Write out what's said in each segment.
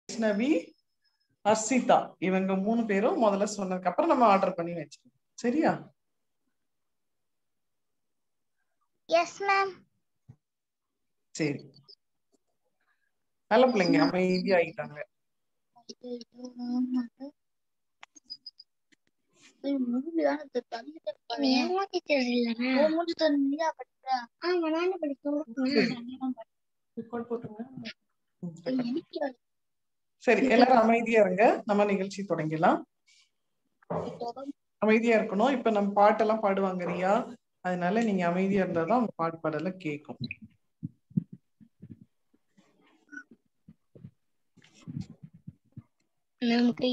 வைஷ்ணவி அர்ஷிதா இவங்க மூணு பேரும் முதல்ல சொன்னதுக்கு அப்புறம் நம்ம ஆர்டர் பண்ணி வச்சிருக்கோம் சரியா எஸ் மேம் சரி நல்ல பிள்ளைங்க அமைதியா ஆயிட்டாங்க Record போட்டுருங்க. ம், record. சரி எல்லாரும் அமைதியா இருங்க நம்ம நிகழ்ச்சி தொடங்கிடலாம் அமைதியா இருக்கணும் இப்ப நம்ம பாட்டெல்லாம் பாடுவாங்க ரியா அதனால நீங்க அமைதியா இருந்தாதான் அவங்க பாட்டு பாடலாம் கேட்கும் நன்றி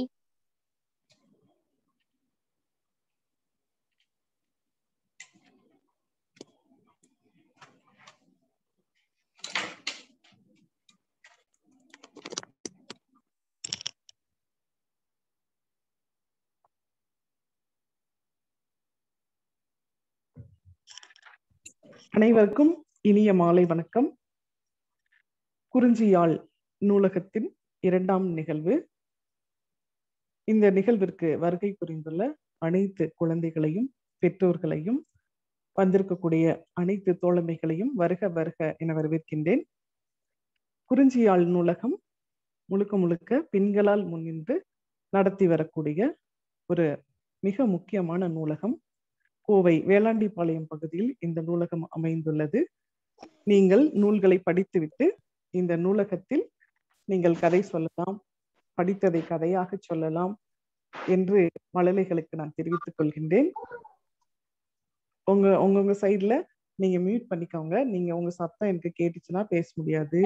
அனைவருக்கும் இனிய மாலை வணக்கம் குறிஞ்சியாழ் நூலகத்தின் இரண்டாம் நிகழ்வு இந்த நிகழ்விற்கு வருகை புரிந்துள்ள அனைத்து குழந்தைகளையும் பெற்றோர்களையும் வந்திருக்கக்கூடிய அனைத்து தோழமைகளையும் வருக வருக என வரவேற்கின்றேன் குறிஞ்சியாழ் நூலகம் முழுக்க முழுக்க பெண்களால் முன்னின்று நடத்தி வரக்கூடிய ஒரு மிக முக்கியமான நூலகம் கோவை வேளாண்டிபாளையம் பகுதியில் இந்த நூலகம் அமைந்துள்ளது நீங்கள் நூல்களை படித்துவிட்டு இந்த நூலகத்தில் நீங்கள் கதை சொல்லலாம் படித்ததை கதையாக சொல்லலாம் என்று மழலைகளுக்கு நான் தெரிவித்துக் கொள்கின்றேன் உங்க உங்க உங்க சைட்ல நீங்க மியூட் பண்ணிக்கோங்க நீங்க உங்க சத்தம் எனக்கு கேட்டுச்சுன்னா பேச முடியாது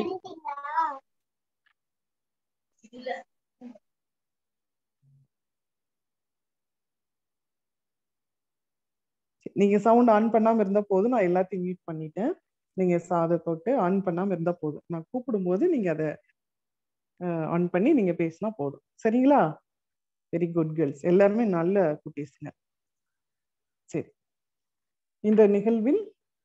நீங்க சவுண்ட் ஆன் பண்ணாம இருந்தா போதும் நான் எல்லாத்தையும் மியூட் பண்ணிட்டேன் நீங்க சாத தொட்டு ஆன் பண்ணாம இருந்தா போதும் நான் கூப்பிடும்போது நீங்க அதை ஆன் பண்ணி நீங்க பேசினா போதும் சரிங்களா வெரி குட் கேர்ள்ஸ் எல்லாருமே நல்ல குட்டீஸுங்க சரி இந்த நிகழ்வில்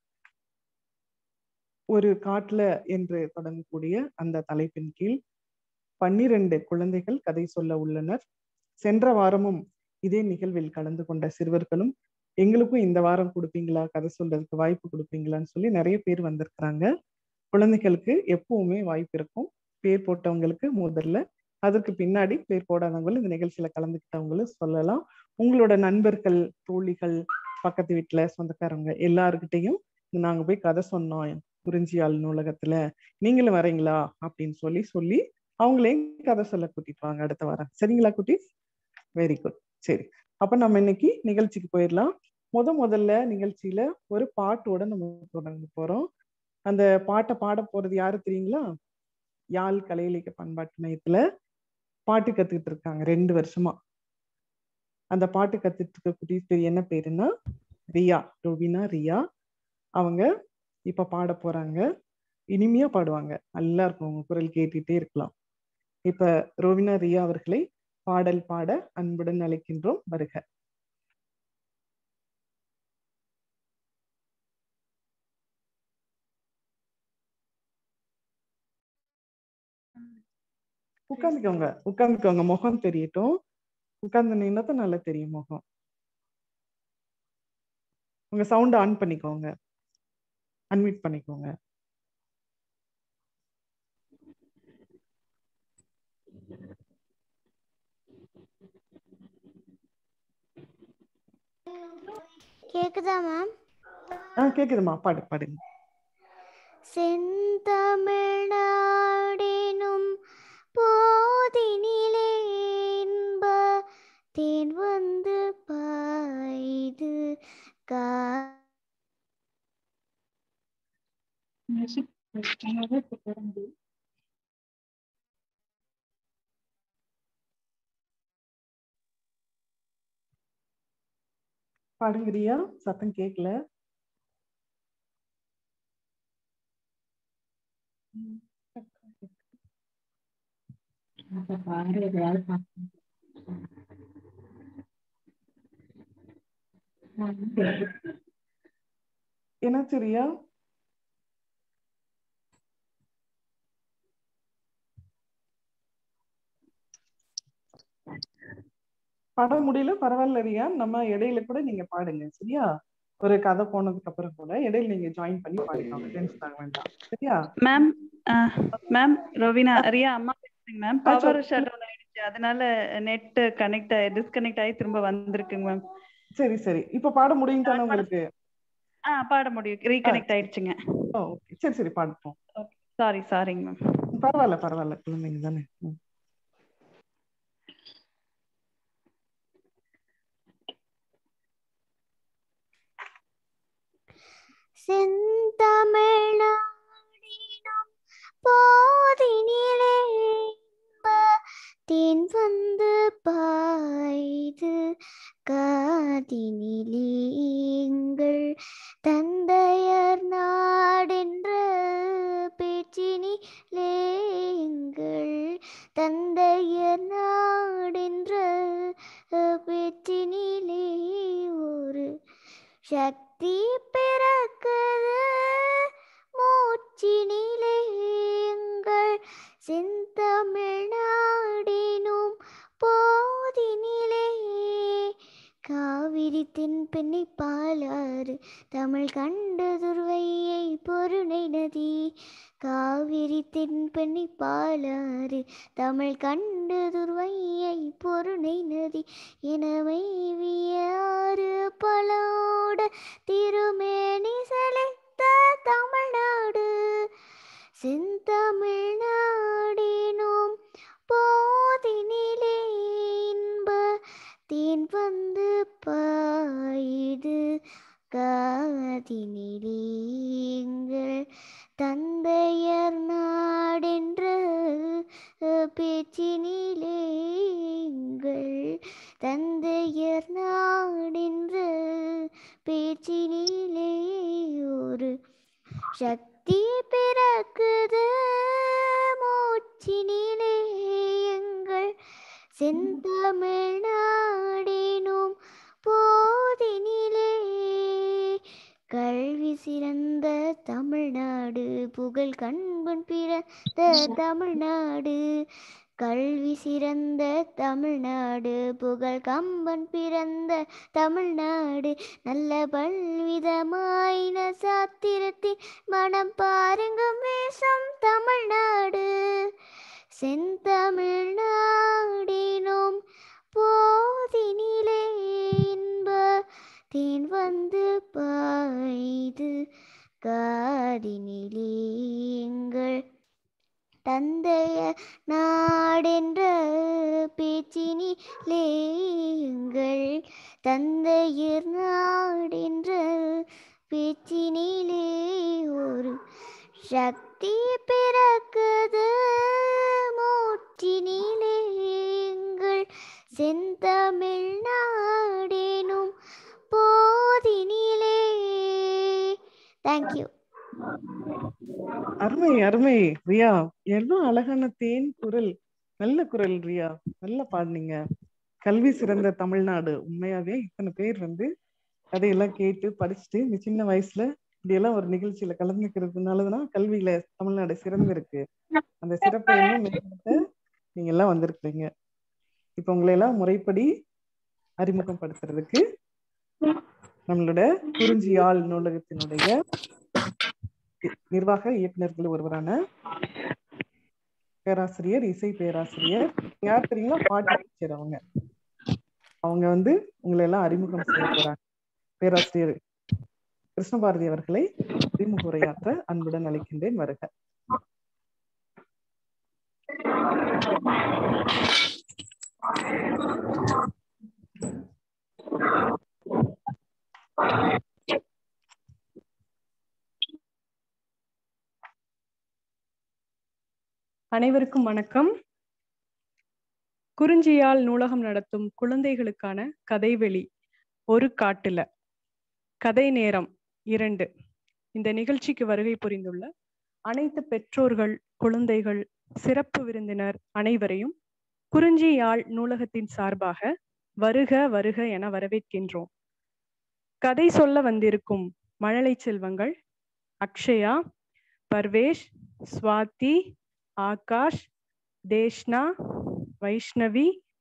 ஒரு காட்டுல என்று தொடங்கக்கூடிய அந்த தலைப்பின் கீழ் பன்னிரண்டு குழந்தைகள் கதை சொல்ல உள்ளனர் சென்ற வாரமும் இதே நிகழ்வில் கலந்து கொண்ட சிறுவர்களும் எங்களுக்கும் இந்த வாரம் கொடுப்பீங்களா கதை சொல்றதுக்கு வாய்ப்பு கொடுப்பீங்களான்னு சொல்லி நிறைய பேர் வந்திருக்கிறாங்க குழந்தைகளுக்கு எப்பவுமே வாய்ப்பு இருக்கும் பேர் போட்டவங்களுக்கு முதல்ல அதற்கு பின்னாடி பேர் போடாதவங்களும் இந்த நிகழ்ச்சியில கலந்துக்கிட்டவங்களும் சொல்லலாம் உங்களோட நண்பர்கள் தோழிகள் பக்கத்து வீட்டுல சொந்தக்காரங்க எல்லாருக்கிட்டையும் நாங்க போய் கதை சொன்னோம் குறிஞ்சியாள் நூலகத்துல நீங்களும் வரீங்களா அப்படின்னு சொல்லி சொல்லி அவங்களையும் கதை சொல்ல கூட்டிட்டு வாங்க அடுத்த வாரம் சரிங்களா குட்டீஸ் வெரி குட் சரி அப்ப நம்ம இன்னைக்கு நிகழ்ச்சிக்கு போயிடலாம் முத முதல்ல நிகழ்ச்சியில ஒரு பாட்டோட நம்ம தொடங்க போறோம் அந்த பாட்டை பாட போறது யாரு தெரியுங்களா யாழ் கலையிலக்க பண்பாட்டு மையத்துல பாட்டு கத்துக்கிட்டு இருக்காங்க ரெண்டு வருஷமா அந்த பாட்டு கத்துட்டு இருக்க குட்டி பேர் என்ன பேருன்னா ரியா ரோபினா ரியா அவங்க இப்ப பாட போறாங்க இனிமையா பாடுவாங்க நல்லா இருக்கும் உங்க குரல் கேட்டுட்டே இருக்கலாம் இப்ப ரோவினா ரியா அவர்களை பாடல் பாட அன்புடன் அழைக்கின்றோம் வருக உட்காந்துக்கோங்க உட்காந்துக்கோங்க முகம் தெரியட்டும் உட்கார்ந்து நின்னதான் நல்லா தெரியும் முகம் உங்க சவுண்ட் ஆன் பண்ணிக்கோங்க அன்மியூட் பண்ணிக்கோங்க கேக்குதா மேம் ஆ கேக்குதுமா பாடு பாடுங்க செந்தமிழ்நாடெனும் போதினிலே இன்ப தேன் வந்து பாய்து கா பாடுங்க ரியா சத்தம் கேட்கல என்னாச்சு ரியா பாட முடியல பரவாயில்ல ரியா நம்ம இடையில கூட நீங்க பாடுங்க சரியா ஒரு கதை போனதுக்கு அப்புறம் கூட இடையில நீங்க ஜாயின் பண்ணி பாடிக்கலாம் டென்ஷன் ஆக வேண்டாம் சரியா மேம் மேம் ரவினா ரியா அம்மா பேசுறீங்க மேம் ஆ, பவர் சொல்லு. ஷட் டவுன் ஆயிடுச்சு அதனால நெட் கனெக்ட் டிஸ்கனெக்ட் ஆகி திரும்ப வந்திருக்குங்க மேம் சரி சரி இப்ப பாட முடியும் தானே உங்களுக்கு ஆ பாட முடியும் ரீகனெக்ட் ஆயிடுச்சுங்க ஓ ஓகே சரி சரி பாடுப்போம் சாரி சாரிங்க மேம் பரவாயில்ல பரவாயில்ல குழந்தைங்க தானே ம். செந்தமிழாடினம் போதினிலே தேன் வந்து பாய்து காதினிலே எங்கள் தந்தையர் நாடென்ற பேச்சினிலே எங்கள் தந்தையர் நாடென்ற பேச்சினிலே ஒரு சக்தி பிறக்குது மூச்சினிலே எங்கள் செந்தமிழ்நாடினும் போதினிலே காவிரி தென்பெண்ணை பாலாறு தமிழ் கண்ட துர்வையை பொருணை நதி காவிரி தென்பெண்ணை பாலாறு தமிழ் கண்ட துர்வையை பொருணை நதி எனமைவியாறு பலோட திருமேனி செழித்த தமிழ்நாடு செந்தமிழ்நாடினும் போதினிலே இன்ப தேன் வந்து பாயுது காதினிலே எங்கள் தந்தையர் நாடென்ற பேச்சினிலே எங்கள் தந்தையர் நாடென்ற பேச்சினிலே ஒரு சக்தி பிறக்குது மூச்சினிலே எங்கள் செந்தமிழ்நாடினும் போதினிலே கல்வி சிறந்த தமிழ்நாடு புகழ் கண்பன் பிறந்த தமிழ்நாடு கல்வி சிறந்த தமிழ்நாடு புகழ் கம்பன் பிறந்த தமிழ்நாடு நல்ல பல்விதமாயின சாத்திரத்தின் மனம் பாருங்கும் வேஷம் தமிழ்நாடு செந்தமிழ்நாடினும் போதினிலே இன்ப தேன் வந்து பாய்து காதினிலே எங்கள் தந்தைய நாடென்ற பேச்சினிலே எங்கள் தந்தையர் நாடென்ற பேச்சினிலே ஒரு சக்தி பிறக்குது மூச்சினிலே எங்கள் செந்தமிழ்நாடெனும் போதினிலே தேங்க்யூ அருமை அருமை ரியா எவ்வளவு அழகான தேன் குரல் நல்ல குரல் ரியா நல்லா பாடுனீங்க கல்வி சிறந்த தமிழ்நாடு உண்மையாவே இத்தனை பேர் வந்து கதையெல்லாம் கேட்டு படிச்சுட்டு இந்த சின்ன வயசுல இப்படி எல்லாம் ஒரு நிகழ்ச்சியில கலந்துக்கிறதுனாலதான் கல்வியில தமிழ்நாடு சிறந்து இருக்கு அந்த சிறப்பை இன்னும் மேம்படுத்த நீங்க எல்லாம் வந்திருக்கீங்க இப்ப உங்களை எல்லாம் முறைப்படி அறிமுகப்படுத்துறதுக்கு நம்மளோட குறிஞ்சியாழ் நூலகத்தினுடைய நிர்வாக இயக்குநர்கள் ஒருவரான பேராசிரியர் இசை பேராசிரியர் யார் தெரியுங்களா பாட்டு டீச்சர் அவங்க அவங்க வந்து உங்களை எல்லாம் அறிமுகம் செய்ய போறாங்க பேராசிரியர் கிருஷ்ணபாரதி அவர்களை அறிமுக உரையாற்ற அன்புடன் அழைக்கின்றேன் வருக அனைவருக்கும் வணக்கம் குறிஞ்சியால் நூலகம் நடத்தும் குழந்தைகளுக்கான கதைவெளி ஒரு காட்டுல கதை நேரம் இரண்டு இந்த நிகழ்ச்சிக்கு வருகை புரிந்துள்ள அனைத்து பெற்றோர்கள் குழந்தைகள் சிறப்பு விருந்தினர் அனைவரையும் குறிஞ்சியாழ் நூலகத்தின் சார்பாக வருக வருக என வரவேற்கின்றோம் கதை சொல்ல வந்திருக்கும் மழலை செல்வங்கள் அக்ஷயா பர்வேஷ் ஸ்வாதி ஆகாஷ் தேஷ்னா வைஷ்ணவி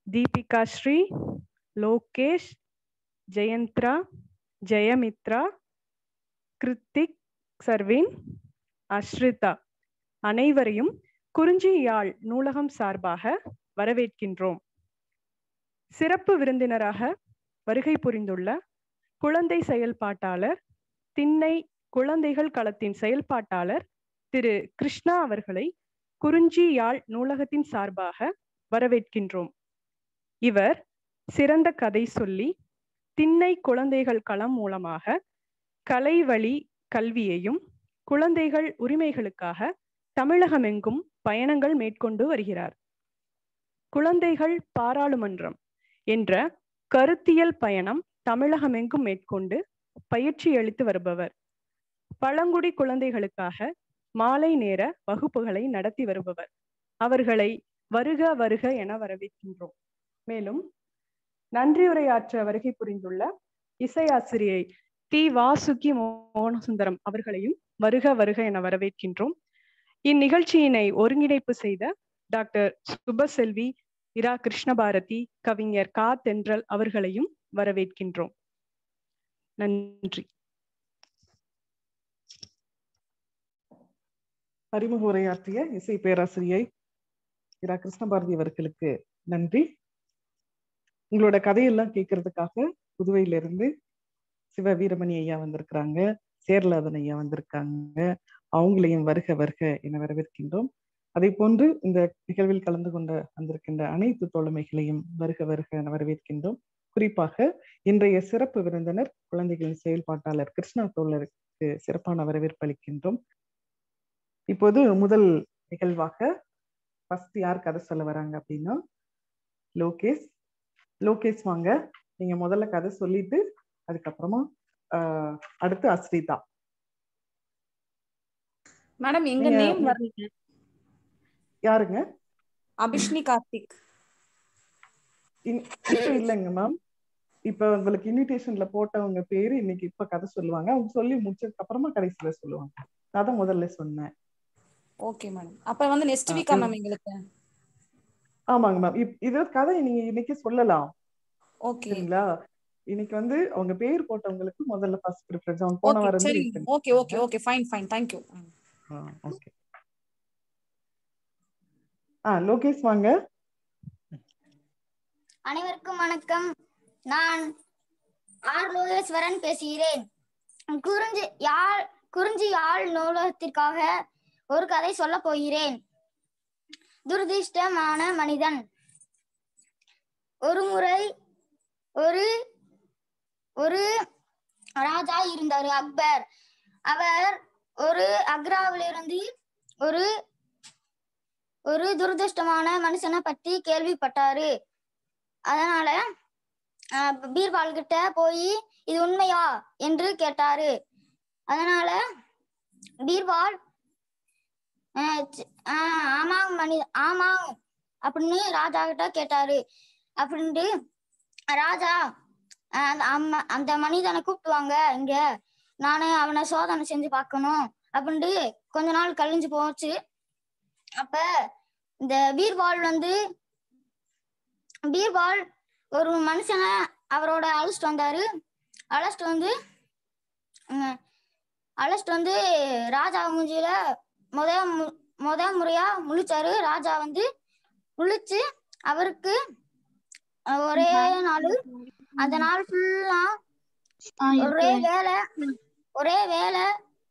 தீபிகா ஸ்ரீ லோகேஷ் ஜெயந்த்ரா ஜெயமித்ரா கிருத்திக் சர்வின் அஸ்ரிதா அனைவரையும் குறிஞ்சி யாழ் நூலகம் சார்பாக வரவேற்கின்றோம் சிறப்பு விருந்தினராக வருகை புரிந்துள்ள குழந்தை செயல்பாட்டாளர் திண்ணை குழந்தைகள் களத்தின் செயல்பாட்டாளர் திரு கிருஷ்ணா அவர்களை குறிஞ்சி யாழ் நூலகத்தின் சார்பாக வரவேற்கின்றோம் இவர் சிறந்த கதை சொல்லி திண்ணை குழந்தைகள் களம் மூலமாக கலை வழி கல்வியையும் குழந்தைகள் உரிமைகளுக்காக தமிழகமெங்கும் பயணங்கள் மேற்கொண்டு வருகிறார் குழந்தைகள் பாராளுமன்றம் என்ற கருத்தியல் பயணம் தமிழகமெங்கும் மேற்கொண்டு பயிற்சி அளித்து வருபவர் பழங்குடி குழந்தைகளுக்காக மாலை நேர வகுப்புகளை நடத்தி வருபவர் அவர்களை வருக வருக என வரவேற்கின்றோம் மேலும் நன்றியுரையாற்ற வருகை புரிந்துள்ள இசையாசிரியை டி வாசுகி மோகனசுந்தரம் அவர்களையும் வருக வருக என வரவேற்கின்றோம் இந்நிகழ்ச்சியினை ஒருங்கிணைப்பு செய்த டாக்டர் சுபசெல்வி இரா கிருஷ்ணபாரதி கவிஞர் கா தென்றல் அவர்களையும் வரவேற்கின்றோம் நன்றி அறிமுக உரையாற்றிய இசை பேராசிரியை இரா கிருஷ்ணபாரதி அவர்களுக்கு நன்றி உங்களோட கதையெல்லாம் கேட்கறதுக்காக புதுவையில இருந்து சிவ வீரமணி ஐயா வந்திருக்கிறாங்க சேர்லாதன் ஐயா வந்திருக்காங்க அவங்களையும் வருக வருக என வரவேற்கின்றோம் அதே போன்று இந்த நிகழ்வில் கலந்து கொண்டு வந்திருக்கின்ற அனைத்து தோழமைகளையும் வருக வருக என வரவேற்கின்றோம் குறிப்பாக இன்றைய சிறப்பு விருந்தினர் குழந்தைகளின் செயல்பாட்டாளர் கிருஷ்ணா தோழருக்கு சிறப்பான வரவேற்பு அளிக்கின்றோம் இப்போது முதல் நிகழ்வாக ஃபர்ஸ்ட் யார் கதை சொல்ல வராங்க அப்படின்னா லோகேஷ் லோகேஷ் வாங்க நீங்க முதல்ல கதை சொல்லிட்டு அதுக்கப்புறமா ஆஹ் அடுத்து அஸ்ரிதா மேடம் எங்க நீங்க- நேம் வரல யாருங்க அபிஷ்னி கார்த்திக் இன்- இப்ப இல்லைங்க மேம் இப்ப உங்களுக்கு இன்விடேஷன்ல போட்டவங்க பேரு இன்னைக்கு இப்ப கதை சொல்லுவாங்க அவங்க சொல்லி முடிச்சதுக்கு அப்புறமா கடைசியில சொல்லுவாங்க நான் தான் முதல்ல சொன்னேன் ஓகே மேடம் அப்ப வந்து நெக்ஸ்ட் ஆ, வீக்கா ம். மேம் எங்களுக்கு ஆமாங்க மேம் இது கதை நீங்க இன்னைக்கு சொல்லலாம் ஓகே சரிங்களா இன்னைக்கு வந்து அவங்க பேர் போட்டவங்களுக்கு முதல்ல ஃபர்ஸ்ட் ப்ரிஃபரன்ஸ் அவங்க போன ஓகே வாரம் சரி wait பண்ணி- okay okay okay fine fine thank you ஆ, ஓகே ஆ லோகேஷ் வாங்க அனைவருக்கும் வணக்கம் நான் ஆர் லோகேஸ்வரன் பேசுகிறேன் குறிஞ்சி யாழ் குறிஞ்சி யாழ் நூலகத்திற்காக ஒரு கதை சொல்ல போகிறேன் துரதிர்ஷ்டமான மனிதன் ஒரு முறை ஒரு ஒரு ராஜா இருந்தார் அக்பர் அவர் ஒரு அக்ராவிலிருந்து ஒரு ஒரு துரதிர்ஷ்டமான மனுஷனை பத்தி கேள்விப்பட்டாரு அதனால ஆஹ் பீர்பால் கிட்ட போய் இது உண்மையா என்று கேட்டாரு அதனால பீர்பால் ஆஹ் சி- ஆஹ் ஆமாம் மணி ஆமாம் அப்படின்னு ராஜா கிட்ட கேட்டாரு அப்படின்ட்டு ராஜா ஆஹ் அந்த அம்ம- அந்த மனிதனை கூப்பிட்டு வாங்க இங்க நானு அவனை சோதனை செஞ்சு பார்க்கணும் அப்படின்ட்டு கொஞ்ச நாள் கழிஞ்சு போச்சு அப்ப இந்த பீர்பால் வந்து பீர்பால் ஒரு மனுஷனை அவரோட அழைச்சிட்டு வந்தாரு அழைச்சிட்டு வந்து உம், அழைச்சிட்டு வந்து ராஜா மூஞ்சியில முத மு- முத முறையா முழிச்சாரு ராஜா வந்து முழிச்சு அவருக்கு அஹ், ஒரே நாள் அந்த நாள் ஃபுல்லா ஒரே வேலை ஒரே வேலை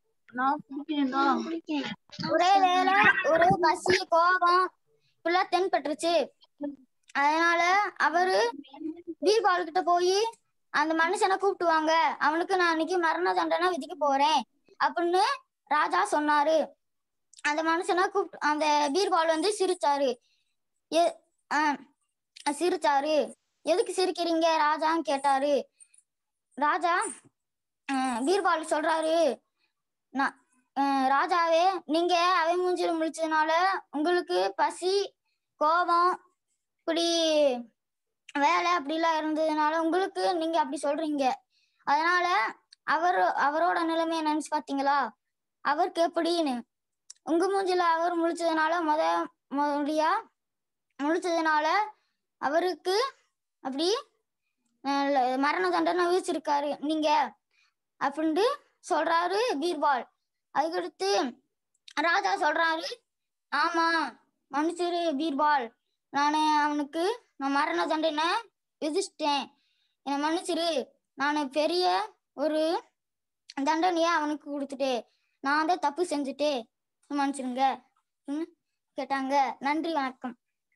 ஒரே வேலை ஒரே பசி கோபம் இப்படிலாம் தென்பட்டுருச்சு அதனால அவரு பீர்பால் கிட்ட போய் அந்த மனுஷனை கூப்பிட்டு வாங்க அவனுக்கு நான் இன்னைக்கு மரண தண்டனை விதிக்க போறேன் அப்படின்னு ராஜா சொன்னாரு அந்த மனுஷனை கூப்பிட்டு அந்த பீர்பால் வந்து சிரிச்சாரு எ ஆஹ் சிரிச்சாரு எதுக்கு சிரிக்கிறீங்க ராஜான்னு கேட்டாரு ராஜா ஆஹ் பீர்பால் சொல்றாரு நான் ஆஹ் ராஜாவே நீங்க அவை மூஞ்சில முழிச்சதுனால உங்களுக்கு பசி கோபம் இப்படி வேலை அப்படிலாம் இருந்ததுனால உங்களுக்கு நீங்க அப்படி சொல்றீங்க அதனால அவர் அவரோட நிலைமைய நினைச்சு பாத்தீங்களா அவருக்கு எப்படின்னு உங்க மூஞ்சில அவர் முழிச்சதுனால முத முடியா முழிச்சதுனால அவருக்கு அப்படி அஹ், மரண தண்டனை விதிச்சிருக்காரு நீங்க அப்படின்ட்டு சொல்றாரு பீர்பால் அதுக்கடுத்து ராஜா சொல்றாரு ஆமா மன்னிச்சிரு பீர்பால் நானு அவனுக்கு நான் மரண தண்டனை விதிச்சிட்டேன் என்னை மன்னிச்சிரு நான் பெரிய ஒரு தண்டனையை அவனுக்கு கொடுத்துட்டேன் நான் தான் தப்பு செஞ்சுட்டேன் மன்னிச்சிருங்க ம், கேட்டாங்க நன்றி வணக்கம்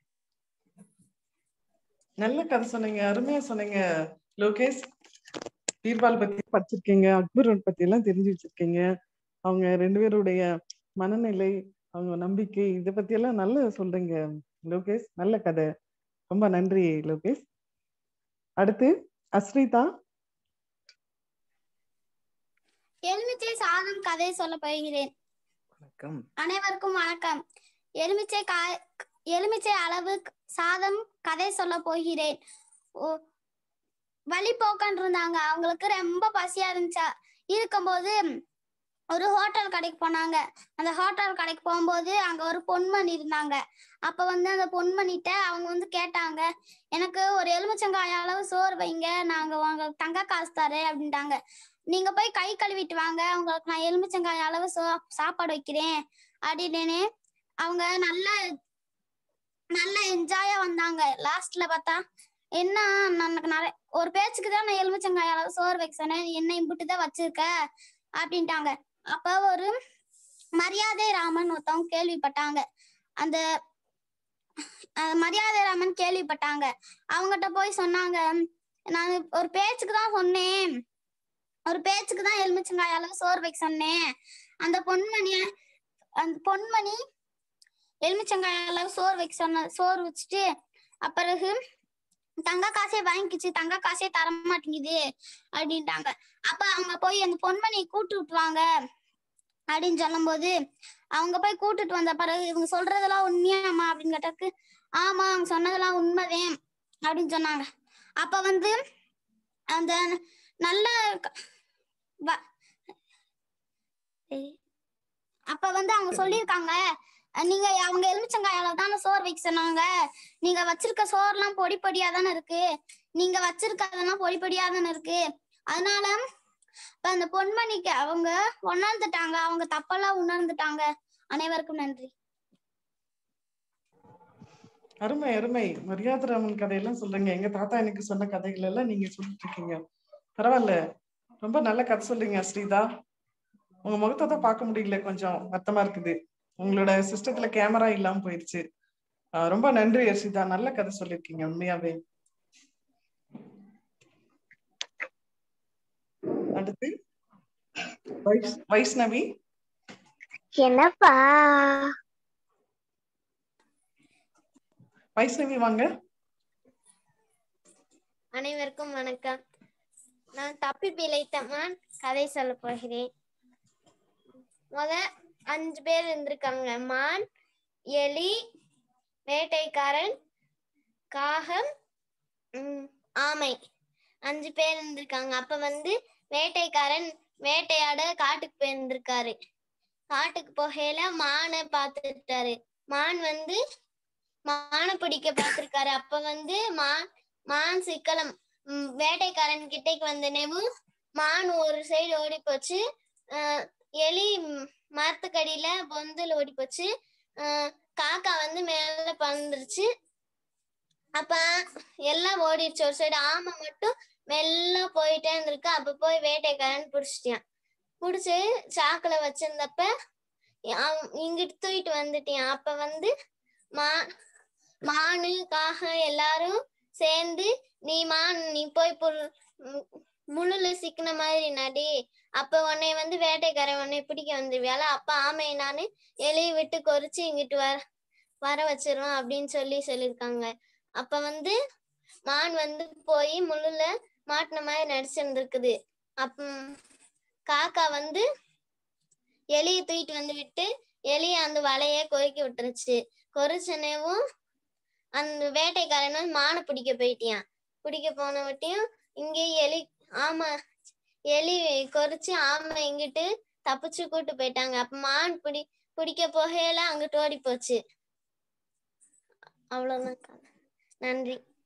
நல்ல கதை சொன்னீங்க அருமையா சொன்னீங்க லோகேஷ் பீர்பால் பத்தி படிச்சிருக்கீங்க அக்பர் பத்தி எல்லாம் தெரிஞ்சு வச்சிருக்கீங்க அவங்க ரெண்டு பேருடைய மனநிலை அவங்க நம்பிக்கை இத பத்தி எல்லாம் நல்ல சொல்றீங்க லோகேஷ் நல்ல கதை ரொம்ப நன்றி லோகேஷ் அடுத்து அஸ்ரிதா எலுமிச்சை சாதம் கதை சொல்ல போகிறேன் வணக்கம் அனைவருக்கும் வணக்கம் எலுமிச்சை கா எலுமிச்சை அளவு சாதம் கதை சொல்ல போகிறேன் ஓ வழிபோக்கன் இருந்தாங்க அவங்களுக்கு ரொம்ப பசியா இருந்துச்சா இருக்கும்போது ஒரு ஹோட்டல் கடைக்கு போனாங்க அந்த ஹோட்டல் கடைக்கு போகும்போது அங்க ஒரு பொன்மணி இருந்தாங்க அப்ப வந்து அந்த பொன்மணிட்ட அவங்க வந்து கேட்டாங்க எனக்கு ஒரு எலுமிச்சங்காய அளவு சோறு வைங்க நாங்க உங்களுக்கு தங்க காசு தரேன் அப்படின்ட்டாங்க நீங்க போய் கை கழுவிட்டு வாங்க உங்களுக்கு நான் எலுமிச்சங்காய அளவு சோ சாப்பாடு வைக்கிறேன் அப்படின்னு அவங்க நல்ல நல்ல என்ஜாயா வந்தாங்க லாஸ்ட்ல பார்த்தா என்ன எனக்கு நிறைய ஒரு பேச்சுக்கு தான் நான் எலுமிச்சங்காய அளவு சோறு வைக்க சொன்னேன் என்ன இம்புட்டு தான் வச்சிருக்க அப்படின்ட்டாங்க அப்ப ஒரு மரியாதை ராமன் ஒருத்தவங்க கேள்விப்பட்டாங்க அந்த அஹ், மரியாதை ராமன் கேள்விப்பட்டாங்க அவங்ககிட்ட போய் சொன்னாங்க நான் ஒரு பேச்சுக்கு தான் சொன்னேன் ஒரு பேச்சுக்கு தான் எலுமிச்சங்காய அளவு சோறு வைக்க சொன்னேன் அந்த பொன்மணிய அந்த பொன்மணி எலுமிச்சங்காய அளவு சோறு வைக்க சொன்ன சோறு வச்சுட்டு அப்பிறகு தங்க காசே வாங்கிக்கிச்சு தங்க காசே தர மாட்டேங்குது அப்படின்ட்டாங்க அப்ப அவங்க போய் அந்த பொன்மணியை கூட்டு விட்டுவாங்க அப்படின்னு சொல்லும்போது அவங்க போய் கூட்டிட்டு வந்த பிறகு இவங்க சொல்றதெல்லாம் உண்மையாமா அப்படின்னு கேட்டதுக்கு ஆமா அவங்க சொன்னதெல்லாம் உண்மைதான் அப்படின்னு சொன்னாங்க அப்ப வந்து அந்த நல்ல க- வ- ஏய். அப்ப வந்து அவங்க சொல்லியிருக்காங்க அஹ் நீங்க அவங்க எலுமிச்சங்காயால தானே சோறு வைக்க சொன்னாங்க நீங்க வச்சிருக்க சோறுலாம் பொடி பொடியா தானே இருக்கு நீங்க வச்சிருக்கதெல்லாம் பொடி பொடியா தானே இருக்கு அதனால இப்ப அந்த பொன்மணிக்கு அவங்க உணர்ந்துட்டாங்க அவங்க தப்பெல்லாம் உணர்ந்துட்டாங்க அனைவருக்கும் நன்றி அருமை அருமை மரியாதை ராமன் கதையெல்லாம் சொல்றீங்க எங்க தாத்தா எனக்கு சொன்ன கதைகள் எல்லாம் நீங்க சொல்லிட்டு இருக்கீங்க பரவாயில்ல ரொம்ப நல்ல கதை சொல்றீங்க ஸ்ரீதா உங்க முகத்தை தான் பார்க்க முடியல கொஞ்சம் வருத்தமா இருக்குது உங்களோட சிஸ்டத்துல கேமரா இல்லாம போயிருச்சு ஆஹ் ரொம்ப நன்றி அர்ஷிதா நல்ல கதை சொல்லிருக்கீங்க உண்மையாவே அடுத்து வைஷ்- வைஷ்ணவி என்னப்பா வைஷ்ணவி வாங்க அனைவருக்கும் வணக்கம் நான் தப்பி பிழைத்தமான் கதை சொல்ல போகிறேன் முத அஞ்சு பேர் இருந்திருக்காங்க மான் எலி வேட்டைக்காரன் காகம் உம், ஆமை அஞ்சு பேர் இருந்திருக்காங்க அப்ப வந்து வேட்டைக்காரன் வேட்டையாட காட்டுக்கு போயிருந்திருக்காரு காட்டுக்கு போகையில மானை பார்த்துட்டாரு மான் வந்து மானை பிடிக்க பார்த்திருக்காரு அப்ப வந்து மான் மான் சிக்கலம் ம், வேட்டைக்காரன் கிட்டக்கு வந்தனவும் மான் ஒரு சைடு ஓடி போச்சு அஹ் எலி ம், மரத்துக்கடியில பொந்தில் ஓடி போச்சு அஹ் காக்கா வந்து மேல பறந்துருச்சு அப்ப எல்லாம் ஓடிடுச்சு ஒரு சைடு ஆமை மட்டும் மெல்ல போயிட்டே இருந்திருக்கு அப்ப போய் வேட்டைக்காரன் புடிச்சிட்டான் புடிச்சு சாக்குல வச்சிருந்தப்ப அவன் இங்கிட்டு தூக்கிட்டு வந்துட்டான் அப்ப வந்து மா மானு காகம் எல்லாரும் சேர்ந்து நீ மான் நீ போய் புல் மு- முள்ளுல சிக்கின மாதிரி நடி அப்ப உன்னை வந்து வேட்டைக்காரன் உன்னை பிடிக்க வந்துருவியால அப்ப ஆமை நானு எலியை விட்டு கொறிச்சு இங்கிட்டு வர வர வச்சிருவோம் அப்படின்னு சொல்லி சொல்லியிருக்காங்க அப்ப வந்து மான் வந்து போய் முள்ளுல மாட்டின மாதிரி நடிச்சிருந்துருக்குது அப்ப காக்கா வந்து எலியை தூக்கிட்டு வந்து விட்டு எலிய அந்த வலைய கொறிக்க விட்டுருச்சு கொறிச்சனவும் அந்த வேட்டைக்காரன் மானை பிடிக்க போயிட்டியான் பிடிக்க போன வட்டியும் இங்கே எலி ஆமா எலி கொறிச்சு ஆமை இங்கிட்டு தப்பிச்சு கூட்டு போயிட்டாங்க அப்ப மான் பிடி பிடிக்க போகையில அங்கிட்டு ஓடி போச்சு அவ்வளவுதான் கதை. நன்றி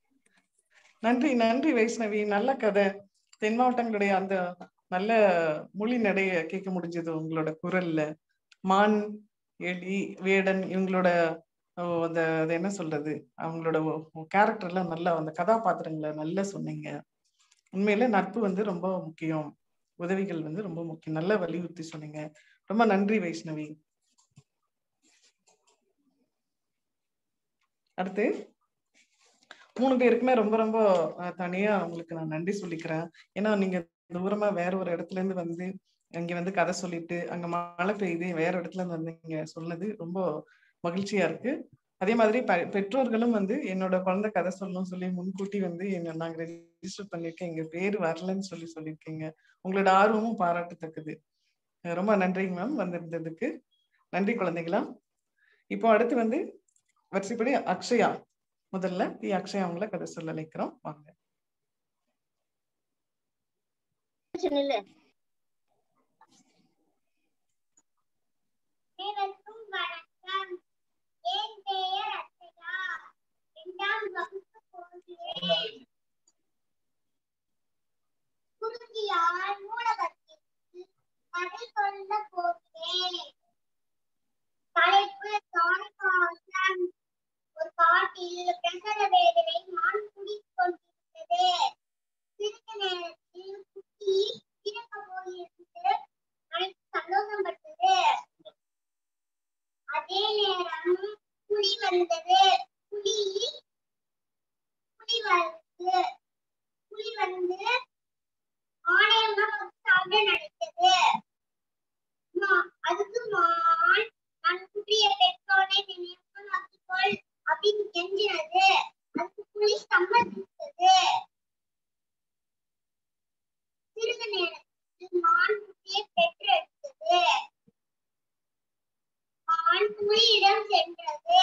நன்றி நன்றி வைஷ்ணவி நல்ல கதை தென் மாவட்டங்களுடைய அந்த நல்ல மொழி நடைய கேட்க முடிஞ்சது உங்களோட குரல்ல மான் எலி வேடன் இவங்களோட ஓ, அந்த அது என்ன சொல்றது அவங்களோட கேரக்டர்ல நல்லா அந்த கதாபாத்திரங்களை நல்லா சொன்னீங்க உண்மையில நட்பு வந்து ரொம்ப முக்கியம் உதவிகள் வந்து ரொம்ப முக்கியம் நல்லா வலியுறுத்தி சொன்னீங்க ரொம்ப நன்றி வைஷ்ணவி அடுத்து மூணு பேருக்குமே ரொம்ப ரொம்ப அஹ், தனியா உங்களுக்கு நான் நன்றி சொல்லிக்கிறேன் ஏன்னா நீங்க தூரமா வேற ஒரு இடத்துல இருந்து வந்து இங்க வந்து கதை சொல்லிட்டு அங்க மழை பெய்யுது வேற இடத்துல இருந்து வந்து நீங்க சொன்னது ரொம்ப மகிழ்ச்சியா இருக்கு அதே மாதிரி பெ- பெற்றோர்களும் வந்து என்னோட குழந்தை கதை சொல்லணும்னு சொல்லி முன்கூட்டி வந்து என்ன நாங்க ரெஜிஸ்டர் பண்ணிருக்கேன் எங்க பேர் வரலன்னு சொல்லி சொல்லியிருக்கீங்க உங்களோட ஆர்வமும் பாராட்டத்தக்கது அஹ் ரொம்ப நன்றிங்க மேம் வந்திருந்ததுக்கு நன்றி குழந்தைகளா இப்போ அடுத்து வந்து வரிசைப்படி அக்ஷயா முதல்ல டி அக்ஷயா அவங்கள கதை சொல்ல அழைக்கிறோம் வாங்க நில்லு. அனைவருக்கும் வணக்கம் என் பெயர் அச்சயா இரண்டாம் வகுப்பு போகிறேன் குருதியால் நூலகத்திற்கு கதை சொல்ல போகிறேன் தலைப்பு தானிகாசம் ஒரு காட்டில் பிரசவ வேதனை மான் குடிக் கொண்டிருந்தது சிறிது நேரத்தில் குட்டி பிறக்க போயிருந்து அனைத்து சந்தோஷப்பட்டது அதே நேரம் புலி வந்தது புலி புலி வந்து புலி வந்து ஆணையமா சாப்பிட நினைத்தது மா- அதுக்கு மான் நான் குட்டியை பெற்றோனை நினைவு ஆக்கிக்கொள் அப்படின்னு கெஞ்சினது அதுக்கு புலி சம்மதித்தது சிறிது நேரத்தில் மான் குட்டியை பெற்றெடுத்தது மான் புலியிடம் சென்றது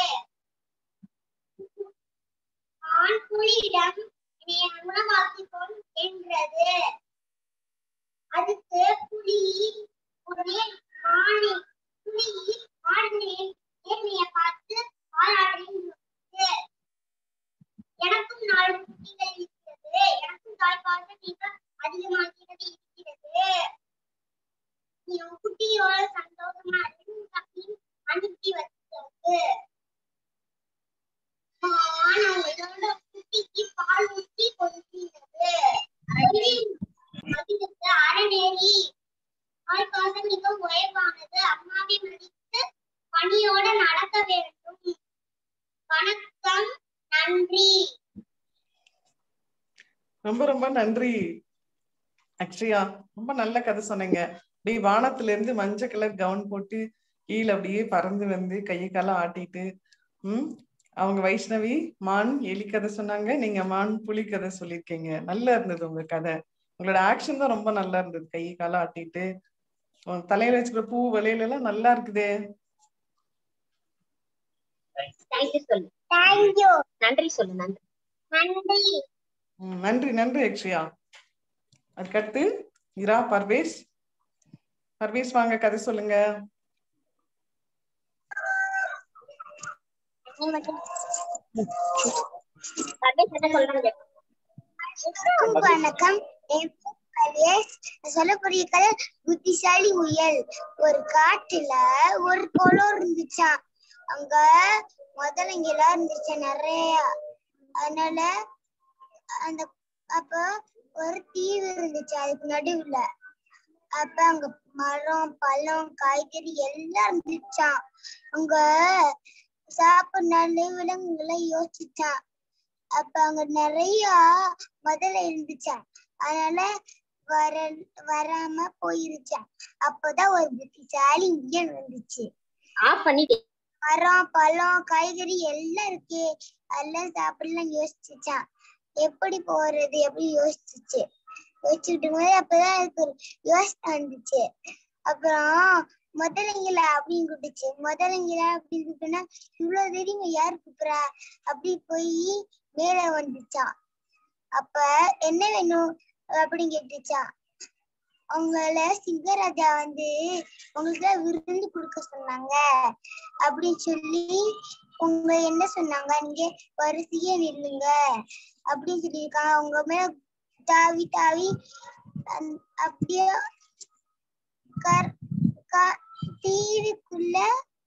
மான் புலியிடம் என்னை உணவாக்கிக்கொள் என்றது அதுக்கு புலி உடனே மானை புலி மாடுகளின் நேர்மைய பார்த்து பாராட்டுகிறது எனக்கும் நாலு குட்டிகள் இருக்கிறது எனக்கும் தாய்ப்பாசம் மிக அதிகமாகிறது இருக்கிறது நீ உன் குட்டியோட சந்தோஷமா இருக்கு அப்படின்னு அனுப்பி வச்சது மான் அவங்களோட குட்டிக்கு பால் ஊற்றி கொடுக்கிறது அதுக்கு அறநேரி தாய்ப்பாசம் மிக உயர்வானது அம்மாவை மதித்து பணியோட நடக்க வேண்டும் வணக்கம் நன்றி ரொம்ப ரொம்ப நன்றி அக்ஷயா ரொம்ப நல்ல கதை சொன்னீங்க அப்படியே வானத்துல இருந்து மஞ்சள் கலர் கவுன் போட்டு கீழே அப்படியே பறந்து வந்து கையை கால ஆட்டிட்டு ம் அவங்க வைஷ்ணவி மான் எலி கதை சொன்னாங்க நீங்க மான் புலி கதை சொல்லியிருக்கீங்க நல்லா இருந்தது உங்க கதை உங்களோட ஆக்ஷன் தான் ரொம்ப நல்லா இருந்தது கையை கால ஆட்டிட்டு உங்க தலையில வச்சுக்கிற பூ வளையல எல்லாம் நல்லா இருக்குதே தேங்க்யூ சொல்லு தேங்க்யூ நன்றி சொல்லு நன்றி நன்றி ம், நன்றி நன்றி அக்ஷயா அதுக்கடுத்து இரா பர்வேஸ் பர்வேஸ் வாங்க கதை சொல்லுங்க நீ மட்டும் சொல்றாங்க வணக்கம் என் பேர் பர்வேஸ். நான் சொல்லக்கூடிய கதை புத்திசாலி முயல் ஒரு காட்டுல ஒரு குளம் இருந்துச்சாம் அங்க முதலைங்களா இருந்துச்சு நிறைய அதனால அந்த அப்ப ஒரு தீவு இருந்துச்சு அதுக்கு நடுவுல அப்ப அங்க மரம் பழம் காய்கறி எல்லாம் இருந்துச்சாம் அங்க சாப்பிடனால விலங்குகளை யோசிச்சான் அப்ப அங்க நிறைய முதல்ல இருந்துச்சாம் அதனால வர வராம போயிருச்சாம் அப்பதான் ஒரு புத்திசாலி முயல் வந்துச்சு ஆஃப் பண்ணிட்டு மரம் பழம் காய்கறி எல்லாம் இருக்கே எல்லாம் சாப்பிடலாம் யோசிச்சுச்சான் எப்படி போறது எப்படி யோசிச்சுச்சு யோசிச்சுட்டு போது அப்பதான் அதுக்கு ஒரு யோசனை வந்துச்சு அப்புறம் முதலைங்கள அப்படின்னு கூப்பிட்டுச்சு முதலைங்கள அப்படின்னு கூப்பிட்டோன்னா இவ்வளவு தெரியுங்க யார் கூப்பிடுறா அப்படி போய் மேல வந்துச்சான் அப்ப என்ன வேணும் அப்படின்னு கேட்டுச்சான் அவங்கள சிங்கராஜா வந்து உங்களுக்கு விருந்து கொடுக்க சொன்னாங்க அப்படின்னு சொல்லி உங்க என்ன சொன்னாங்க நீங்க வரிசையா நில்லுங்க அப்படின்னு சொல்லியிருக்காங்க அவங்க மேல தாவி தாவி அந்- அப்படியே கர்- க- தீவுக்குள்ள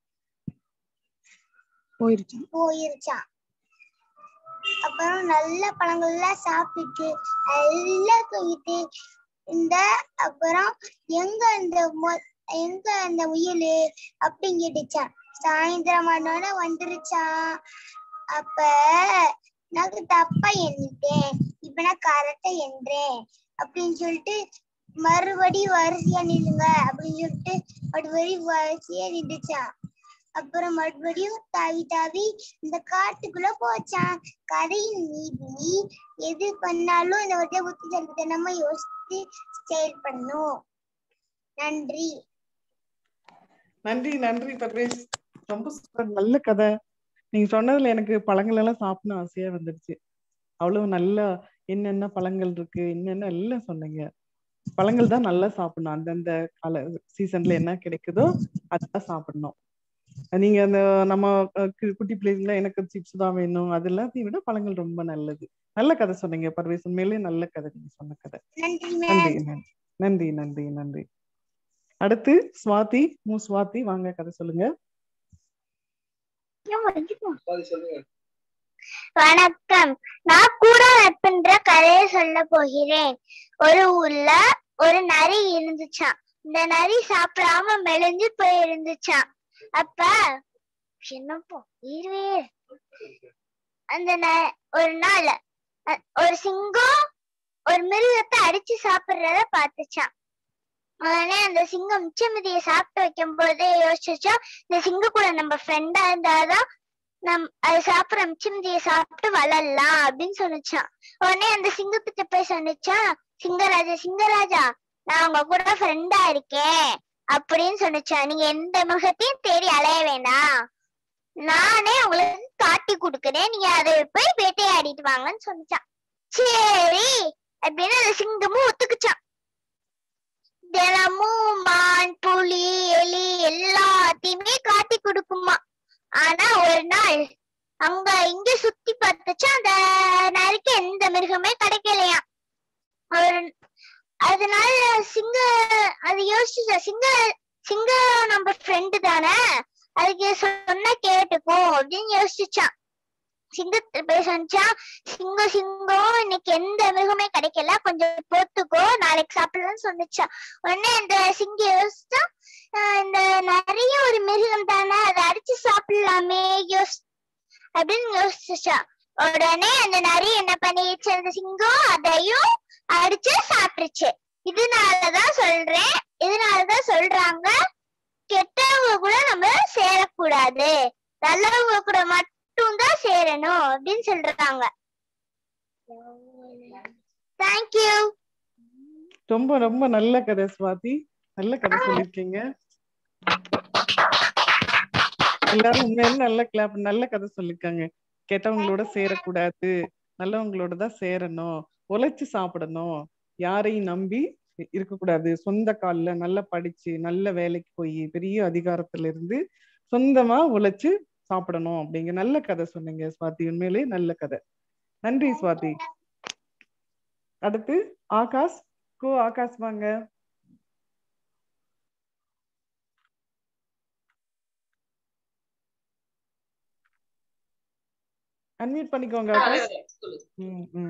போயிருச்சு போயிருச்சான் அப்புறம் நல்ல பழங்கள்லாம் சாப்பிட்டு நல்லா தூங்கிட்டு இந்த அப்புறம் எங்க அந்த மொ- எங்க அந்த முயல் அப்படின்னு கேட்டுச்சான் சாயந்தரம் ஆனோட வந்துருச்சான் அப்ப நான் தப்பா எண்ணிட்டேன் இப்ப நான் கரெக்டா எண்றேன் அப்படின்னு சொல்லிட்டு மறுபடியும் வரிசையா நில்லுங்க அப்படின்னு சொல்லிட்டு மறுபடியும் வரிசையா நின்றுச்சான் அப்புறம் மறுபடியும் தாவி தாவி இந்த காட்டுக்குள்ள போச்சான் கதையின் நீதி எது பண்ணாலும் இந்த வட்டிய புத்திசாலித்தனமா யோசித்து செயல் பண்ணும் நன்றி நன்றி நன்றி பர்வேஸ் ரொம்ப சூப்பர் நல்ல கதை நீங்க சொன்னதுல எனக்கு பழங்கள் எல்லாம் சாப்பிடணும் ஆசையா வந்துருச்சு அவ்வளவு நல்லா என்னென்ன பழங்கள் இருக்கு என்னென்ன எல்லாம் சொன்னீங்க பழங்கள் தான் நல்லா சாப்பிடணும் அந்தந்த கால சீசன்ல என்ன கிடைக்குதோ அதான் சாப்பிடணும் நீங்க அந்த நம்ம அஹ், கு- குட்டி பிள்ளைங்கள எனக்கு சிப்ஸ் தான் வேணும் அது எல்லாத்தையும் விட பழங்கள் ரொம்ப நல்லது நல்ல கதை சொன்னீங்க பர்வேஸ் உண்மையிலேயே நல்ல கதை நீங்க சொன்ன கதை நன்றி நன்றி மேம் நன்றி நன்றி நன்றி நன்றி அடுத்து சுவாதி மு சுவாதி வாங்க கதை சொல்லுங்க வணக்கம் நான் கூட நட்புன்ற கதையை சொல்ல போகிறேன் ஒரு ஊர்ல ஒரு நரி இருந்துச்சாம் இந்த நரி சாப்பிடாம மெலிஞ்சு போய் இருந்துச்சாம் அப்ப என்னப்போ இருவே அந்த ந- ஒரு நாள் அ- ஒரு சிங்கம் ஒரு மிருகத்தை அடிச்சு சாப்பிடுறத பார்த்துச்சான் உடனே அந்த சிங்கம் மிச்சமிதியை சாப்பிட்டு வைக்கும் போதே யோசிச்சுச்சா இந்த சிங்கம் கூட நம்ம ஃப்ரெண்டா இருந்தாதான் நம் அது சாப்பிடுற மிச்சமிதியை சாப்பிட்டு வளரலாம் அப்படின்னு சொன்னுச்சான் உடனே அந்த சிங்கத்துக்கு போய் சொன்னுச்சான் சிங்கராஜா சிங்கராஜா நான் உங்க கூட ஃப்ரெண்டா இருக்கேன் அப்படின்னு சொன்னுச்சான் நீங்க எந்த மிருகத்தையும் தேடி அலைய வேணாம் நானே உங்களுக்கு காட்டி கொடுக்குறேன் நீங்க அதை போய் வேட்டையாடிட்டு வாங்கன்னு சொன்னுச்சான் சரி அப்படின்னு அந்த சிங்கமும் ஒத்துக்குச்சான் தினமும் மான் புலி எலி எல்லாத்தையுமே காட்டி கொடுக்குமா ஆனா ஒரு நாள் அங்க இங்க சுத்தி பார்த்துச்சு அந்த நரிக்கு எந்த மிருகமே கிடைக்கலையா ஒரு அதனால சிங்க அது யோசிச்சு சிங்க சிங்க நம்ம ஃப்ரெண்டு தானே அதுக்கு சொன்னா கேட்டுக்கும் அப்படின்னு யோசிச்சான் சிங்கத்தை போய் சொன்னான் சிங்கம் சிங்கம் இன்னைக்கு எந்த மிருகமே கிடைக்கல கொஞ்சம் பொறுத்துக்கோ நாளைக்கு சாப்பிடலாம்னு சொன்னுச்சா உடனே அந்த சிங்கம் யோசிச்சா ஆஹ் இந்த நிறைய ஒரு மிருகம் தானே அதை அடிச்சு சாப்பிடலாமே யோசி அப்படின்னு யோசிச்சா உடனே அந்த நரி என்ன பண்ணிடுச்சு அந்த சிங்கம் அதையும் அடிச்சு சாப்பிட்டுச்சு இதனாலதான் சொல்றேன் இதனாலதான் சொல்றாங்க கெட்டவங்க கூட நம்ம சேரக்கூடாது நல்லவங்க கூட மட்டும் தான் சேரணும் அப்படின்னு சொல்றாங்க தேங்க்யூ ரொம்ப ரொம்ப நல்ல கதை சுவாதி நல்ல கதை சொல்லிருக்கீங்க எல்லாரும் உண்மையில நல்ல கிளாப் நல்ல கதை சொல்லிருக்காங்க கெட்டவங்களோட சேரக்கூடாது நல்லவங்களோட தான் சேரணும் உழைச்சு சாப்பிடணும் யாரையும் நம்பி இருக்கக்கூடாது சொந்த கால்ல நல்லா படிச்சு நல்ல வேலைக்கு போய் பெரிய அதிகாரத்துல இருந்து சொந்தமா உழைச்சு சாப்பிடணும் அப்படிங்க நல்ல கதை சொன்னீங்க சுவாதி உண்மையிலேயே நல்ல கதை நன்றி சுவாதி அடுத்து ஆகாஷ் கோ ஆகாஷ் வாங்க அன்மியூட் பண்ணிக்கோங்க ஆகாஷ் ம் ம்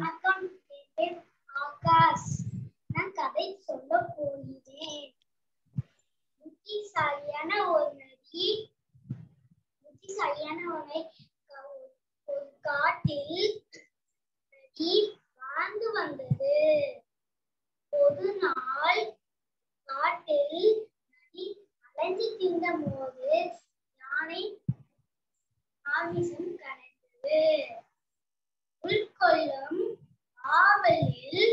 ஆகாஷ் நான் கதை சொல்ல போகிறேன் புத்திசாலியான ஒரு நரி புத்திசாலியான ஒரு ஒரு காட்டில் நரி வாழ்ந்து வந்தது ஒரு நாள் காட்டில் நரி அலைஞ்சு தின்ற போது யானை ஆவேசம் கண்டது உள்கொள்ளும் ஆவலில்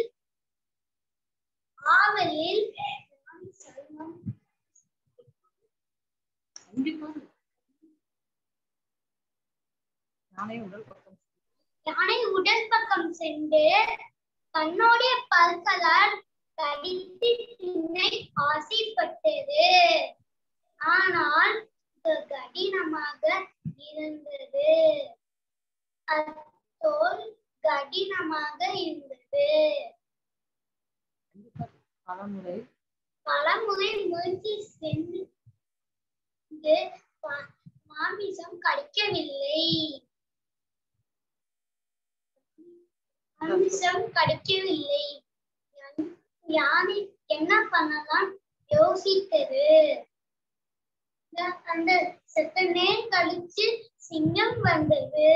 ஆவலில் செல்வம் யானை உடல் பக்கம் சென்று தன்னுடைய பற்களால் கடித்து தின்னை ஆசைப்பட்டது ஆனால் கடினமாக இருந்தது அத்தோல் கடினமாக இருந்தது பலமுறை பலமுறை முயற்சி சென்று பா- மாமிசம் கிடைக்கவில்லை மாமிசம் கிடைக்கவில்லை யா- யானை என்ன பண்ணலாம் யோசித்தது இந்த- அந்த செத்த நேரம் கழிச்சு சிங்கம் வந்தது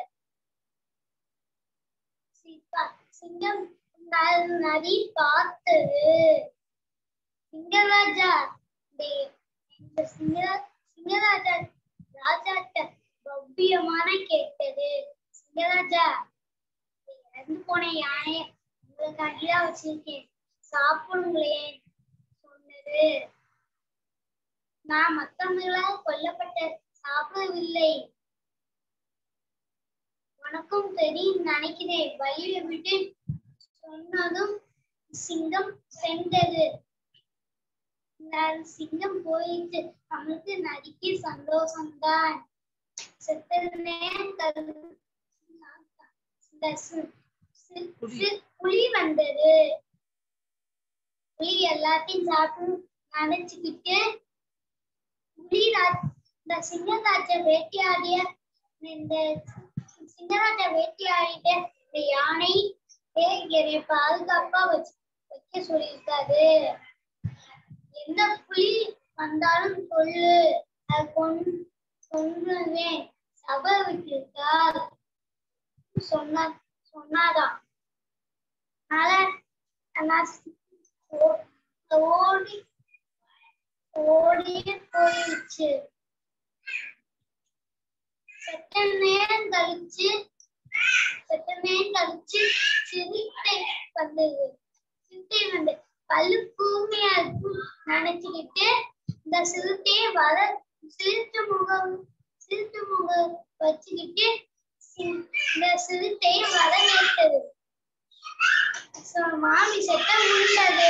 சிப்பா- சிங்கம் ந- நரி பார்த்தது சிங்கராஜா இந்த- இந்த சிங்க சிங்கராஜா ராஜாட்ட பவ்யமான கேட்டது சிங்கராஜா இந்த இறந்து போன யானைய உங்களுக்காண்டிதான் வச்சிருக்கேன் சாப்பிடுங்களேன் சொன்னது நான் மத்தவங்களால் கொல்லப்பட்ட சாப்பிடவில்லை உனக்கும் தெரியும் நினைக்கிறேன் வழியை விட்டு சொன்னதும் சிங்கம் சென்றது ந- சிங்கம் போயிட்டு அவனுக்கு நரிக்கு சந்தோஷம்தான் செத்த நேரம் கரு- இந்த சி- சி- சி- புலி வந்தது புலி எல்லாத்தையும் சாப்பிட்டு நினைச்சுக்கிட்டு புலி ரா- இந்த சிங்கராஜ வேட்டையாடிய இந்த சிங்கராஜ வேட்டையாடிட்ட இந்த யானை ஏய், என்னை பாதுகாப்பா வச்சு வைக்க சொல்லியிருக்காரு எந்த புலி வந்தாலும் சொல்லு அதை கொண்டு சொல்லுவேன் சபை விட்டிருக்கார் சொன்ன சொன்னாதான் அதனால நான் ஓ- ஓடி ஓடியே போயிடுச்சு செத்த நேரம் கழிச்சு செத்த நேரம் கழிச்சு சிறுத்தை வந்தது சிறுத்தை வந்து பல்லு கூர்மையா இருக்கும் நினைச்சுக்கிட்டு இந்த சிறுத்தையை வர சிரித்து முகம் சிரித்து முகம் வச்சுக்கிட்டு சி- இந்த சிறுத்தையை வரவேற்றது So, மாமி செத்த முடிந்தது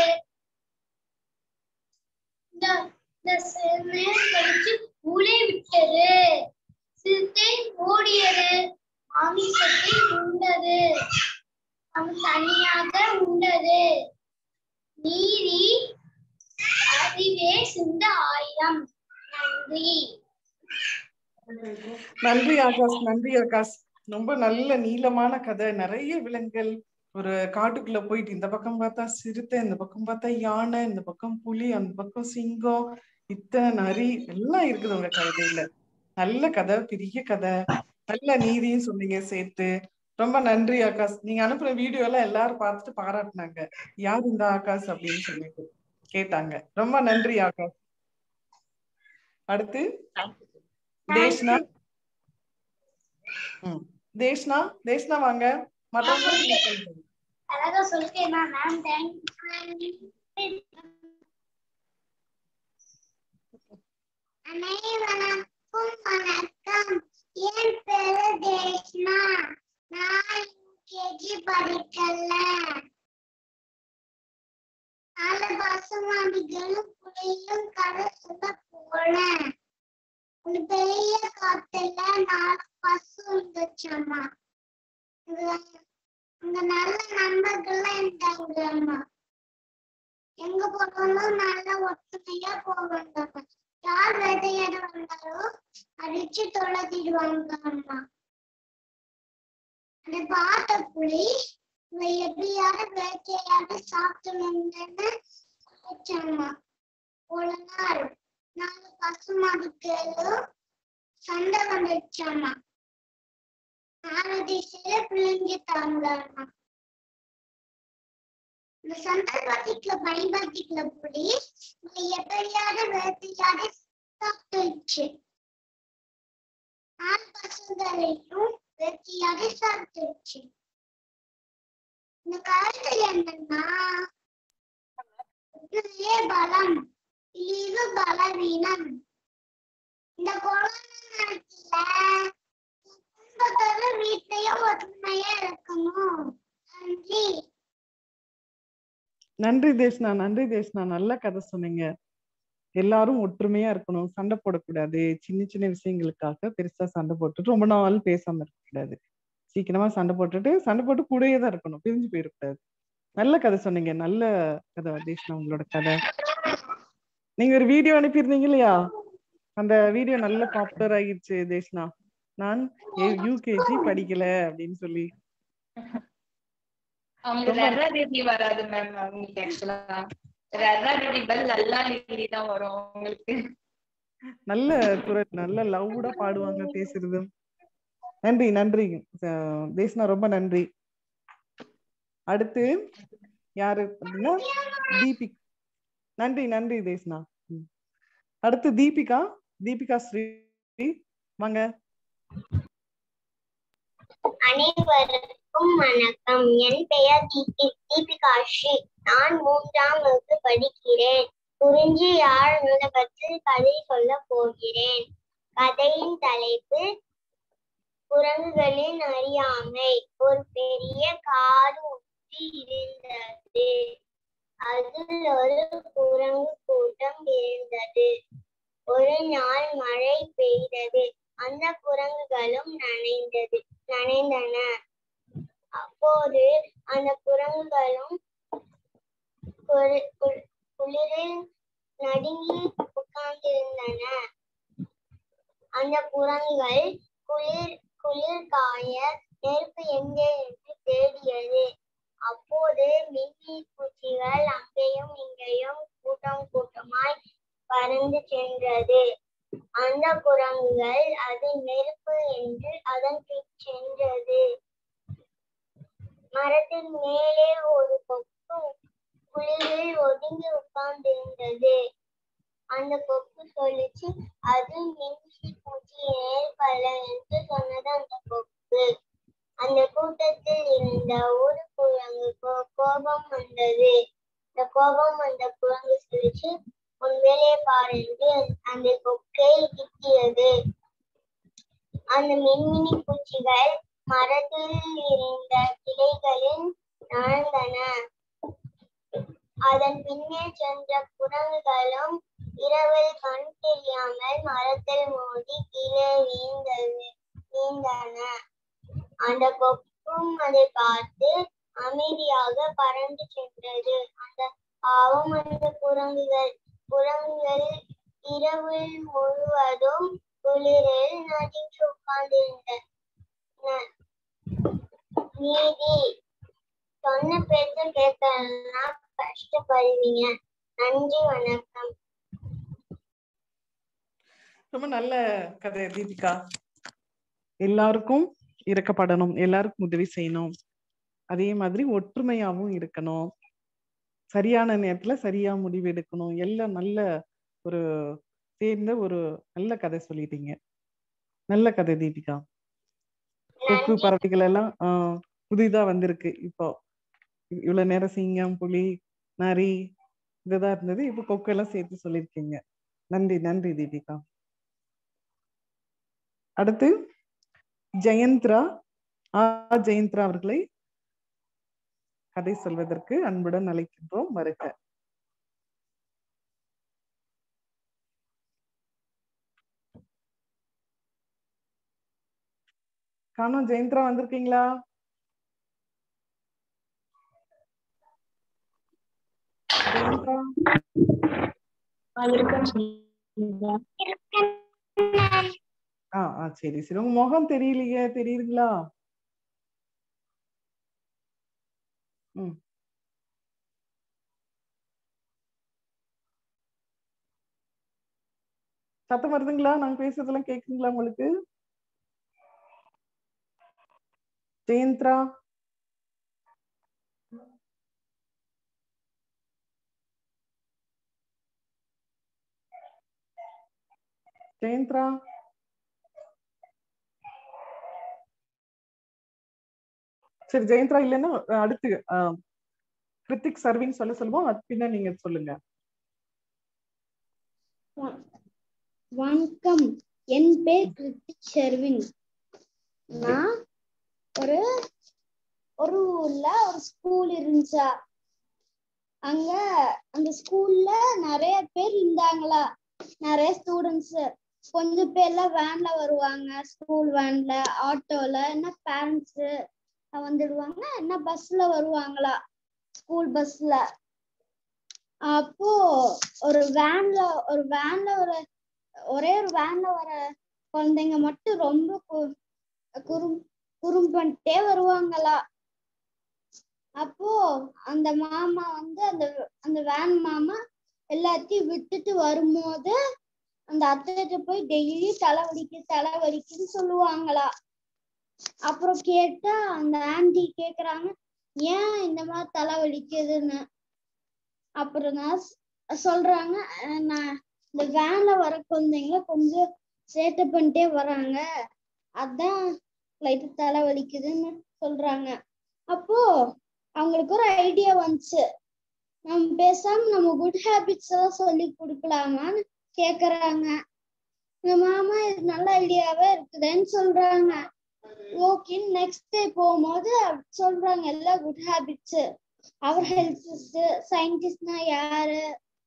இந்த இந்த சில நேரம் கழிச்சு ஊழே விட்டது சிறுத்தை ஓடியது மாமி செத்தை உண்டது அவன் தனியாக உண்டது நீதி அறிவே சிந்த ஆயிரம் நன்றி நன்றி ஆகாஷ் நன்றி ஆகாஷ் ரொம்ப நல்ல நீளமான கதை நிறைய விலங்குகள் ஒரு காட்டுக்குள்ள போயிட்டு இந்த பக்கம் பார்த்தா சிறுத்தை இந்த பக்கம் பார்த்தா யானை இந்த பக்கம் புலி அந்த பக்கம் சிங்கம் இத்தனை நரி எல்லாம் இருக்குது உங்க கதையில நல்ல கதை பெரிய கதை நல்ல நீதியும் சொன்னீங்க சேர்த்து ரொம்ப நன்றி ஆகாஷ் நீங்க அனுப்புன வீடியோ எல்லாம் எல்லாரும் பார்த்துட்டு பாராட்டினாங்க யார் இந்த ஆகாஷ் அப்படின்னு சொல்லிட்டு கேட்டாங்க ரொம்ப நன்றி ஆகாஷ் அடுத்து தேஷ்னா ம் தேஷ்னா தேஷ்னா வாங்க மற்றவங்க நீங்க சொல்லுங்க. அழகா சொல்லிட்டேனா மேம் தேங்க்யூ அனைவருக்கும் வணக்கம் என் பேரு தேஷ்னா நான் யூகேஜி படிக்கல நாலு பசுமாடிகளும் புலியும் கதை சொல்ல போனேன் ஒரு பெரிய காட்டுல நாலு பசு இருந்துச்சம்மா அங்க அங்க நல்ல நண்பர்கள்லாம் இருந்தாங்கம்மா எங்க போனாலும் நல்ல ஒற்றுமையா போவாங்க யார் வேட்டையாட வந்தாலோ அடிச்சு தொலைத்திடுவாங்க அம்மா அதை பார்த்த புலி இவ எப்படியாவது வேட்டையாட சாப்பிடணும்னு சொல்லிச்சாம்மா ஒரு நாள் நாலு பசுமாடுகளும் சண்டை வந்துச்சாம்மா நாலு திசையில பிள்ளைங்கிட்டாங்களாம்மா இந்த சந்தர்ப்பத்துக்குள்ள பயன்படுத்திக்கல புலி இவளை எப்படியாவது வேட்டையாடி சாப்பிட்டுச்சு நாலு பசுங்களையும் வேட்டையாடி சாப்பிட்டுச்சு இந்த கருத்து என்னன்னா இதுவே பலம் இது பலவீனம் இந்த கொரோனா நேரத்துல குடும்பத்தோட வீட்லயும் ஒற்றுமையா இருக்கணும் நன்றி நன்றி தேஷ்னா நன்றி தேஷ்னா நல்ல கதை சொன்னீங்க எல்லாரும் ஒற்றுமையா இருக்கணும் சண்டை போடக்கூடாது சின்ன சின்ன விஷயங்களுக்காக பெருசா சண்டை போட்டுட்டு ரொம்ப நாள் பேசாம இருக்கக்கூடாது சீக்கிரமா சண்டை போட்டுட்டு சண்டை போட்டு கூடயே தான் இருக்கணும் பிரிஞ்சு போயிடக்கூடாது நல்ல கதை சொன்னீங்க நல்ல கதை தேஷ்னா உங்களோட கதை நீங்க ஒரு வீடியோ அனுப்பியிருந்தீங்க இல்லையா அந்த வீடியோ நல்ல பாப்புலர் ஆகிடுச்சு தேஷ்னா நான் யூகேஜி படிக்கல அப்படின்னு சொல்லி அவங்களுக்கு ரொம்ப- ரெர்ரா லில்லி வராது மேம் அவங்களுக்கு ஆக்சுவலா ரெர்ரா லில்லி பதில் லல்லா லில்லி தான் வரும் அவங்களுக்கு நல்ல குரல் நல்ல லவுடா பாடுவாங்க பேசுறதும் நன்றி நன்றி அஹ் தேஷ்னா ரொம்ப நன்றி அடுத்து யாரு அப்படின்னா தீபிக் நன்றி நன்றி தேஷ்னா ம். அடுத்து தீபிகா தீபிகா ஸ்ரீ வாங்க அனைவருக்கும் வணக்கம் என் பெயர் தீபி தீபிகா ஸ்ரீ நான் மூன்றாம் வகுப்பு படிக்கிறேன் குறிஞ்சி யாழ் நூலகத்தில் கதை சொல்ல போகிறேன் கதையின் தலைப்பு குரங்குகளின் அறியாமை ஒரு பெரிய காடு ஒன்று இருந்தது அதில் ஒரு குரங்கு கூட்டம் இருந்தது ஒரு நாள் மழை பெய்தது அந்த குரங்குகளும் நனைந்தது நனைந்தன அப்போது அந்த குரங்குகளும் குரு- குரு- குளிரில் நடுங்கி உட்கார்ந்திருந்தன அந்த குரங்குகள் குளிர் குளிர் காய நெருப்பு எங்கே என்று தேடியது அப்போது மின்னி பூச்சிகள் அங்கேயும் இங்கேயும் கூட்டம் கூட்டமாய் பறந்து சென்றது அந்த குரங்குகள் அது நெருப்பு என்று அதன் பின் சென்றது மரத்தின் மேலே ஒரு கொக்கு குளிரில் ஒதுங்கி உட்கார்ந்திருந்தது அந்த கொக்கு சொல்லிச்சு அது மின்சி பூச்சி ஏற்பல என்று சொன்னது அந்த கொக்கு அந்த கூட்டத்தில் இருந்த ஒரு குரங்கு கோபம் வந்தது இந்த கோபம் வந்த குரங்கு சொல்லிச்சு உன் வேலையை பாரு என்று அந்த கொக்கை திட்டியது அந்த மின்மினி பூச்சிகள் மரத்தில் இருந்த கிளைகளில் நகர்ந்தன அதன் பின்னே சென்ற குரங்குகளும் இரவில் கண் தெரியாமல் மரத்தில் மோதி கீழே வீழ்ந்தது வீழ்ந்தன அந்த கொக்கும் அதை பார்த்து அமைதியாக பறந்து சென்றது அந்த பாவம் அந்த குரங்குகள் குரங்குகள் இரவில் முழுவதும் குளிரில் நடுங்கி உட்கார்ந்திருந்தன நீதி சொன்ன பேச்ச கேட்கலன்னா கஷ்டப்படுவீங்க நன்றி வணக்கம் ரொம்ப நல்ல கதை தீபிகா எல்லாருக்கும் இறக்கப்படணும் எல்லாருக்கும் உதவி செய்யணும் அதே மாதிரி ஒற்றுமையாவும் இருக்கணும் சரியான நேரத்துல சரியா முடிவு எடுக்கணும் எல்லாம் நல்ல ஒரு சேர்ந்த ஒரு நல்ல கதை சொல்லிட்டீங்க நல்ல கதை தீபிகா கொக்கு பறவைகள் எல்லாம் ஆஹ் புதிதா வந்திருக்கு இப்போ இவ்வளவு நேரம் சிங்கம் புலி நரி இதுதான் இருந்தது இப்போ கொக்கு எல்லாம் சேர்த்து சொல்லியிருக்கீங்க நன்றி நன்றி தீபிகா அடுத்து ஜெயந்த்ரா ஆ ஜெயந்த்ரா அவர்களை கதை சொல்வதற்கு அன்புடன் அழைக்கின்றோம் வருக காணோம் ஜெயந்த்ரா வந்திருக்கீங்களா ஜெயந்த்ரா ஆ ஆ சரி சரி உங்க முகம் தெரியலையே தெரியுதுங்களா ம் சத்தம் வருதுங்களா நாங்க பேசுறதெல்லாம் கேக்குதுங்களா உங்களுக்கு ஜெயந்த்ரா ஜெயந்த்ரா சரி ஜெயந்த்ரா இல்லைன்னா அடுத்து ஆஹ், கிருத்திக் சர்வின்னு சொல்ல சொல்லுவோம் அது பின்ன நீங்க சொல்லுங்க வணக்கம் என் பேர் கிருத்திக் ஷெர்வின் நான் ஒரு ஒரு ஊர்ல ஒரு ஸ்கூல் இருந்துச்சா அங்க அந்த ஸ்கூல்ல நிறைய பேர் இருந்தாங்களா நிறைய ஸ்டூடெண்ட்ஸ் கொஞ்சம் பேர்லாம் வேன்ல வருவாங்க ஸ்கூல் வேன்ல ஆட்டோல என்ன பேரண்ட்ஸ் வந்துடுவாங்க என்ன பஸ்ல வருவாங்களா ஸ்கூல் பஸ்ல அப்போ ஒரு வேன்ல ஒரு வேன்ல ஒரு ஒரே ஒரு வேன்ல வர குழந்தைங்க மட்டும் ரொம்ப கு- குறும் குறும் பண்ணிட்டே வருவாங்களா அப்போ அந்த மாமா வந்து அந்த அந்த வேன் மாமா எல்லாத்தையும் விட்டுட்டு வரும்போது அந்த அத்தைகிட்ட போய் டெய்லி தலை வலிக்கு தலை வலிக்குன்னு சொல்லுவாங்களா அப்புறம் கேட்டா அந்த ஆண்டி கேக்குறாங்க ஏன் இந்த மாதிரி தலை வலிக்குதுன்னு அப்புறம் நான் சொ- சொல்றாங்க "அஹ் நான் இந்த வேன்ல வர குழந்தைங்கள கொஞ்சம் சேட்டை பண்ணிட்டே வராங்க அதான் லைட் தலை வலிக்குதுன்னு சொல்றாங்க அப்போ அவங்களுக்கு ஒரு ஐடியா வந்துச்சு நம்ம பேசாம நம்ம குட் ஹேபிட்ஸ் எல்லாம் சொல்லி கொடுக்கலாமான்னு கேக்குறாங்க இந்த மாமா இது நல்ல ஐடியாவே இருக்குதுன்னு சொல்றாங்க ஓகே நெக்ஸ்ட் டே போகும்போது சொல்றாங்க எல்லாம் குட் ஹேபிட்ஸ் அவர் ஹெல்த் சயின்டிஸ்ட்னா யாரு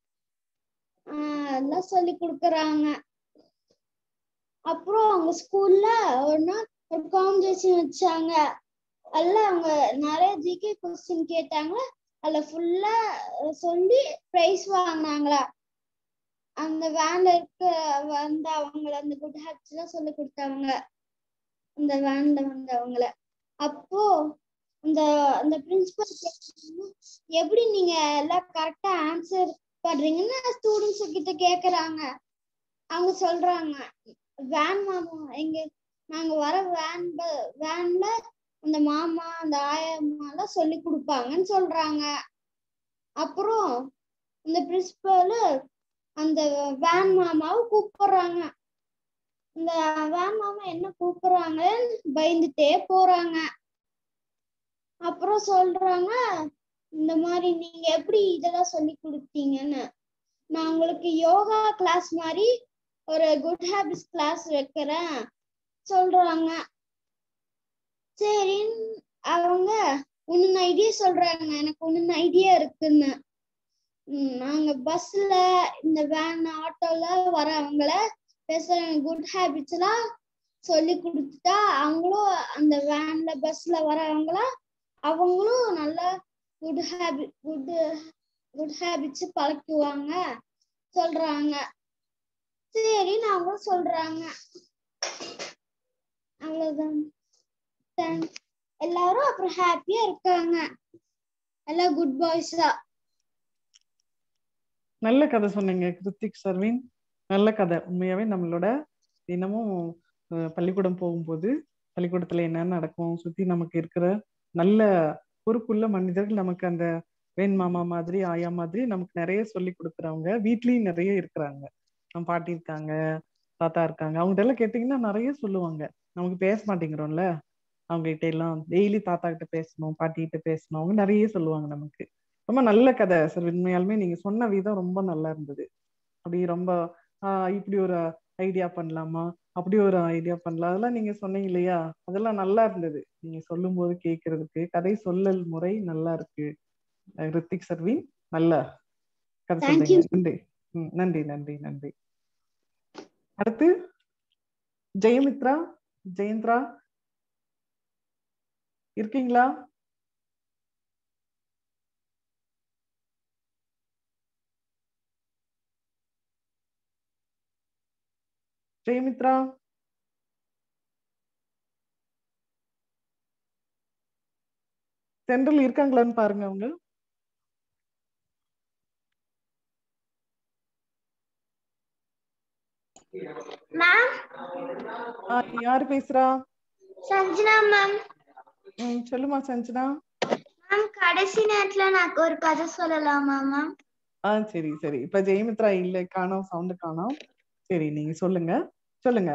ஆஹ் எல்லாம் சொல்லி கொடுக்கறாங்க அப்புறம் அவங்க ஸ்கூல்ல ஒரு நாள் ஒரு காம்படிஷன் வச்சாங்க அதுல அவங்க நிறைய ஜிகே கொஸ்டின் கேட்டாங்க அதுல ஃபுல்லா சொல்லி பிரைஸ் வாங்கினாங்களா அந்த வேன்ல இருக்க வந்த அவங்கள அந்த குட் ஹேபிட்ஸ் எல்லாம் சொல்லி கொடுத்தவங்க அந்த வேன்ல வந்தவங்கள அப்போ அந்த அந்த பிரின்சிபல் எப்படி நீங்க எல்லாம் கரெக்டா ஆன்சர் பண்றீங்கன்னு ஸ்டூடெண்ட்ஸ் கிட்ட கேக்குறாங்க அவங்க சொல்றாங்க வேன் மாமா எங்க நாங்க வர வேன் வேன்ல அந்த மாமா அந்த ஆயம்மா எல்லாம் சொல்லி கொடுப்பாங்கன்னு சொல்றாங்க அப்புறம் இந்த பிரின்சிபல் அந்த வேன் மாமாவை கூப்பிடுறாங்க இந்த வேன் மாமா என்ன கூப்பிடுறாங்கன்னு பயந்துட்டே போறாங்க அப்புறம் சொல்றாங்க இந்த மாதிரி நீங்க எப்படி இதெல்லாம் சொல்லி கொடுத்தீங்கன்னு நான் உங்களுக்கு யோகா கிளாஸ் மாதிரி ஒரு குட் ஹேபிட்ஸ் கிளாஸ் வைக்கிறேன் சொல்றாங்க சரின்னு அவங்க ஒன்னு ஐடியா சொல்றாங்க எனக்கு ஒன்னு ஐடியா இருக்குன்னு உம் நாங்க பஸ்ல இந்த வேன் ஆட்டோல வரவங்கள பேசுற குட் ஹேபிட்ஸ் எல்லாம் சொல்லி கொடுத்துட்டா அவங்களும் அந்த வேன்ல பஸ்ல வரவங்கள அவங்களும் நல்லா good habit good good habits பழக்குவாங்க சொல்றாங்க சரின்னு அவங்க சொல்றாங்க அவ்வளவுதான் Thanks. எல்லாரும் அப்புறம் ஹாப்பியா இருக்காங்க எல்லாம் குட் பாய்ஸா நல்ல கதை சொன்னீங்க கிருத்திக் சர்வின் நல்ல கதை உண்மையாவே நம்மளோட தினமும் அஹ், பள்ளிக்கூடம் போகும்போது பள்ளிக்கூடத்துல என்ன நடக்கும் சுத்தி நமக்கு இருக்கிற நல்ல பொறுப்புள்ள மனிதர்கள் நமக்கு அந்த வேன் மாமா மாதிரி ஆயா மாதிரி நமக்கு நிறைய சொல்லி கொடுக்குறவங்க வீட்லயும் நிறைய இருக்கிறாங்க நம்ம பாட்டி இருக்காங்க தாத்தா இருக்காங்க அவங்க எல்லாம் கேட்டீங்கன்னா நிறைய சொல்லுவாங்க நமக்கு பேச மாட்டேங்கிறோம்ல அவங்க கிட்ட எல்லாம் டெய்லி தாத்தா கிட்ட பேசணும் பாட்டி கிட்ட பேசணும் அவங்க நிறைய சொல்லுவாங்க நமக்கு ரொம்ப நல்ல கதை சார் உண்மையாலுமே நீங்க சொன்ன விதம் ரொம்ப நல்லா இருந்தது அப்படி ரொம்ப ஆஹ் இப்படி ஒரு ஐடியா பண்ணலாமா அப்படி ஒரு ஐடியா பண்ணலாம் அதெல்லாம் நீங்க சொன்னீங்க இல்லையா அதெல்லாம் நல்லா இருந்தது நீங்க சொல்லும் போது கேட்கறதுக்கு கதை சொல்லல் முறை நல்லா இருக்கு அஹ் ரித்திக் சர்வின் நல்ல கதை Thank சொல்றீங்க you. நன்றி ம், நன்றி நன்றி நன்றி அடுத்து ஜெயமித்ரா ஜெயந்திரா இருக்கீங்களா ஜெயமித்ரா சென்ட்ரல் இருக்காங்களான்னு பாருங்க அவங்க மேம் ஆ, யாரு பேசுறா சஞ்சனா மேம் ம் சொல்லுமா சஞ்சனா மேம் கடைசி நேரத்துல நான் ஒரு கதை சொல்லலாமா மேம் ஆ சரி சரி இப்ப ஜெயமித்ரா இல்ல காணோம் சவுண்ட் காணோம் சரி நீங்க சொல்லுங்க சொல்லுங்க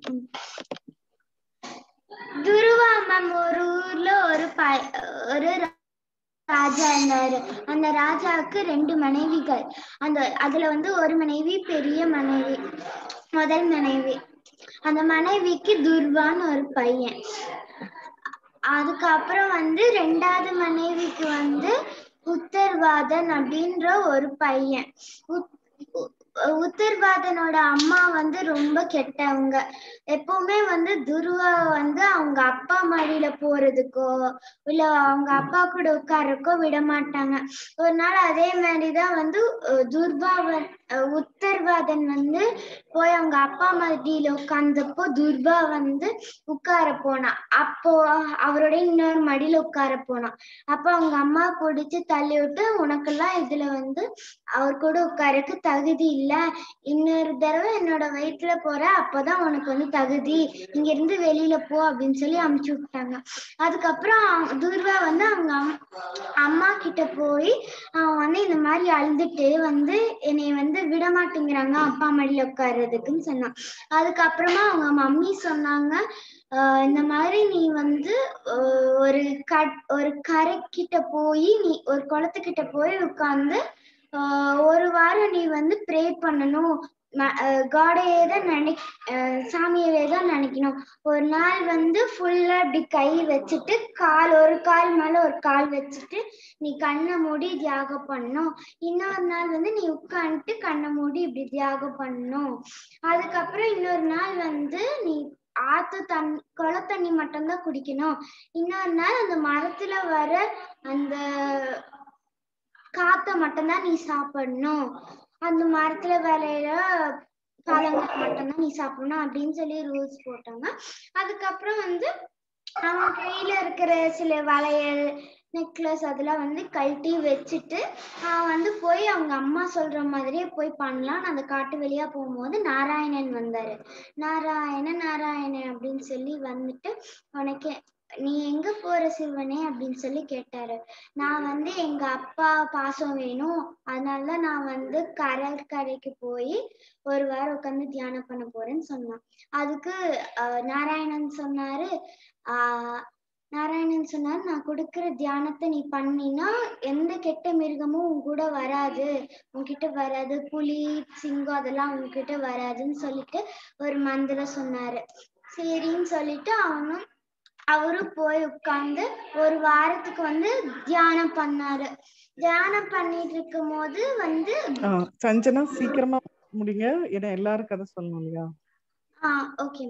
துருவா மேம் ஒரு ஊர்ல ஒரு ப- ஒரு ராஜா இருந்தாரு அந்த ராஜாவுக்கு ரெண்டு மனைவிகள் அந்த அதுல வந்து ஒரு மனைவி பெரிய மனைவி முதல் மனைவி அந்த மனைவிக்கு துர்வான்னு ஒரு பையன் அதுக்கப்புறம் வந்து ரெண்டாவது மனைவிக்கு வந்து உத்தர்வாதன் அப்படின்ற ஒரு பையன் உத்- உ- உத்தர்வாதனோட அம்மா வந்து ரொம்ப கெட்டவங்க எப்பவுமே வந்து துருவா வந்து அவங்க அப்பா மடியில போறதுக்கோ இல்ல அவங்க அப்பா கூட உட்கார்றக்கோ விட மாட்டாங்க ஒரு நாள் அதே மாதிரிதான் வந்து அஹ், துர்பாவன் அஹ், உத்தர்வாதன் வந்து போய் அவங்க அப்பா மடியில உட்கார்ந்தப்போ துர்பா வந்து உட்கார போனா அப்போ அவரோட இன்னொரு மடியில உட்கார போனான் அப்ப அவங்க அம்மா பிடிச்சு தள்ளி விட்டு உனக்கெல்லாம் இதுல வந்து அவர் கூட உட்காரக்கு தகுதி இல்ல இன்னொரு தடவை என்னோட வயிற்றுல போற அப்பதான் உனக்கு வந்து தகுதி இங்க இருந்து வெளியில போ அப்படின்னு சொல்லி அமுச்சு விட்டாங்க அதுக்கப்புறம் அவங்க- துர்வா வந்து அவங்க அம்- அம்மா கிட்ட போய் அவன் வந்து இந்த மாதிரி அழுதுட்டு வந்து என்னை வந்து விட மாட்டேங்கிறாங்க அப்பா மடியில உட்கார்றதுக்குன்னு சொன்னான் அதுக்கப்புறமா அவங்க மம்மி சொன்னாங்க ஆஹ் இந்த மாதிரி நீ வந்து ஆஹ் ஒரு கட் ஒரு கரை கிட்ட போய் நீ ஒரு குளத்துக்கிட்ட போய் உட்கார்ந்து ஆஹ் ஒரு வாரம் நீ வந்து ப்ரே பண்ணணும் காடையே தான் நினை ஆஹ் சாமியவே தான் நினைக்கணும் ஒரு நாள் வந்து ஃபுல்லா இப்படி கை வச்சுட்டு கால் ஒரு கால் மேல ஒரு கால் வச்சுட்டு நீ கண்ணை மூடி தியாகம் பண்ணணும் இன்னொரு நாள் வந்து நீ உட்காந்துட்டு கண்ணை மூடி இப்படி தியாகம் பண்ணணும் அதுக்கப்புறம் இன்னொரு நாள் வந்து நீ ஆத்து தண்ணி குள தண்ணி மட்டும்தான் குடிக்கணும் இன்னொரு நாள் அந்த மரத்துல வர அந்த காத்த மட்டும்தான் நீ சாப்பிடணும் அந்த மரத்துல விளையிற பழங்கள் மட்டும்தான் நீ சாப்பிடணும் அப்படின்னு சொல்லி ரூல்ஸ் போட்டாங்க அதுக்கப்புறம் வந்து அவன் கையில இருக்கிற சில வளையல் நெக்லஸ் அதெல்லாம் வந்து கழட்டி வச்சுட்டு அவன் வந்து போய் அவங்க அம்மா சொல்ற மாதிரியே போய் பண்ணலாம் அந்த காட்டு வழியா போகும்போது நாராயணன் வந்தாரு நாராயணன் நாராயணன் அப்படின்னு சொல்லி வந்துட்டு உனக்கு நீ எங்க போற சிவனே அப்படின்னு சொல்லி கேட்டாரு நான் வந்து எங்க அப்பா பாசம் வேணும் அதனால நான் வந்து கடற்கரைக்கு போய் ஒரு வாரம் உட்காந்து தியானம் பண்ண போறேன்னு சொன்னான் அதுக்கு ஆஹ் நாராயணன் சொன்னாரு ஆஹ் நாராயணன் சொன்னார் நான் கொடுக்கிற தியானத்தை நீ பண்ணினா எந்த கெட்ட மிருகமும் உன் கூட வராது உன்கிட்ட வராது புலி சிங்கம் அதெல்லாம் உன்கிட்ட வராதுன்னு சொல்லிட்டு ஒரு மந்திரம் சொன்னாரு சரின்னு சொல்லிட்டு அவனும் அவரும் போய் உட்கார்ந்து ஒரு வாரத்துக்கு வந்து தியானம் பண்ணாரு தியானம் பண்ணிட்டு இருக்கும் போது வந்து ஆஹ் சஞ்சனா சீக்கிரமா முடிங்க ஏன்னா எல்லாரும் கதை சொல்லணும் இல்லையா ஆஹ் ஓகே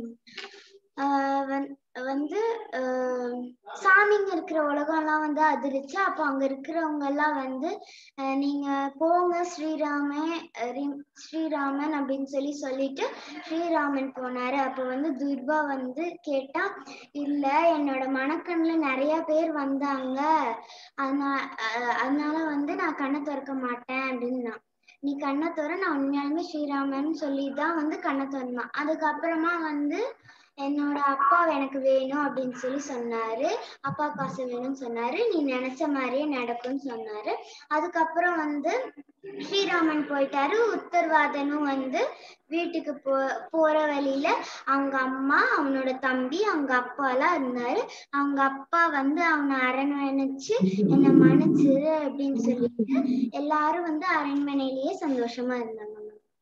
மேம் வந்து ஆஹ் சாமிங்க இருக்கிற உலகம்லாம் வந்து அதிருச்சு அப்போ அங்க இருக்கிறவங்க எல்லாம் வந்து ஆஹ் நீங்க போங்க ஸ்ரீராமே அஹ் ரி- ஸ்ரீராமன் அப்படின்னு சொல்லி சொல்லிட்டு ஸ்ரீராமன் போனாரு அப்போ வந்து துர்பா வந்து கேட்டா இல்ல என்னோட மனக்கண்ணுல நிறைய பேர் வந்தாங்க அதனால அதனால வந்து நான் கண்ணை திறக்க மாட்டேன் அப்படின்னா நீ கண்ணை திற நான் உண்மையாலுமே ஸ்ரீராமன் சொல்லி தான் வந்து கண்ணை திறந்தான் அதுக்கப்புறமா வந்து என்னோட அப்பா எனக்கு வேணும் அப்படின்னு சொல்லி சொன்னாரு அப்பா பாசம் வேணும்னு சொன்னாரு நீ நினைச்ச மாதிரியே நடக்கும்னு சொன்னாரு அதுக்கப்புறம் வந்து ஸ்ரீராமன் போயிட்டாரு உத்தர்வாதனும் வந்து வீட்டுக்கு போ போற வழியில அவங்க அம்மா அவனோட தம்பி அவங்க அப்பா எல்லாம் இருந்தாரு அவங்க அப்பா வந்து அவனை அரண்மனைச்சு என்னை மன்னிச்சிரு அப்படின்னு சொல்லிட்டு எல்லாரும் வந்து அரண்மனையிலேயே சந்தோஷமா இருந்தாங்க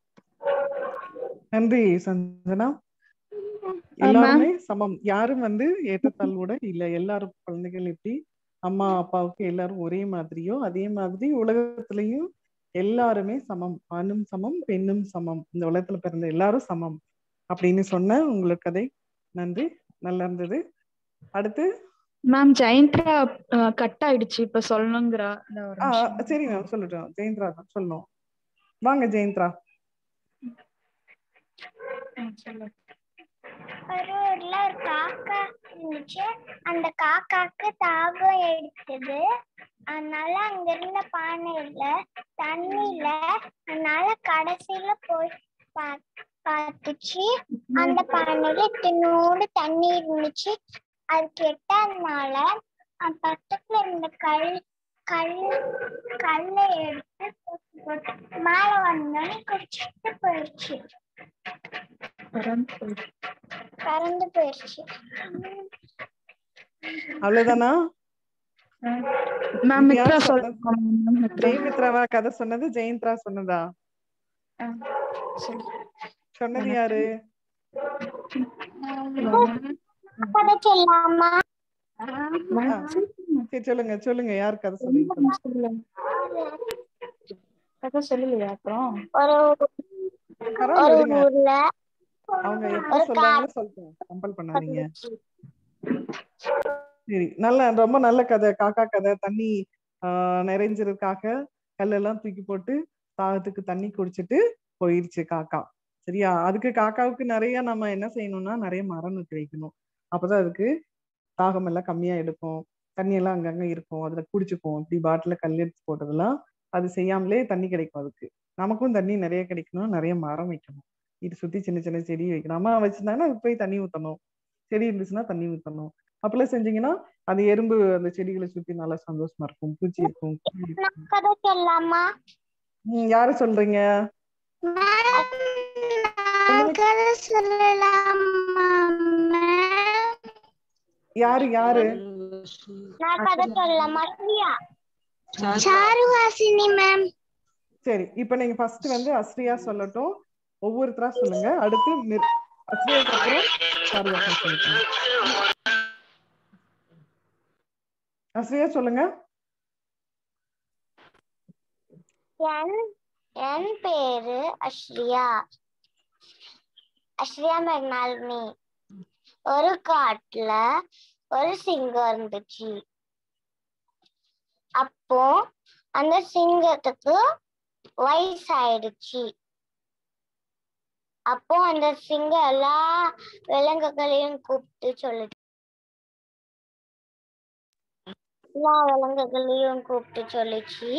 நன்றி சஞ்சனா எல்லாருமே சமம் யாரும் வந்து ஏற்றத்தாழ்வோட இல்ல எல்லாரும் குழந்தைகள் எப்படி அம்மா அப்பாவுக்கு எல்லாரும் ஒரே மாதிரியோ அதே மாதிரி உலகத்திலையும் எல்லாருமே சமம் ஆணும் சமம் பெண்ணும் சமம் இந்த உலகத்துல பிறந்த எல்லாரும் சமம் அப்படின்னு சொன்ன உங்களுக்கு கதை நன்றி நல்லா இருந்தது அடுத்து மேம் ஜெயந்திரா கட் ஆயிடுச்சு இப்ப சொல்லணுங்கிறா இந்த ஒரு ஆ நிமிஷம். சரி மேம் சொல்லட்டும் ஜெயந்திரா தான் சொல்லணும் வாங்க ஜெயந்திரா ம், சொல்லு. ஒரு ஊர்ல ஒரு காக்கா இருந்துச்சு அந்த காக்காக்கு தாகம் எடுத்தது அதனால அங்க இருந்த பானையில தண்ணி இல்ல அதனால கடைசியில போய் பா- பார்த்துச்சு அந்த பானையில தின்னோடு தண்ணி இருந்துச்சு அது கெட்டதுனால அது பக்கத்துல இருந்த கல் கல் கல்லை எடுத்து போட்டு போட்டு மேல வந்தோடனே குடிச்சிட்டு போயிடுச்சு பறந்து போயிடுச்சு. பறந்து போயிடுச்சு அவ்வளவுதானா மேம் இது யார் மித்ரா சொன்னது? சொல்லுங்க மேம் மித்ரா ஜெயமித்ராவா கதை சொன்னது ஜெயந்திரா சொன்னதா ஆ, சொல்லு. சொன்னது யாரு கதை சொல்லாமா வந்து சரி சொல்லுங்க சொல்லுங்க யார் கதை சொல்றீங்க சொல்லுங்க. கதை சொல்லலையா அப்புறம் ஒரு பரவாயில்ல ஒரு விடுங்க ஊர்ல அவங்க எப்படி ஒரு சொல்றாங்களோ சொல்லட்டும் கம்பல் பண்ணாதீங்க சரி நல்ல ரொம்ப நல்ல கதை காக்கா கதை தண்ணி ஆஹ் நிறைஞ்சிருக்காக கல்லெல்லாம் தூக்கி போட்டு தாகத்துக்கு தண்ணி குடிச்சிட்டு போயிருச்சு காக்கா சரியா அதுக்கு காக்காவுக்கு நிறைய நம்ம என்ன செய்யணும்னா நிறைய மரம் நட்டு வைக்கணும் அப்பதான் அதுக்கு தாகம் எல்லாம் கம்மியா எடுக்கும் தண்ணி எல்லாம் அங்கங்க இருக்கும் அதுல குடிச்சுக்கும் இப்படி பாட்டில கல் எடுத்து போட்டதெல்லாம் அது செய்யாமலே தண்ணி கிடைக்கும் அதுக்கு நமக்கும் தண்ணி நிறைய கிடைக்கணும் நிறைய மரம் வைக்கணும் இது சுத்தி சின்ன சின்ன செடி வைக்கணும் அம்மா வச்சிருந்தாங்கன்னா அதுக்கு போய் தண்ணி ஊத்தணும் செடி இருந்துச்சுன்னா தண்ணி ஊத்தணும் அப்பெல்லாம் செஞ்சீங்கன்னா அந்த எறும்பு அந்த செடிகளை சுத்தி நல்லா சந்தோஷமா இருக்கும் பூச்சி இருக்கும் கிளி இருக்கும். நான் கதை சொல்லலாமா ம், யாரு சொல்றீங்க நான் கதை சொல்லலாமா ma'am? யாரு யாரு நான் கதை சொல்லலாமா பிரியா சாருவாசினி மேம் சரி இப்ப நீங்க ஃபர்ஸ்ட் வந்து அஸ்ரியா சொல்லட்டும் ஒவ்வொருத்தரா சொல்லுங்க அடுத்து மிர்- அஸ்ரியாக்கு அப்புறம் சாருவாசன் சொல்லுங்க அஸ்ரியா சொல்லுங்க என் என் பேரு அஸ்ரியா அஸ்ரியா மெக்னால்மி ஒரு காட்டுல ஒரு சிங்கம் இருந்துச்சு அப்போ அந்த சிங்கத்துக்கு வயசாயிடுச்சு அப்போ அந்த சிங்கம் எல்லா விலங்குகளையும் கூப்பிட்டு சொல்லுச்சு எல்லா விலங்குகளையும் கூப்பிட்டு சொல்லுச்சு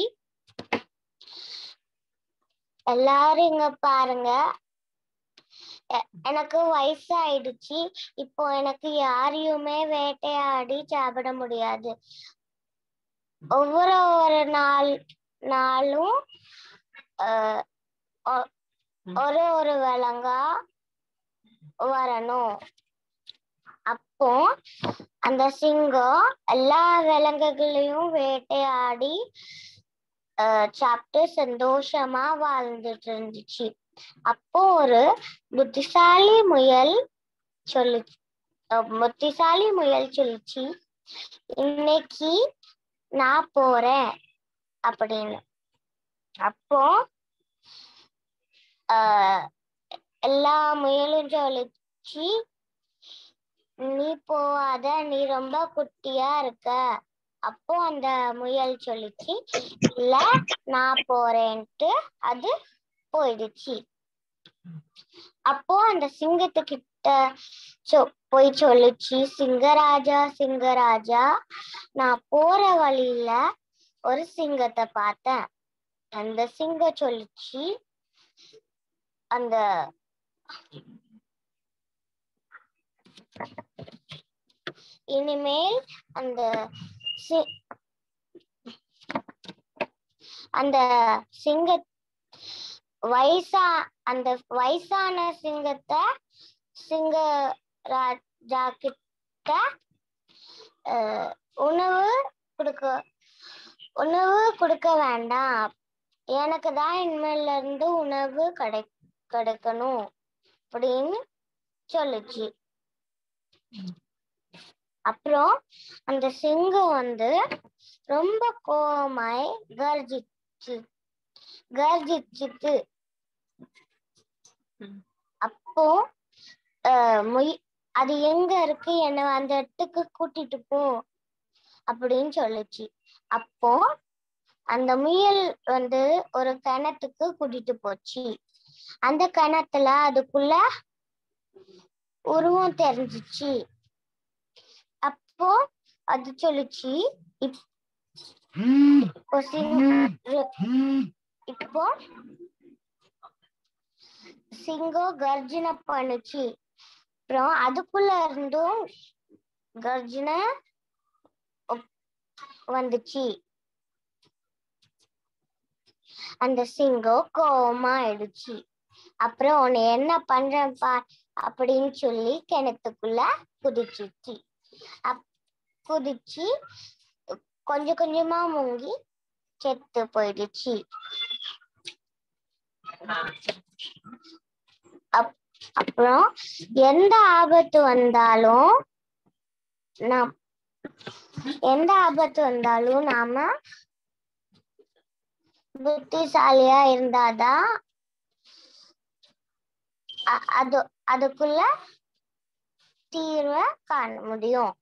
எல்லாரும் இங்க பாருங்க எ- எனக்கு வயசாயிடுச்சு இப்போ எனக்கு யாரையுமே வேட்டையாடி சாப்பிட முடியாது ஒவ்வொரு ஒரு நாள் நாளும் அஹ், ஒ- ஒரு ஒரு விலங்கா வரணும் அப்போ அந்த சிங்கம் எல்லா விலங்குகளையும் வேட்டையாடி அஹ், சாப்பிட்டு சந்தோஷமா வாழ்ந்துட்டு இருந்துச்சு அப்போ ஒரு புத்திசாலி முயல் சொல்லு அஹ், புத்திசாலி முயல் சொல்லுச்சு இன்னைக்கு நான் போறேன் அப்படின்னு அப்போ ஆஹ் எல்லா முயலும் சொல்லிச்சு நீ போவாத நீ ரொம்ப குட்டியா இருக்க அப்போ அந்த முயல் சொல்லிச்சு இல்ல நான் போறேன்ட்டு அது போயிடுச்சு அப்போ அந்த சிங்கத்துக்கிட்ட சொ போய் சொல்லுச்சு சிங்கராஜா சிங்கராஜா நான் போற வழியில ஒரு சிங்கத்தை பார்த்தேன் அந்த சிங்கம் சொல்லுச்சு அந்த இனிமேல் அந்த சி- அந்த சிங்க வயசா அந்த வயசான சிங்கத்தை சிங்க ராஜா கிட்ட அஹ், உணவு கொடுக்க உணவு கொடுக்க வேண்டாம் எனக்கு தான் இனிமேல இருந்து உணவு கிடை கிடைக்கணும் அப்படின்னு சொல்லுச்சு அப்புறம் அந்த சிங்கம் வந்து ரொம்ப கோவமாய் கர்ஜிச்சு கர்ஜிச்சுட்டு அப்போ அஹ், முய் அது எங்க இருக்கு என்ன அந்த இடத்துக்கு கூட்டிட்டு போ அப்படின்னு சொல்லுச்சு அப்போ அந்த முயல் வந்து ஒரு கிணத்துக்கு கூட்டிட்டு போச்சு அந்த கிணத்துல அதுக்குள்ள உருவம் தெரிஞ்சிச்சு அப்போ அது சொல்லுச்சு இப்- இப்போ சிங்க- இப்போ சிங்கம் கர்ஜனை பண்ணுச்சு அப்புறம் அதுக்குள்ள இருந்தும் கர்ஜனை ஒப்- வந்துச்சு அந்த சிங்கம் கோவமா ஆயிடுச்சு அப்புறம் உன்னை என்ன பண்றேன் பா அப்படின்னு சொல்லி கிணத்துக்குள்ள குதிச்சிச்சு அப் குதிச்சு கொஞ்சம் கொஞ்சமா முங்கி செத்து போயிடுச்சு அப் அப்புறம் எந்த ஆபத்து வந்தாலும் நான் எந்த ஆபத்து வந்தாலும் நாம புத்திசாலியா இருந்தாதான் அ- அது அதுக்குள்ள தீர்வை காண முடியும்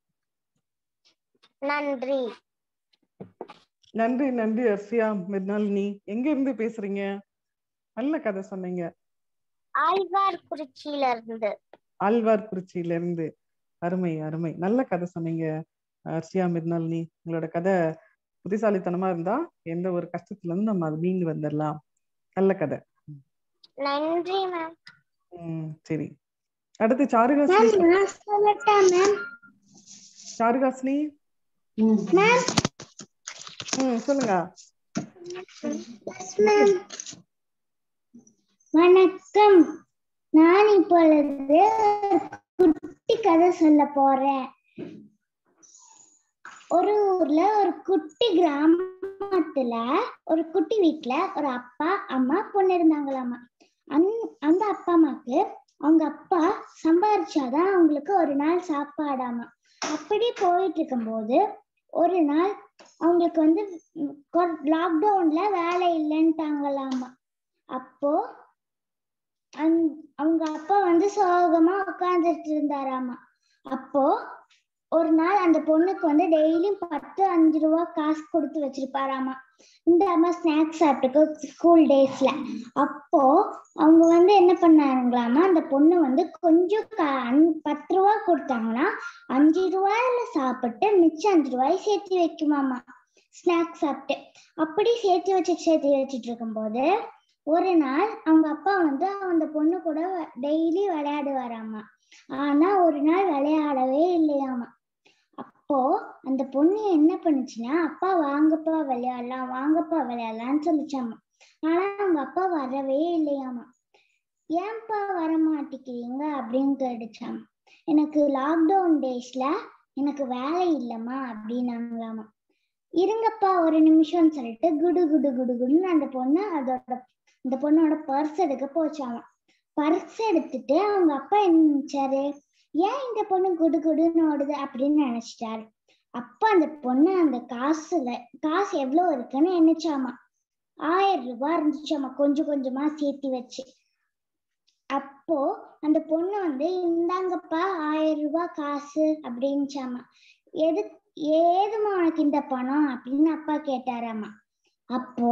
நன்றி நன்றி நன்றி அர்சியா மிர்னாலினி எங்க இருந்து பேசுறீங்க நல்ல கதை சொன்னீங்க ஆழ்வார்குறிச்சியில இருந்து ஆழ்வார்குறிச்சியில இருந்து அருமை அருமை நல்ல கதை சொன்னீங்க அர்ஷியா மிர்னாலினி உங்களோட கதை புத்திசாலித்தனமா இருந்தா எந்த ஒரு கஷ்டத்துல இருந்து நம்ம அது மீண்டு வந்துடலாம் நல்ல கதை நன்றி மேம் உம் சரி அடுத்து சாருகாசினி மேம் நான் சொல்லட்டா மேம் சாருகாசினி மேம் ம் சொல்லுங்க மேம் வணக்கம் நான் இப்பொழுது ஒரு குட்டி கதை சொல்ல போறேன் ஒரு ஊர்ல ஒரு குட்டி கிராமத்துல ஒரு குட்டி வீட்ல ஒரு அப்பா அம்மா பொண்ணு இருந்தாங்களாமா அந் அந்த அப்பா அம்மாக்கு அவங்க அப்பா சம்பாரிச்சாதான் அவங்களுக்கு ஒரு நாள் சாப்பாடாமா அப்படி போயிட்டு இருக்கும்போது ஒரு நாள் அவங்களுக்கு வந்து லாக்டவுன்ல வேலை இல்லைன்ட்டாங்களாமா அப்போ அந்- அவங்க அப்பா வந்து சோகமா உட்கார்ந்துட்டு இருந்தாராமா அப்போ ஒரு நாள் அந்த பொண்ணுக்கு வந்து டெய்லியும் பத்து அஞ்சு ரூபா காசு கொடுத்து வச்சிருப்பாராமா இந்த அம்மா ஸ்நாக்ஸ் சாப்பிட்டுக்கோ ஸ்கூல் டேஸ்ல அப்போ அவங்க வந்து என்ன பண்ணாங்களாமா அந்த பொண்ணு வந்து கொஞ்சம் க- அஞ்- பத்து ரூபா கொடுத்தாங்கன்னா அஞ்சு ரூபாயில சாப்பிட்டு மிச்சம் அஞ்சு ரூபாய் சேர்த்து வைக்குமாமா ஸ்நாக்ஸ் சாப்பிட்டு அப்படி சேர்த்து வச்சு சேர்த்து வச்சுட்டு இருக்கும்போது ஒரு நாள் அவங்க அப்பா வந்து அந்த பொண்ணு கூட டெய்லி விளையாடுவாராமா ஆனா ஒரு நாள் விளையாடவே இல்லையாமா அப்போ அந்த பொண்ணு என்ன பண்ணுச்சுன்னா அப்பா வாங்கப்பா விளையாடலாம் வாங்கப்பா விளையாடலாம்னு சொல்லிச்சாமா ஆனா அவங்க அப்பா வரவே இல்லையாமா ஏன்பா வர மாட்டேங்கிறீங்க அப்படின்னு கேட்டுச்சாமா எனக்கு லாக்டவுன் டேஸ்ல எனக்கு வேலை இல்லம்மா அப்படின்னாங்களாமா இருங்கப்பா ஒரு நிமிஷம்னு சொல்லிட்டு குடு குடு குடு குடுன்னு அந்த பொண்ணு அதோட அந்த பொண்ணோட பர்ஸ் எடுக்க போச்சாமா பர்ஸ் எடுத்துட்டு அவங்க அப்பா என்ன நினைச்சாரு ஏன் இந்த பொண்ணு குடு குடுன்னு ஓடுது அப்படின்னு நினைச்சிட்டாரு அப்ப அந்த பொண்ணு அந்த காசுல காசு எவ்வளவு இருக்குன்னு நினைச்சாமா ஆயிரம் ரூபாய் இருந்துச்சாமா கொஞ்சம் கொஞ்சமா சேர்த்து வச்சு அப்போ அந்த பொண்ணு வந்து இந்தாங்கப்பா ஆயிரம் ரூபாய் காசு அப்படின்ச்சாமா எது ஏதுமா உனக்கு இந்த பணம் அப்படின்னு அப்பா கேட்டாராமா அப்போ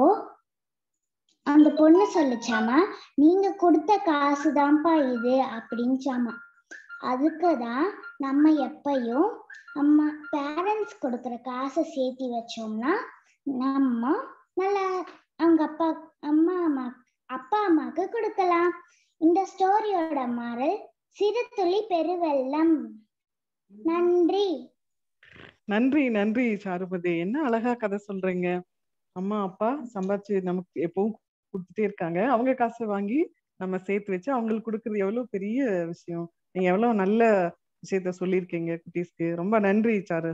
அந்த பொண்ணு சொல்லுச்சாமா நீங்க கொடுத்த காசு தான்ப்பா இது அப்படின்ச்சாமா அதுக்குதான் நம்ம எப்பயும் அம்மா பேரண்ட்ஸ் கொடுக்குற காசை சேர்த்தி வச்சோம்னா நம்ம நல்லா அவங்க அப்பா அம்மா அம்மா அப்பா அம்மாக்கு கொடுக்கலாம் இந்த ஸ்டோரியோட மாறல் சிறு துளி பெருவெள்ளம் நன்றி நன்றி நன்றி சாருபதி என்ன அழகா கதை சொல்றீங்க அம்மா அப்பா சம்பாதிச்சு நமக்கு எப்பவும் கொடுத்துட்டே இருக்காங்க அவங்க காசை வாங்கி நம்ம சேர்த்து வச்சு அவங்களுக்கு கொடுக்கறது எவ்வளவு பெரிய விஷயம் நீங்க எவ்வளவு நல்ல விஷயத்த சொல்லியிருக்கீங்க குட்டீஸ்க்கு ரொம்ப நன்றி சாரு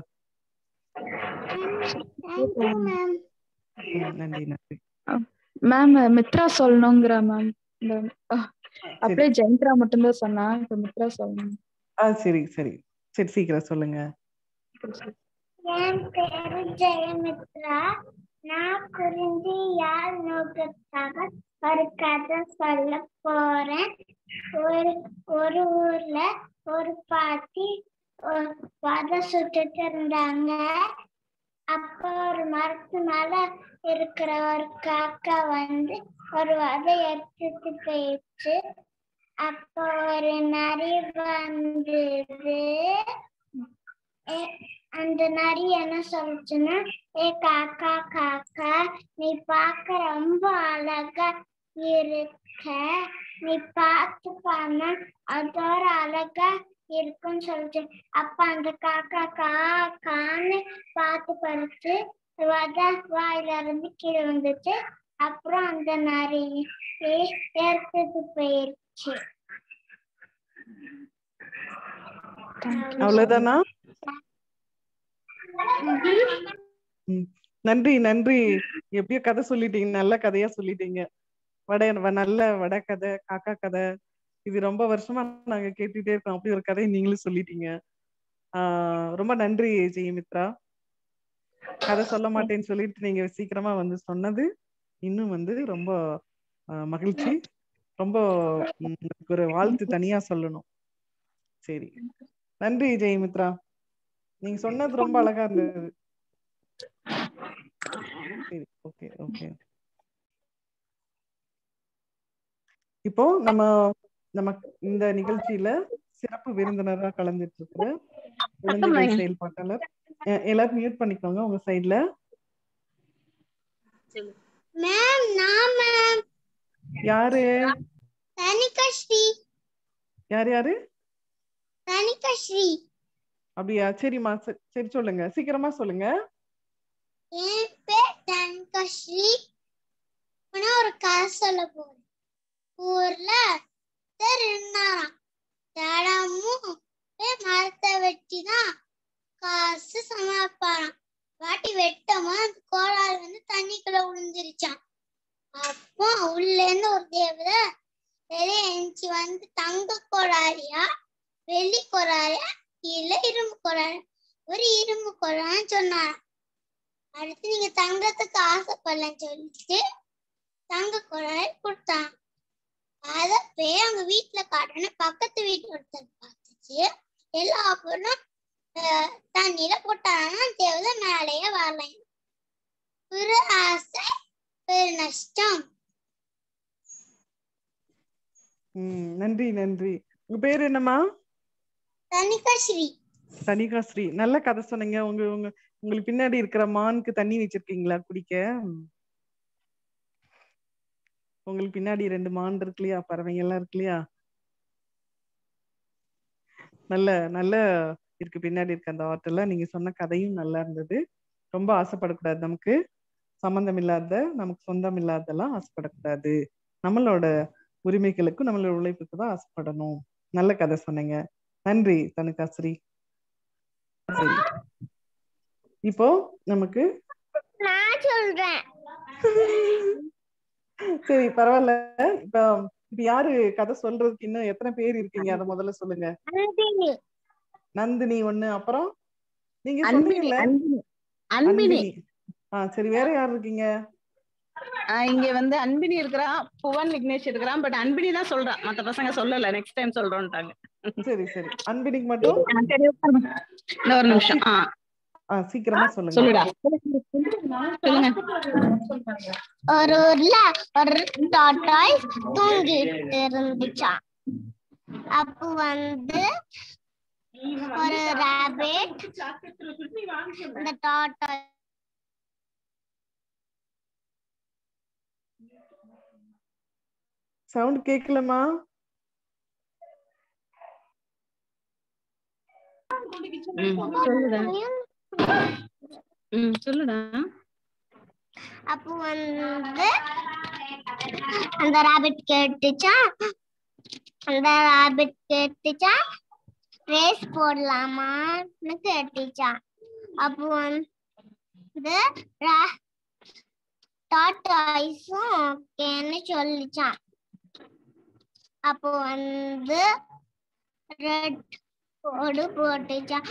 தேங்க்யூ மேம் ம், நன்றி நன்றி மேம் மித்ரா சொல்லணுங்கிற மேம் இந்த அஹ், அப்படியே ஜெயந்திரா மட்டும்தான் சொன்னா இப்ப மித்ரா சொல்லணும் ஆ சரி சரி சரி சீக்கிரம் சொல்லுங்க என் பேரு ஜெயமித்ரா நான் குறிஞ்சி யாழ் நோக்கத்தாக ஒரு கதை சொல்ல போறேன் ஒரு ஒரு ஊர்ல ஒரு பாட்டி ஒ- வதை சுட்டுட்டு இருந்தாங்க அப்ப ஒரு மரத்து மேல இருக்கிற ஒரு காக்கா வந்து ஒரு வதை எடுத்துட்டு போயிடுச்சு அப்போ ஒரு நரி வந்தது ஏ- அந்த நரி என்ன சொல்லுச்சுன்னா ஏ காக்கா காக்கா நீ பார்க்க ரொம்ப அழகா இருக்க நீ பார்த்து பாருன்னா அதோட அழகா இருக்குன்னு சொல்லிச்சு அப்ப அந்த காக்கா காக்கான்னு பார்த்து பறிச்சு வத வாயில இருந்து கீழே வந்துச்சு அப்புறம் அந்த நரி எடுத்துட்டு போயிருச்சு அவ்வளவுதானா ம். நன்றி நன்றி எப்படியோ கதை சொல்லிட்டீங்க நல்ல கதையா சொல்லிட்டீங்க வட வ- நல்ல வட கதை காக்கா கதை இது ரொம்ப வருஷமா நாங்க கேட்டுட்டே இருக்கோம் அப்படி ஒரு கதையை நீங்களும் சொல்லிட்டீங்க ஆஹ் ரொம்ப நன்றி ஜெயமித்ரா கதை சொல்ல மாட்டேன்னு சொல்லிட்டு நீங்க சீக்கிரமா வந்து சொன்னது இன்னும் வந்து ரொம்ப ஆஹ் மகிழ்ச்சி ரொம்ப உம், உங்களுக்கு ஒரு வாழ்த்து தனியா சொல்லணும் சரி நன்றி ஜெயமித்ரா நீங்க சொன்னது ரொம்ப அழகா இருந்தது சரி ஓகே ஓகே இப்போ நம்ம நம்ம இந்த நிகழ்ச்சியில சிறப்பு விருந்தினரா கலந்துட்டு இருக்கிற குழந்தைகள் செயல்பாட்டாளர் எ- எல்லாரும் மியூட் பண்ணிக்கோங்க உங்க சைடுல மேம் நான் மேம் யாரு தனிகா ஸ்ரீ யார் யாரு தனிகா ஸ்ரீ அப்படியா சரிம்மா ச- சரி சொல்லுங்க சீக்கிரமா சொல்லுங்க என் பேர் தனிகா ஸ்ரீ நான் ஒரு கதை சொல்ல போறேன் ஊர்ல ஒருத்தர் இருந்தாராம் தினமும் போய் மரத்தை வெட்டி தான் காசு சமாளிப்பாராம் வாட்டி வெட்டமா அந்த கோளாறு வந்து தண்ணிக்குள்ள விழுந்துருச்சான் அப்போ உள்ள இருந்து ஒரு தேவதை வெளியே எழுந்துச்சு வந்து தங்க கோளாரியா வெள்ளி கோளாரியா இல்ல இரும்பு கோளாரியா ஒரு இரும்பு கோளான்னு சொன்னாராம் அடுத்து நீங்க தங்கத்துக்கு ஆசைப்படலன்னு சொல்லிட்டு தங்க குழாய் கொடுத்தாங்க அத போய் அவங்க வீட்டுல காட்டணும் பக்கத்து வீட்டு ஒருத்தர் பார்த்துச்சு எல்லா பொருளும் அஹ், தண்ணியில போட்டாங்கன்னா தேவதை மேலேயே வரலைங்க ஒரு ஆசை ஒரு நஷ்டம் ம் நன்றி நன்றி உங்க பேர் என்னம்மா தனிகா ஸ்ரீ தனிகா ஸ்ரீ நல்ல கதை சொன்னீங்க உங்க உங்க உங்களுக்கு பின்னாடி இருக்கிற மானுக்கு தண்ணி வச்சிருக்கீங்களா குடிக்க உங்களுக்கு பின்னாடி ரெண்டு மான் இருக்கு இல்லையா பறவைங்க எல்லாம் இருக்கு இல்லையா நல்ல நல்ல இருக்கு பின்னாடி இருக்க அந்த ஆட்டெல்லாம் நீங்க சொன்ன கதையும் நல்லா இருந்தது ரொம்ப ஆசைப்படக்கூடாது நமக்கு சம்பந்தம் இல்லாத நமக்கு சொந்தம் இல்லாதெல்லாம் ஆசைப்படக்கூடாது நம்மளோட உரிமைகளுக்கும் நம்மளோட உழைப்புக்கு தான் ஆசைப்படணும் நல்ல கதை சொன்னீங்க நன்றி தனுகாஸ்ரீ சரி இப்போ நமக்கு நான் சொல்றேன் சரி பரவாயில்ல இப்ப இப்ப யாரு கதை சொல்றதுக்கு இன்னும் எத்தனை பேர் இருக்கீங்க அத முதல்ல சொல்லுங்க அன்பினி நந்தினி ஒண்ணு அப்புறம் நீங்க அன்பினி சொன்னீங்கல்ல அன்பினி அன்பினி ஆ சரி வேற யார் இருக்கீங்க ஆஹ் இங்க வந்து அன்பினி இருக்கிறா புவன் விக்னேஷ் இருக்கிறான் பட் அன்பினி தான் சொல்றான் மத்த பசங்க சொல்லல நெக்ஸ்ட் டைம் சொல்றோம்ட்டாங்க சரி சரி அன்பினிக்கு மட்டும் இன்னும் ஒரு நிமிஷம் ஆ ஆ சீக்கிரமா சொல்லுங்க சொல்லுடா சொல்லுங்க ஒரு ஊர்ல ஒரு டாட்டாய் தூங்கிட்டு இருந்துச்சாம் அப்போ வந்து ஒரு ராபிட் இந்த டாட்டாய் சவுண்ட் கேக்கலமா ம், சொல்லுடா ம் சொல்லுடா அப்போ வந்து அந்த ராபிட் கேட்டுச்சா அந்த ராபிட் கேட்டுச்சா ரேஸ் போடலாமான்னு கேட்டுச்சா அப்போ வந்து டாட்டாய்ஸும் ஓகேன்னு சொல்லிச்சான் அப்போ வந்து ரெட் போடு போட்டுச்சான்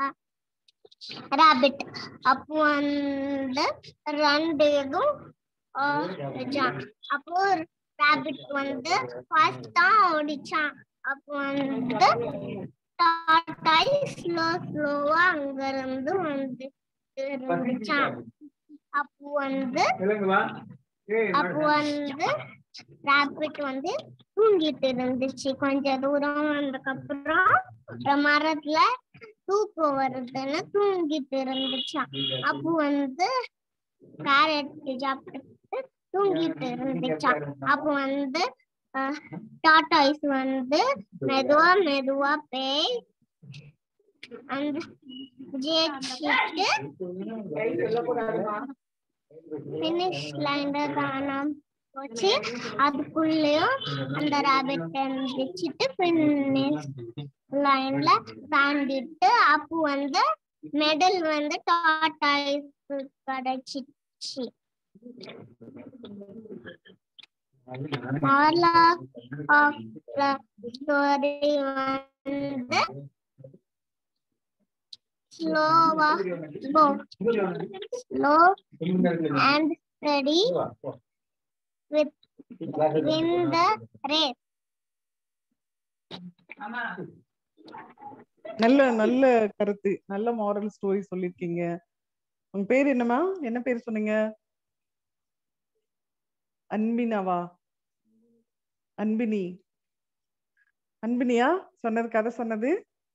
ராபிட் அப்போ வந்து ரெண்டு இதுவும் ஓடிச்சான் அப்போ ராபிட் வந்து ஃபர்ஸ்ட் தான் ஓடிச்சான் அப்போ வந்து டாட்டாய் ஸ்லோ ஸ்லோவா அங்க இருந்து வந்து இருந்துச்சான் அப்போ வந்து அப்போ வந்து ராபிட் வந்து தூங்கிட்டு இருந்துச்சு கொஞ்ச தூரம் வந்ததுக்கப்புறம் ஒரு மரத்துல தூக்கம் வருதுன்னு தூங்கிட்டு இருந்துச்சாம் அப்போ வந்து கேரட் சாப்பிட்டு தூங்கிட்டு இருந்துச்சாம் அப்போ வந்து டாட்டாய்ஸ் வந்து மெதுவா மெதுவா பேய் அந்த ஜெயிச்சுட்டு ஃபினிஷ் லைன்ல காணாம போச்சு அதுக்குள்ளேயும் அந்த ராபிட் இருந்துச்சுட்டு ஃபினிஷ் லைன்ல தாண்டிட்டு அப்போ வந்து மெடல் வந்து டாட்டாய்ஸ் கிடைச்சிச்சு moral of the story வந்து ஸ்லோவா slow slow and steady with win the race நல்ல நல்ல கருத்து நல்ல மாரல் ஸ்டோரி சொல்லிருக்கீங்க உங்க பேர் என்னம்மா என்ன பேர் சொன்னீங்க அன்பினாவா அன்பினி அன்பினியா சொன்னது கதை சொன்னது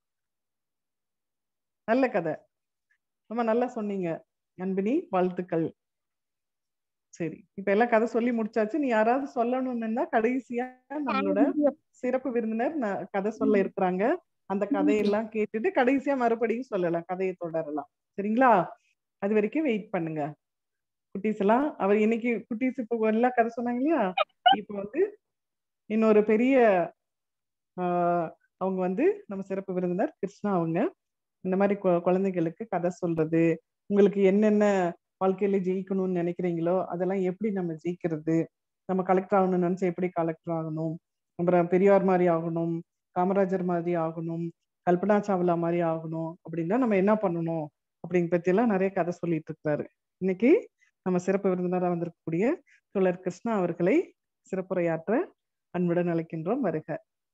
நல்ல கதை ரொம்ப நல்லா சொன்னீங்க அன்பினி வாழ்த்துக்கள் சரி இப்ப எல்லாம் கதை சொல்லி முடிச்சாச்சு நீ யாராவது சொல்லணும்னா கடைசியா நம்மளோட சிறப்பு விருந்தினர் ந- கதை சொல்ல இருக்கிறாங்க அந்த கதையெல்லாம் கேட்டுட்டு கடைசியா மறுபடியும் சொல்லலாம் கதையை தொடரலாம் சரிங்களா அது வரைக்கும் வெயிட் பண்ணுங்க குட்டீஸ் எல்லாம் அவர் இன்னைக்கு குட்டீஸ் இப்போ எல்லாம் கதை சொன்னாங்க இல்லையா இப்போ வந்து இன்னொரு பெரிய ஆஹ் அவங்க வந்து நம்ம சிறப்பு விருந்தினர் கிருஷ்ணா அவங்க இந்த மாதிரி கு- குழந்தைகளுக்கு கதை சொல்றது உங்களுக்கு என்னென்ன வாழ்க்கையில ஜெயிக்கணும்னு நினைக்கிறீங்களோ அதெல்லாம் எப்படி நம்ம ஜெயிக்கிறது நம்ம கலெக்டர் ஆகணும்னு நினைச்சா எப்படி கலெக்டர் ஆகணும் அப்புறம் பெரியார் மாதிரி ஆகணும் காமராஜர் மாதிரி ஆகணும் கல்பனா சாவ்லா மாதிரி ஆகணும் அப்படின்னா நம்ம என்ன பண்ணணும் அப்படிங்க பத்தி எல்லாம் நிறைய கதை சொல்லிட்டு இருக்காரு இன்னைக்கு நம்ம சிறப்பு விருந்தினராக வந்திருக்கக்கூடிய தோழர் கிருஷ்ணா அவர்களை சிறப்புரையாற்ற அன்புடன் அழைக்கின்றோம் வருக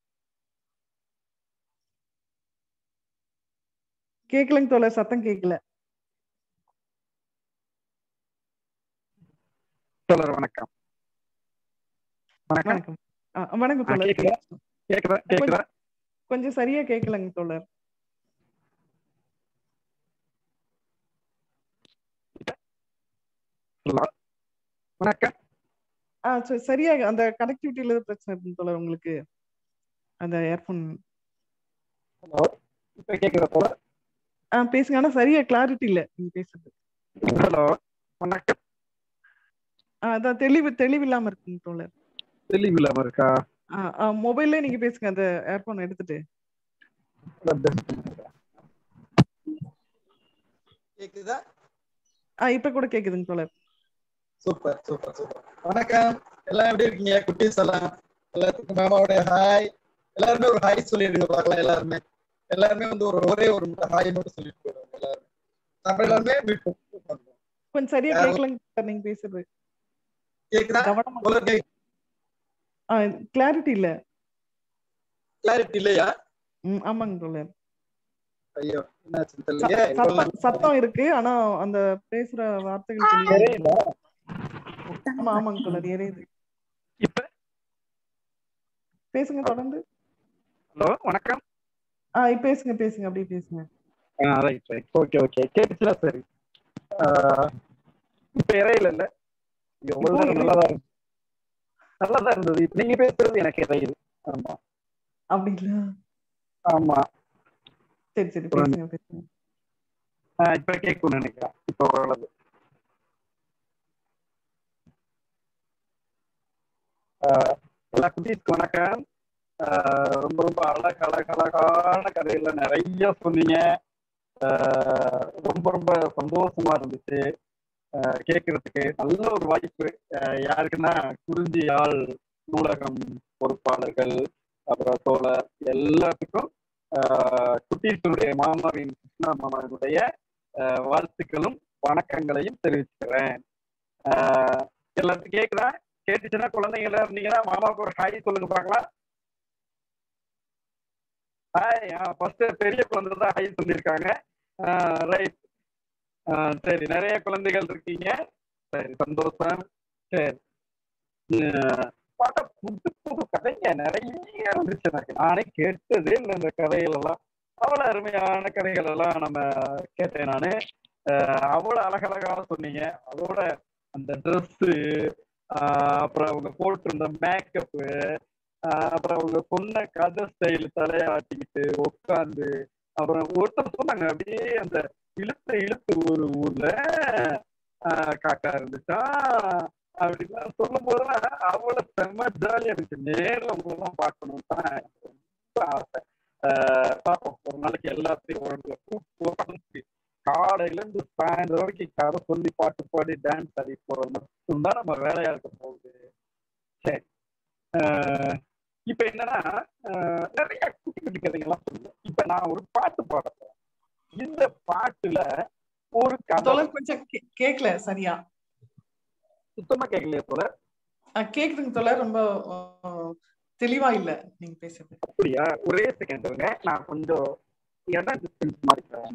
கேட்கலங்க தோழர் சத்தம் கேட்கல தோழர் வணக்கம் வணக்கம் வணக்கம் ஆ, வணக்கம் ஆ, தோழர் கேக்குதா? கேக்குதா கேக்குதா கொஞ்சம் கொஞ்சம் சரியா கேட்கலங்க தோழர் ஹலோ வணக்கம் ஆ சரி, சரியா அந்த கனெக்டிவிட்டியில பிரச்சனை இருக்கு தோழர் உங்களுக்கு அந்த இயர்ஃபோன் ஹலோ இப்ப கேக்குதா தோழர் ஆ பேசுங்க ஆனா சரியா கிளாரிட்டி இல்ல நீங்க பேசுறது ஹலோ வணக்கம் ஆ, அதான் தெளிவு தெளிவு இல்லாம இருக்குங்க தோழர் தெளிவு இல்லாம இருக்கா மொபைல்ல நீங்க பேசுங்க அந்த இயர்ஃபோன் எடுத்துட்டு கேக்குதா ஆ இப்ப கூட கேக்குதுங்க தோழர் சூப்பர் சூப்பர் சூப்பர் வணக்கம் எல்லாம் எப்படி இருக்கீங்க குட்டீஸ் எல்லாம் எல்லாத்துக்கும் மாமாவுடைய ஹாய் எல்லாருமே ஒரு ஹாய் சொல்லிடுங்க பார்க்கலாம் எல்லாருமே எல்லாருமே வந்து ஒரு ஒரே ஒரு ஹாய் மட்டும் சொல்லிட்டு போயிடுவாங்க எல்லாருமே நம்ம எல்லாருமே மீட் பண்ணுவோம் கொஞ்சம் சரியா யாரும் கேட்கலங்க தோழர் நீங்க பேசுறது கேக்குதா கவனமா தோழர் கேக்கு ஆ கிளாரிட்டி இல்ல கிளாரிட்டி இல்லையா ம் ஆமாங்க தோழர் ஐயோ என்னாச்சுன்னு ச- தெரியலையே இவ்வளவு சத்தம் சத்தம் இருக்கு ஆனா அந்த பேசுற வார்த்தைகள் தெளிவா தெரியல ஆமா ஆமாங்க தோழர் எரியுது இப்ப பேசுங்க தொடர்ந்து ஹலோ வணக்கம் ஆ இப்ப பேசுங்க பேசுங்க அப்படியே பேசுங்க ஆ ரைட் ரைட் ஓகே ஓகே கேட்டுச்சுல சரி ஆ, இப்ப இறையில இல்ல இங்க இப்போ உங்களுக்கு இறை- நல்லாதான் இருக்கு நல்லாதான் இருந்தது இப்ப நீங்க பேசுறது எனக்கு இறையுது ஆமா அப்படிங்களா ஆமா சரி சரி ஒரு பேசுங்க பேசுங்க ஆ, இப்ப கேட்கும்னு நினைக்கிறேன் இப்ப ஓரளவு ஆஹ் எல்லா குட்டீஸ்க்கு வணக்கம் ஆஹ் ரொம்ப ரொம்ப அழகு அழகு அழகான கதையில நிறைய சொன்னீங்க ஆஹ் ரொம்ப ரொம்ப சந்தோஷமா இருந்துச்சு ஆஹ் கேட்கறதுக்கு நல்ல ஒரு வாய்ப்பு ஆஹ் யாருக்குன்னா குறிஞ்சி ஆள் நூலகம் பொறுப்பாளர்கள் அப்புறம் தோழர் எல்லாத்துக்கும் ஆஹ் குட்டீஸுடைய மாமாவின் கிருஷ்ணா மாமாவினுடைய ஆஹ் வாழ்த்துக்களும் வணக்கங்களையும் தெரிவிச்சுக்கிறேன் ஆஹ் எல்லாத்துக்கும் கேக்குதா கேட்டுச்சுன்னா குழந்தைங்க எல்லாம் இருந்தீங்கன்னா மாமாவுக்கு ஒரு ஹாய் சொல்லுங்க பார்க்கலாம் ஹாய் ஃபர்ஸ்ட் பெரிய குழந்தை தான் ஹாய் சொல்லியிருக்காங்க ரைட் சரி நிறைய குழந்தைகள் இருக்கீங்க சரி சந்தோஷம் சரி உம், பார்த்தா புது புது கதைங்க நிறைய இருந்துச்சு எனக்கு நானே கேட்டதே இல்லை இந்த கதைகள் எல்லாம் அவ்வளவு அருமையான கதைகள் எல்லாம் நம்ம கேட்டேன் நானு அஹ் அவ்வளவு அழகழகாக சொன்னீங்க அதோட அந்த ட்ரெஸ்ஸு அப்புறம் அவங்க போட்டிருந்த மேக்கப்பு அப்புறம் அவங்க சொன்ன கதை ஸ்டைல் தலையாட்டிக்கிட்டு உட்காந்து அப்புறம் ஒருத்தர் சொன்னாங்க அப்படியே அந்த இழுத்து இழுத்து ஒரு ஊர்ல ஆஹ் காக்கா இருந்துச்சா அப்படிலாம் சொல்லும் போதெல்லாம் அவ்வளவு செம்ம ஜாலியா இருந்துச்சு நேர்ல உங்களெல்லாம் பார்க்கணும் தான் எனக்கு ரொம்ப ஆசை ஆஹ் பார்ப்போம் ஒரு நாளைக்கு எல்லாத்தையும் ஒரு கூப்பிட்டு காலையில இருந்து சாயந்தரம் வரைக்கும் கதை சொல்லி பாட்டு பாடி டான்ஸ் ஆடி போறது மட்டும்தான் நம்ம வேலையா இருக்க போகுது சரி ஆஹ் இப்ப என்னன்னா ஆஹ் நிறைய குட்டி குட்டி கதைகள்லாம் சொல்லுவேன் இப்ப நான் ஒரு பாட்டு பாட போறேன் இந்த பாட்டுல ஒரு கதை தோழர் கொஞ்சம் கே- கேக்கல சரியா சுத்தமா கேட்கலையா தோழர் அஹ் கேக்குதுங்க தோழர் ரொம்ப அஹ், தெளிவா இல்ல நீங்க பேசுறது அப்படியா ஒரே செகண்ட் இருங்க நான் கொஞ்சம் இடம் டிஸ்டன்ஸ் மாறிக்கிறேன்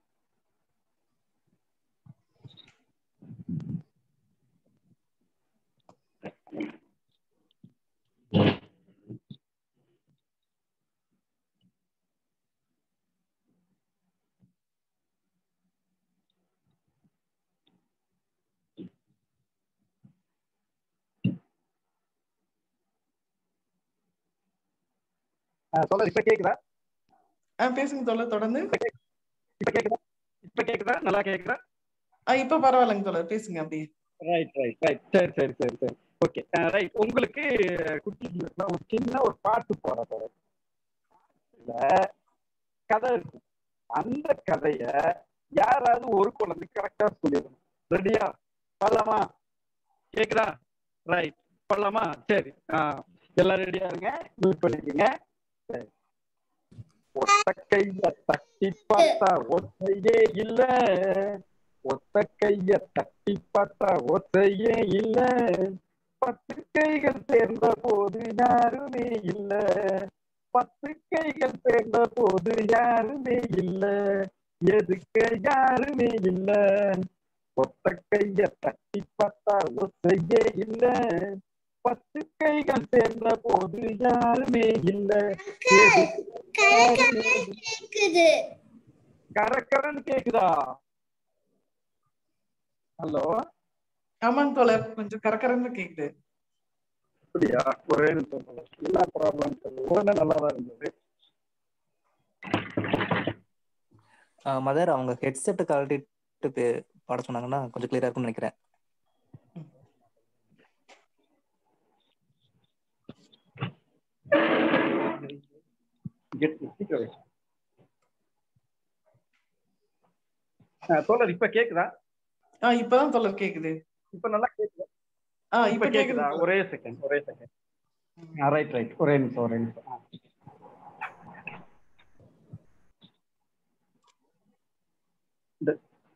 தோழர் இப்ப கேக்குதா அஹ் பேசுங்க தோழர் தொடர்ந்து இப்ப கேக்குதா இப்ப கேக்குதா நல்லா கேக்குதா அஹ் இப்ப பரவாயில்லைங்க தோழர் பேசுங்க அப்படியே ரைட் ரைட் ரைட் சரி சரி சரி சரி ஓகே ரைட் உங்களுக்கு குட்டி ஒரு சின்ன ஒரு பாட்டு போட போறேன் இதுல கதை இருக்கும் அந்த கதைய யாராவது ஒரு குழந்தை கரெக்டா சொல்லிடணும் ரெடியா பண்ணலாமா கேக்குதா ரைட் பண்ணலாமா சரி ஆ எல்லாம் ரெடியா இருங்க மியூட் பண்ணிக்கங்க சரி ஒத்த கைய தட்டி பார்த்தா ஒத்தையே இல்ல ஒத்த கைய தட்டி பார்த்தா ஒத்தையே இல்ல பத்து கைகள் சேர்ந்த போது யாருமே இல்ல பத்து கைகள் சேர்ந்த போது யாருமே இல்ல எதுக்கு யாருமே இல்ல ஒத்த கைய தட்டி பார்த்தா ஒத்தையே இல்ல பத்து கைகள் சேர்ந்த போது யாருமே இல்ல எதுக்கு யாருமே இல்ல. கேக்குது கரக்கரன்னு கேக்குதா ஹலோ ஆமாங்க தோழர் கொஞ்சம் கரகரன்னு கேக்குது அப்படியா ஒரே நிமிஷம் தோழர். என்ன ப்ராப்ளம் உடனே நல்லா தான் இருந்தது மதர் அவங்க ஹெட்செட் கழட்டிட்டு பே- பாட சொன்னாங்கன்னா கொஞ்சம் கிளியரா இருக்கும்னு நினைக்கிறேன் Get the speaker. ஆ, தோழர் இப்ப கேக்குதா ஆஹ் இப்பதான் தோழர் கேக்குது இப்ப நல்லா கேக்குதா ஆஹ் இப்ப இப்ப கேக்குது கேக்குதா ஒரே செகண்ட் ஒரே செகண்ட் ரைட் ரைட் ஒரே நிமிஷம் ஒரே நிமிஷம் ஆ. இந்த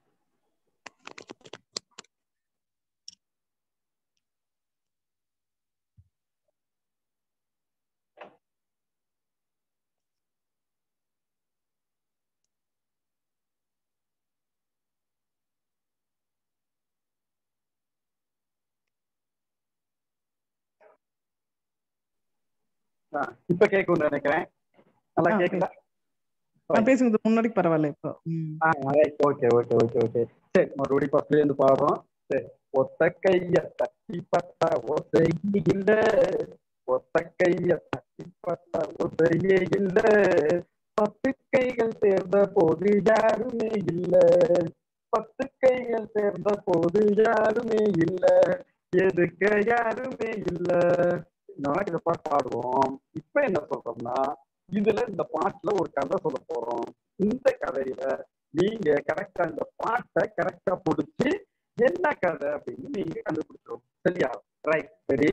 ஆ, இப்ப கேட்கும்னு நினைக்கிறேன் நல்லா ஆ, கேக்குதா ஆஹ் பேசுங்க முன்னாடி பரவாயில்ல இப்போ ம். ஆ right okay okay okay okay சரி மறுபடியும் ஃபர்ஸ்ட்ல இருந்து பாடுறோம் சரி ஒத்த கைய தட்டி பார்த்தா ஒசை இல்ல ஒத்த கைய தட்டி பார்த்தா ஒசையே இல்ல பத்து கைகள் சேர்ந்த போது யாருமே இல்ல பத்து கைகள் சேர்ந்த போது யாருமே இல்ல எதுக்கு யாருமே இல்ல நாளைக்கு இதை பாட்டு பாடுவோம் இப்ப என்ன சொல்றோம்னா இதுல இந்த பாட்டுல ஒரு கதை சொல்ல போறோம் இந்த கதையில நீங்க கரெக்டா இந்த பாட்டை கரெக்டா புடிச்சு என்ன கதை அப்படின்னு நீங்க கண்டுபிடிச்சிடும் சரியா ரைட் சரி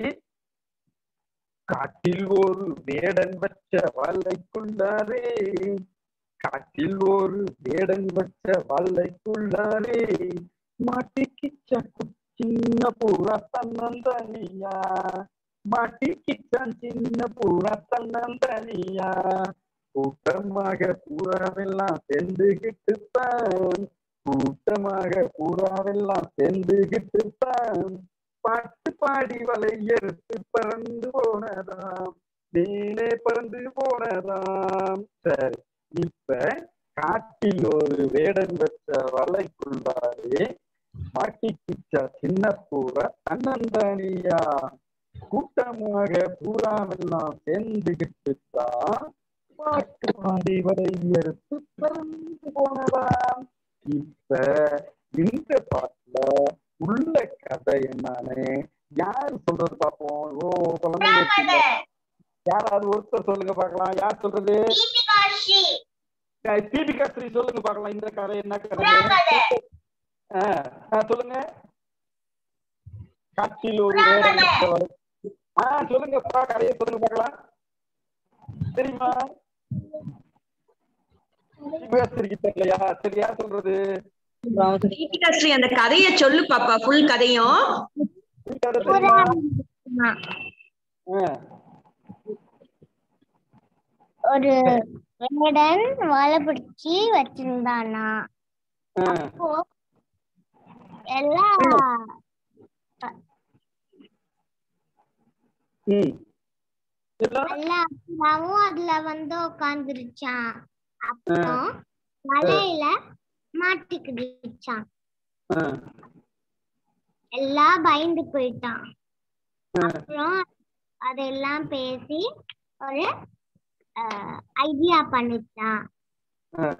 காட்டில் ஒரு வேடன் வச்ச வலைக்குள்ளாரே காட்டில் ஒரு வேடன் வச்ச வலைக்குள்ளாரே மாட்டிக்கிச்ச கு- சின்ன பூரா தன்னந்தனியா மாட்டிக்கிச்சான் சின்ன பூரா தன்னந்தனியா கூட்டமாக பூராவெல்லாம் சேர்ந்துகிட்டு தான் கூட்டமாக பூராவெல்லாம் சேர்ந்துகிட்டு தான் பாட்டு பாடி வலை எடுத்து பறந்து போனதாம் மேலே பறந்து போனதாம் சரி இப்ப காட்டில் ஒரு வேடன் வச்ச வலைக்குள்ளாரே மாட்டிக்கிச்ச சின்ன பூரா தன்னந்தனியா கூட்டமாக பூராவெல்லாம் சேர்ந்துகிட்டு தான் பாட்டு பாடி வரை எடுத்து பறந்து போனதாம் இப்ப இந்த பாட்டுல உள்ள கதை என்னன்னு யார் சொல்றது பார்ப்போம் ஓ குழந்தைங்க இருக்கீங்க. யாராவது ஒருத்தர் சொல்லுங்க பார்க்கலாம் யார் சொல்றது அஹ் தீபிகா ஸ்ரீ சொல்லுங்க பார்க்கலாம் இந்த கதை என்ன கதை ஆ, ஆ, சொல்லுங்க காட்டில் ஒரு வேடன் வச்சவள். ஆ சொல்லுங்கப்பா கதையை சொல்லுங்க பார்க்கலாம் தெரியுமா சிவகாஸ்திரிக்கு தெரியலையா சரியா சொல்றது ஸ்ரீ அந்த கதைய சொல்லு பாப்பா ஃபுல் கதையும் கதை தெரியுமா ஆ, ஒரு வேடன் வாழை பிடிச்சி வச்சிருந்தானா ஆ. அப்போ எல்லா ம் எல்லா அப்புறாவும் அதுல வந்து உட்காந்துருச்சான் அப்புறம் மலையில மாட்டிக்கிடுச்சான் ஆ, எல்லாம் பயந்து போயிட்டான் ஆ. அப்புறம் அதெல்லாம் பேசி ஒரு ஐடியா பண்ணிட்டான் ஆ.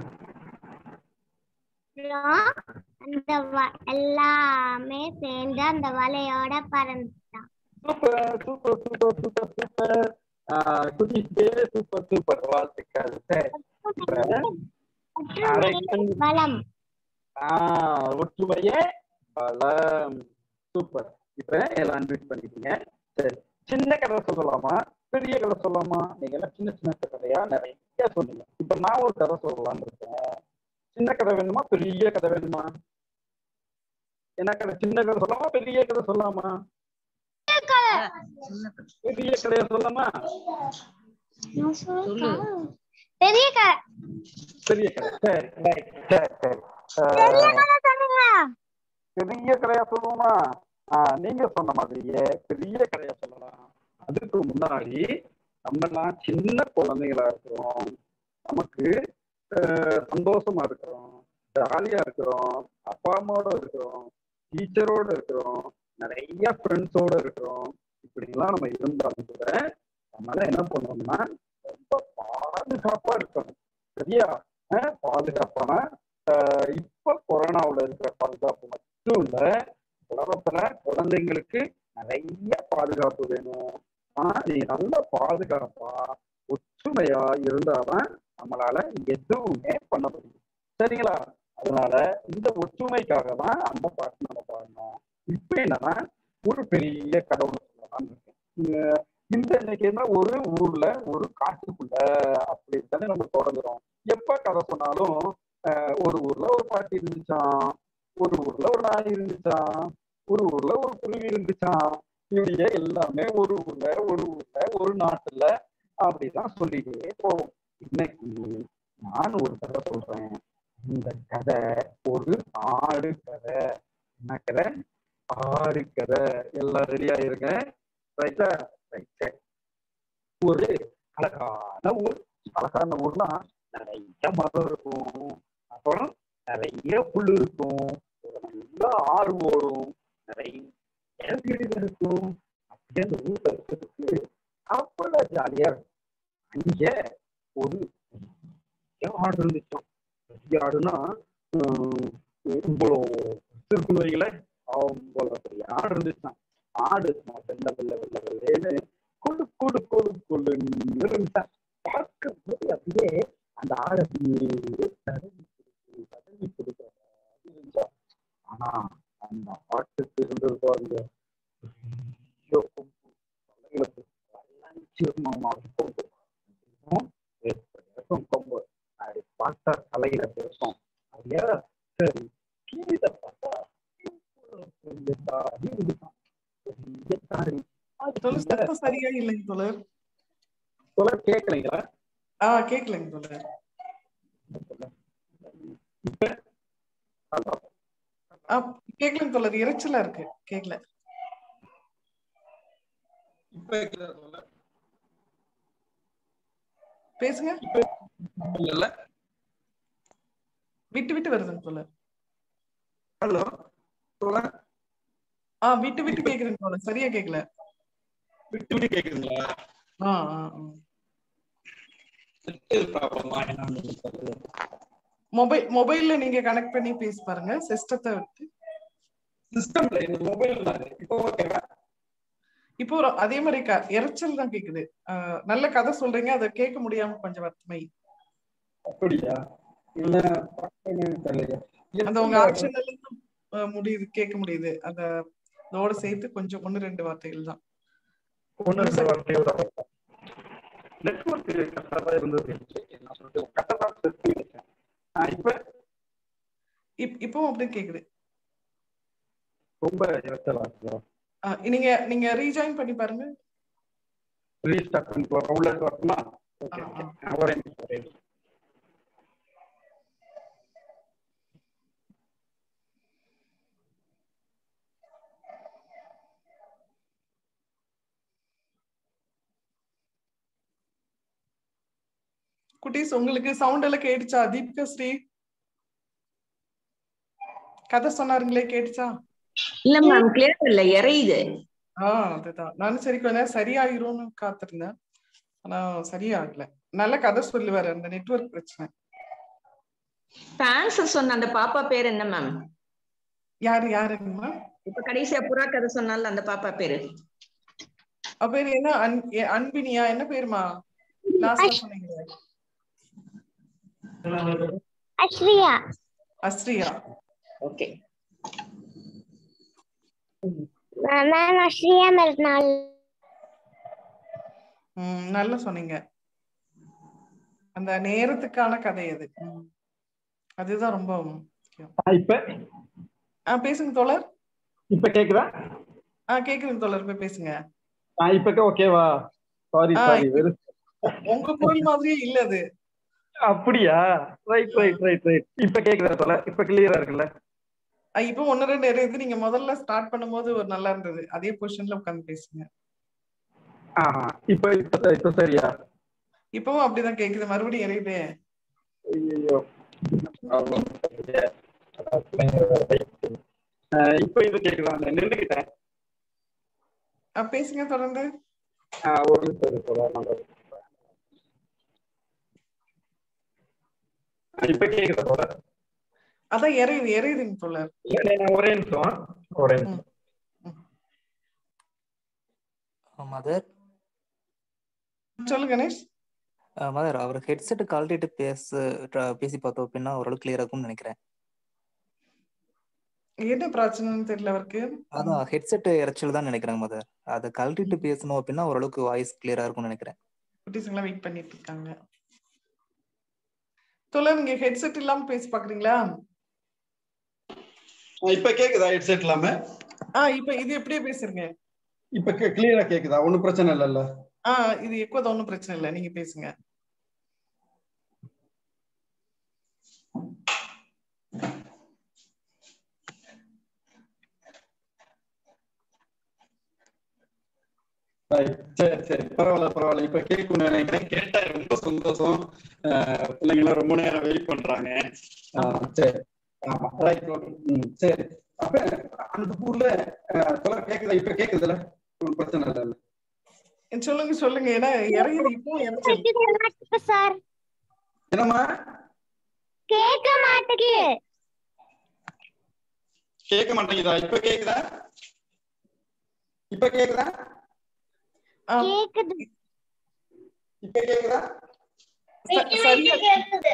அப்புறம் அந்த வ- எல்லாமே சேர்ந்து அந்த வலையோட பறந்துட்டான் super super super super super குட்டிக்கு சூப்பர் சூப்பர் வாழ்த்துக்கள் சரி இப்ப அரைக்கண் பலம் ஆஹ் ஒற்றுமையே பலம் சூப்பர் இப்ப எல்லாம் அன்வைட் பண்ணிட்டீங்க சரி சின்ன கதை சொல்லலாமா பெரிய கதை சொல்லலாமா நீங்க எல்லாம் சின்ன சின்ன கதையா நிறைய சொன்னீங்க இப்ப நான் ஒரு கதை சொல்லலாம்னு இருக்கேன் சின்ன கதை வேணுமா பெரிய கதை வேணுமா என்ன கதை சின்ன கதை சொல்லலாமா பெரிய கதை சொல்லலாமா பெரிய கதையா சொல்லலாமா பெரிய கதை பெரிய கதை சரி ரைட் சரி சரி பெரிய ஆஹ் கதை சொல்லுங்க பெரிய கதையா சொல்லுவோமா ஆஹ் நீங்க சொன்ன மாதிரியே பெரிய கதையா சொல்லலாம் அதுக்கு முன்னாடி நம்ம எல்லாம் சின்ன குழந்தைகளா இருக்கிறோம் நமக்கு ஆஹ் சந்தோஷமா இருக்கிறோம் ஜாலியா இருக்கிறோம் அப்பா அம்மாவோட இருக்கிறோம் டீச்சரோட இருக்கிறோம் நிறைய ஃப்ரெண்ட்ஸோட இருக்கிறோம் இப்படி எல்லாம் நம்ம இருந்தாலும் கூட நம்மளால என்ன பண்ணணும்னா ரொம்ப பாதுகாப்பா இருக்கணும் சரியா ஆஹ் பாதுகாப்பான ஆஹ் இப்ப கொரோனாவுல இருக்கிற பாதுகாப்பு மட்டும் இல்ல உலகத்துல குழந்தைங்களுக்கு நிறைய பாதுகாப்பு வேணும் ஆனா நீ நல்ல பாதுகாப்பா ஒற்றுமையா இருந்தாதான் நம்மளால எதுவுமே பண்ண முடியும் சரிங்களா அதனால இந்த ஒற்றுமைக்காக தான் அந்த பாட்டு நம்ம பாடணும் இப்ப என்னன்னா ஒரு பெரிய கடவுள் சொல்லலாம்னு இருக்கேன் இந்த- இந்த இன்னைக்கு என்ன ஒரு ஊர்ல ஒரு காட்டுக்குள்ள அப்படி தானே நம்ம தொடங்குறோம் எப்ப கதை சொன்னாலும் ஆஹ் ஒரு ஊர்ல ஒரு பாட்டி இருந்துச்சான் ஒரு ஊர்ல ஒரு நாய் இருந்துச்சான் ஒரு ஊர்ல ஒரு குருவி இருந்துச்சான் இப்படியே எல்லாமே ஒரு ஊர்ல ஒரு ஊர்ல ஒரு நாட்டுல அப்படிதான் சொல்லிட்டே போவோம் இன்னைக்கு நான் ஒரு கதை சொல்றேன் இந்த கதை ஒரு ஆடு கதை என்ன கதை ஆடு கதை எல்லாம் ரெடியா இருங்க ரைட்டா ரைட் ஒரு அழகான ஊர் அழகான ஊர்னா நிறைய மரம் இருக்கும் அப்புறம் நிறைய புல் இருக்கும் ஒரு நல்ல ஆறு ஓடும் நிறைய வீடுகள் இருக்கும் அப்படியே அந்த ஊர்ல இருக்கிறதுக்கு அவ்வளவு ஜாலியா இருக்கும் அங்க ஒரு பெரிய ஆடு இருந்துச்சாம் பெரிய ஆடுனா ஹம், இவ்வளோ இருக்குன்னு வைங்களேன் அவ்வளோ பெரிய ஆடு இருந்துச்சாம் ஆடு சும்மா வெள்ள வெள்ள வெள்ள வெள்ளேன்னு கொழு கொழு கொழு கொழுன்னு இருந்துச்சாம் பார்க்கும்போது அப்படியே அந்த ஆடு அப்படியே தடவி கொடுத்து, தடவி கொடுக்குற மாதிரி இருந்துச்சாம் ஆனா அந்த ஆட்டுக்கு இருந்தது பாருங்க பெரிய கொம்பு தலையில வல்லாஞ்சிரமா கொம்பு இருக்கும், இருக்கும் கொம்பு அப்படி பார்த்தா தலையில பேசும் அப்படியா சரி கீழே பார்த்தா இவ்வளவு பெரிய தாடி இருந்துச்சாம். பெரிய தாடி தோழர் சத்தம் சரியா இல்லைங்க தோழர் சொல்ல கேட்கலைங்களா ஆ கேட்கலைங்க தோழர் ஆ கேட்கலைங்க தோழர் இறைச்சலா இருக்கு கேட்கல இப்ப கேக்குதா தோழர்? பேசுங்க இல்ல விட்டு விட்டு வருதுங்க தோழர் ஹலோ தோழர் ஆ விட்டு விட்டு கேக்குதுங்க தோழர் சரியா கேட்கல விட்டு விட்டு கேக்குதுங்களா ஆ ஆ ஆ. ப்ராப்ளமா என்னன்னு தெரியல. மொபைல் மொபைல்ல நீங்க கனெக்ட் பண்ணி பேசி பாருங்க சிஸ்டத்தை விட்டு சிஸ்டம்ல இந்த மொபைல் தான் இப்போ ஓகேவா இப்போ ஒரு அதே மாதிரி க- இரைச்சல் தான் கேக்குது ஆ, நல்ல கதை சொல்றீங்க அதை கேட்க முடியாம கொஞ்சம் வருத்தமை அப்படியா இல்ல பக்கமே தெரியலையா அந்த உங்க ஆக்ஷன் எல்லாம் முடியுது கேட்க முடியுது அந்த அதோட சேர்த்து கொஞ்சம் ஒன்னு ரெண்டு வார்த்தைகள் தான் ஒண்ணு ரெண்டு வார்த்தையோட நெட்வொர்க் கரெக்டாக தான் இருந்தது நான் சொல்லிட்டு கரெக்டாக தான் செட் பண்ணி வச்சேன் இப்ப இப்- இப்பவும் அப்படியே கேக்குது ரொம்ப இரைச்சலா இருக்குதா ஆ, நீங்க நீங்க ரீஜாயின் பண்ணி பாருங்க ரீஸ்டார்ட் பண்ணி போறோம் உள்ள வரணுமா ஓகே ஓகே ஒரே நிமிஷம், ஒரே நிமிஷம். குட்டீஸ் உங்களுக்கு சவுண்ட் எல்லாம் கேட்டுச்சா தீபிகா ஸ்ரீ கதை சொன்னாருங்களே கேட்டுச்சா இல்ல மேம் கிளியர் இல்ல இறையுது ஆ அதுதான் நானும் சரி கொஞ்ச நேரம் சரியாயிரும்னு காத்திருந்தேன் ஆனா சரியாகல நல்ல கதை சொல்லுவாரு அந்த நெட்வொர்க் பிரச்சனை டான்ஸ் சொன்ன அந்த பாப்பா பேர் என்ன மேம் யாரு யாருங்கம்மா இப்ப கடைசியா புறா கதை சொன்னால அந்த பாப்பா பேரு அவ பேரு என்ன அன்- எ- அன்பினியா என்ன பேருமா லாஸ்டா சொன்னீங்க அஸ்ரியா அஸ்ரியா ஓகே மேம் அஸ்ரியா மறுநாள் ம் நல்லா சொன்னீங்க அந்த நேரத்துக்கான கதை அது ம். அதுதான் ரொம்ப முக்கியம் ஆ, இப்ப ஆ பேசுங்க தோழர் இப்ப கேக்குதா ஆ கேக்குதுங்க தோழர் போய் பேசுங்க ஆ இப்ப ஓகேவா சாரி ஆ, சாரி வெறும் உங்க குரல் மாதிரியே இல்ல அது அப்படியா ரைட் ரைட் ரைட் ரைட் இப்ப கேக்குதா சொல்ல இப்ப கிளியரா இருக்குல்ல ஆ, இப்போ ஒன்னு ரெண்டு இருக்குது நீங்க முதல்ல ஸ்டார்ட் பண்ணும்போது ஒரு நல்லா இருந்தது அதே பொசிஷன்ல உட்காந்து பேசுங்க ஆஹா இப்ப இப்ப இப்ப சரியா இப்பவும் அப்படிதான் கேக்குது மறுபடியும் இறையுதே ஐயோ இப்ப இது கேக்குதா அந்த நின்றுகிட்டேன் ஆ, பேசுங்க தொடர்ந்து ஆ, ஒரு நிமிஷம் இரு, சொல்ல நான் ஆ, இப்ப கேக்குதா சொல்ல அதான் இறையுது இறையுதுங்க தோழர் இல்ல, நான் ஒரே நிமிஷம் ஒரே நிமிஷம் மதர் சொல்லு கணேஷ் மதர் அவர் ஹெட்செட் கழட்டிட்டு பேச ட்ர- பேசி பார்த்தோம் அப்படின்னா ஓரளவு கிளியரா இருக்கும்னு நினைக்கிறேன் என்ன பிரச்சனைன்னு தெரியல அவருக்கு அதான் ஹெட்செட் இறைச்சல் தான் நினைக்கிறேன் மதர் அதை கழட்டிட்டு பேசணும் அப்படின்னா ஓரளவுக்கு வாய்ஸ் கிளியரா இருக்கும்னு நினைக்கிறேன் குட்டீஸ்ங்களாம் வெயிட் பண்ணிட்டு இருக்காங்க தோழர் நீங்க ஹெட்செட் இல்லாம பேசி பாக்குறீங்களா ஆ, இப்ப கேக்குதா ஹெட்செட் இல்லாம ஆ இப்ப இது எப்படியே பேசுறீங்க இப்ப கிளியரா கேக்குதா ஒண்ணும் பிரச்சனை இல்லல்ல ஆ இது எக்கோ தான் ஒன்றும் பிரச்சனை இல்லை நீங்க பேசுங்க Right. சரி சரி பரவாயில்ல பரவாயில்ல இப்ப கேட்கும் நினைக்கிறேன் கேட்டா ரொம்ப சந்தோஷம் அஹ் பிள்ளைங்க எல்லாம் ரொம்ப நேரம் வெயிட் பண்றாங்க அஹ் சரி ஆமா ரைட் ம் சரி அப்ப அந்த ஊர்ல அஹ், சொல்ல கேக்குதா இப்ப கேக்குதுல ஒண்ணும் பிரச்சனை இல்ல சொல்லுங்க சொல்லுங்க ஏன்னா இறங்குது இப்போ இறச்சல் சார் என்னம்மா கேட்க மாட்டேங்குது கேட்க மாட்டேங்குதா இப்ப கேக்குதா இப்ப கேக்குதா கேக்குது இப்ப கேக்குதா சரியா கேக்குது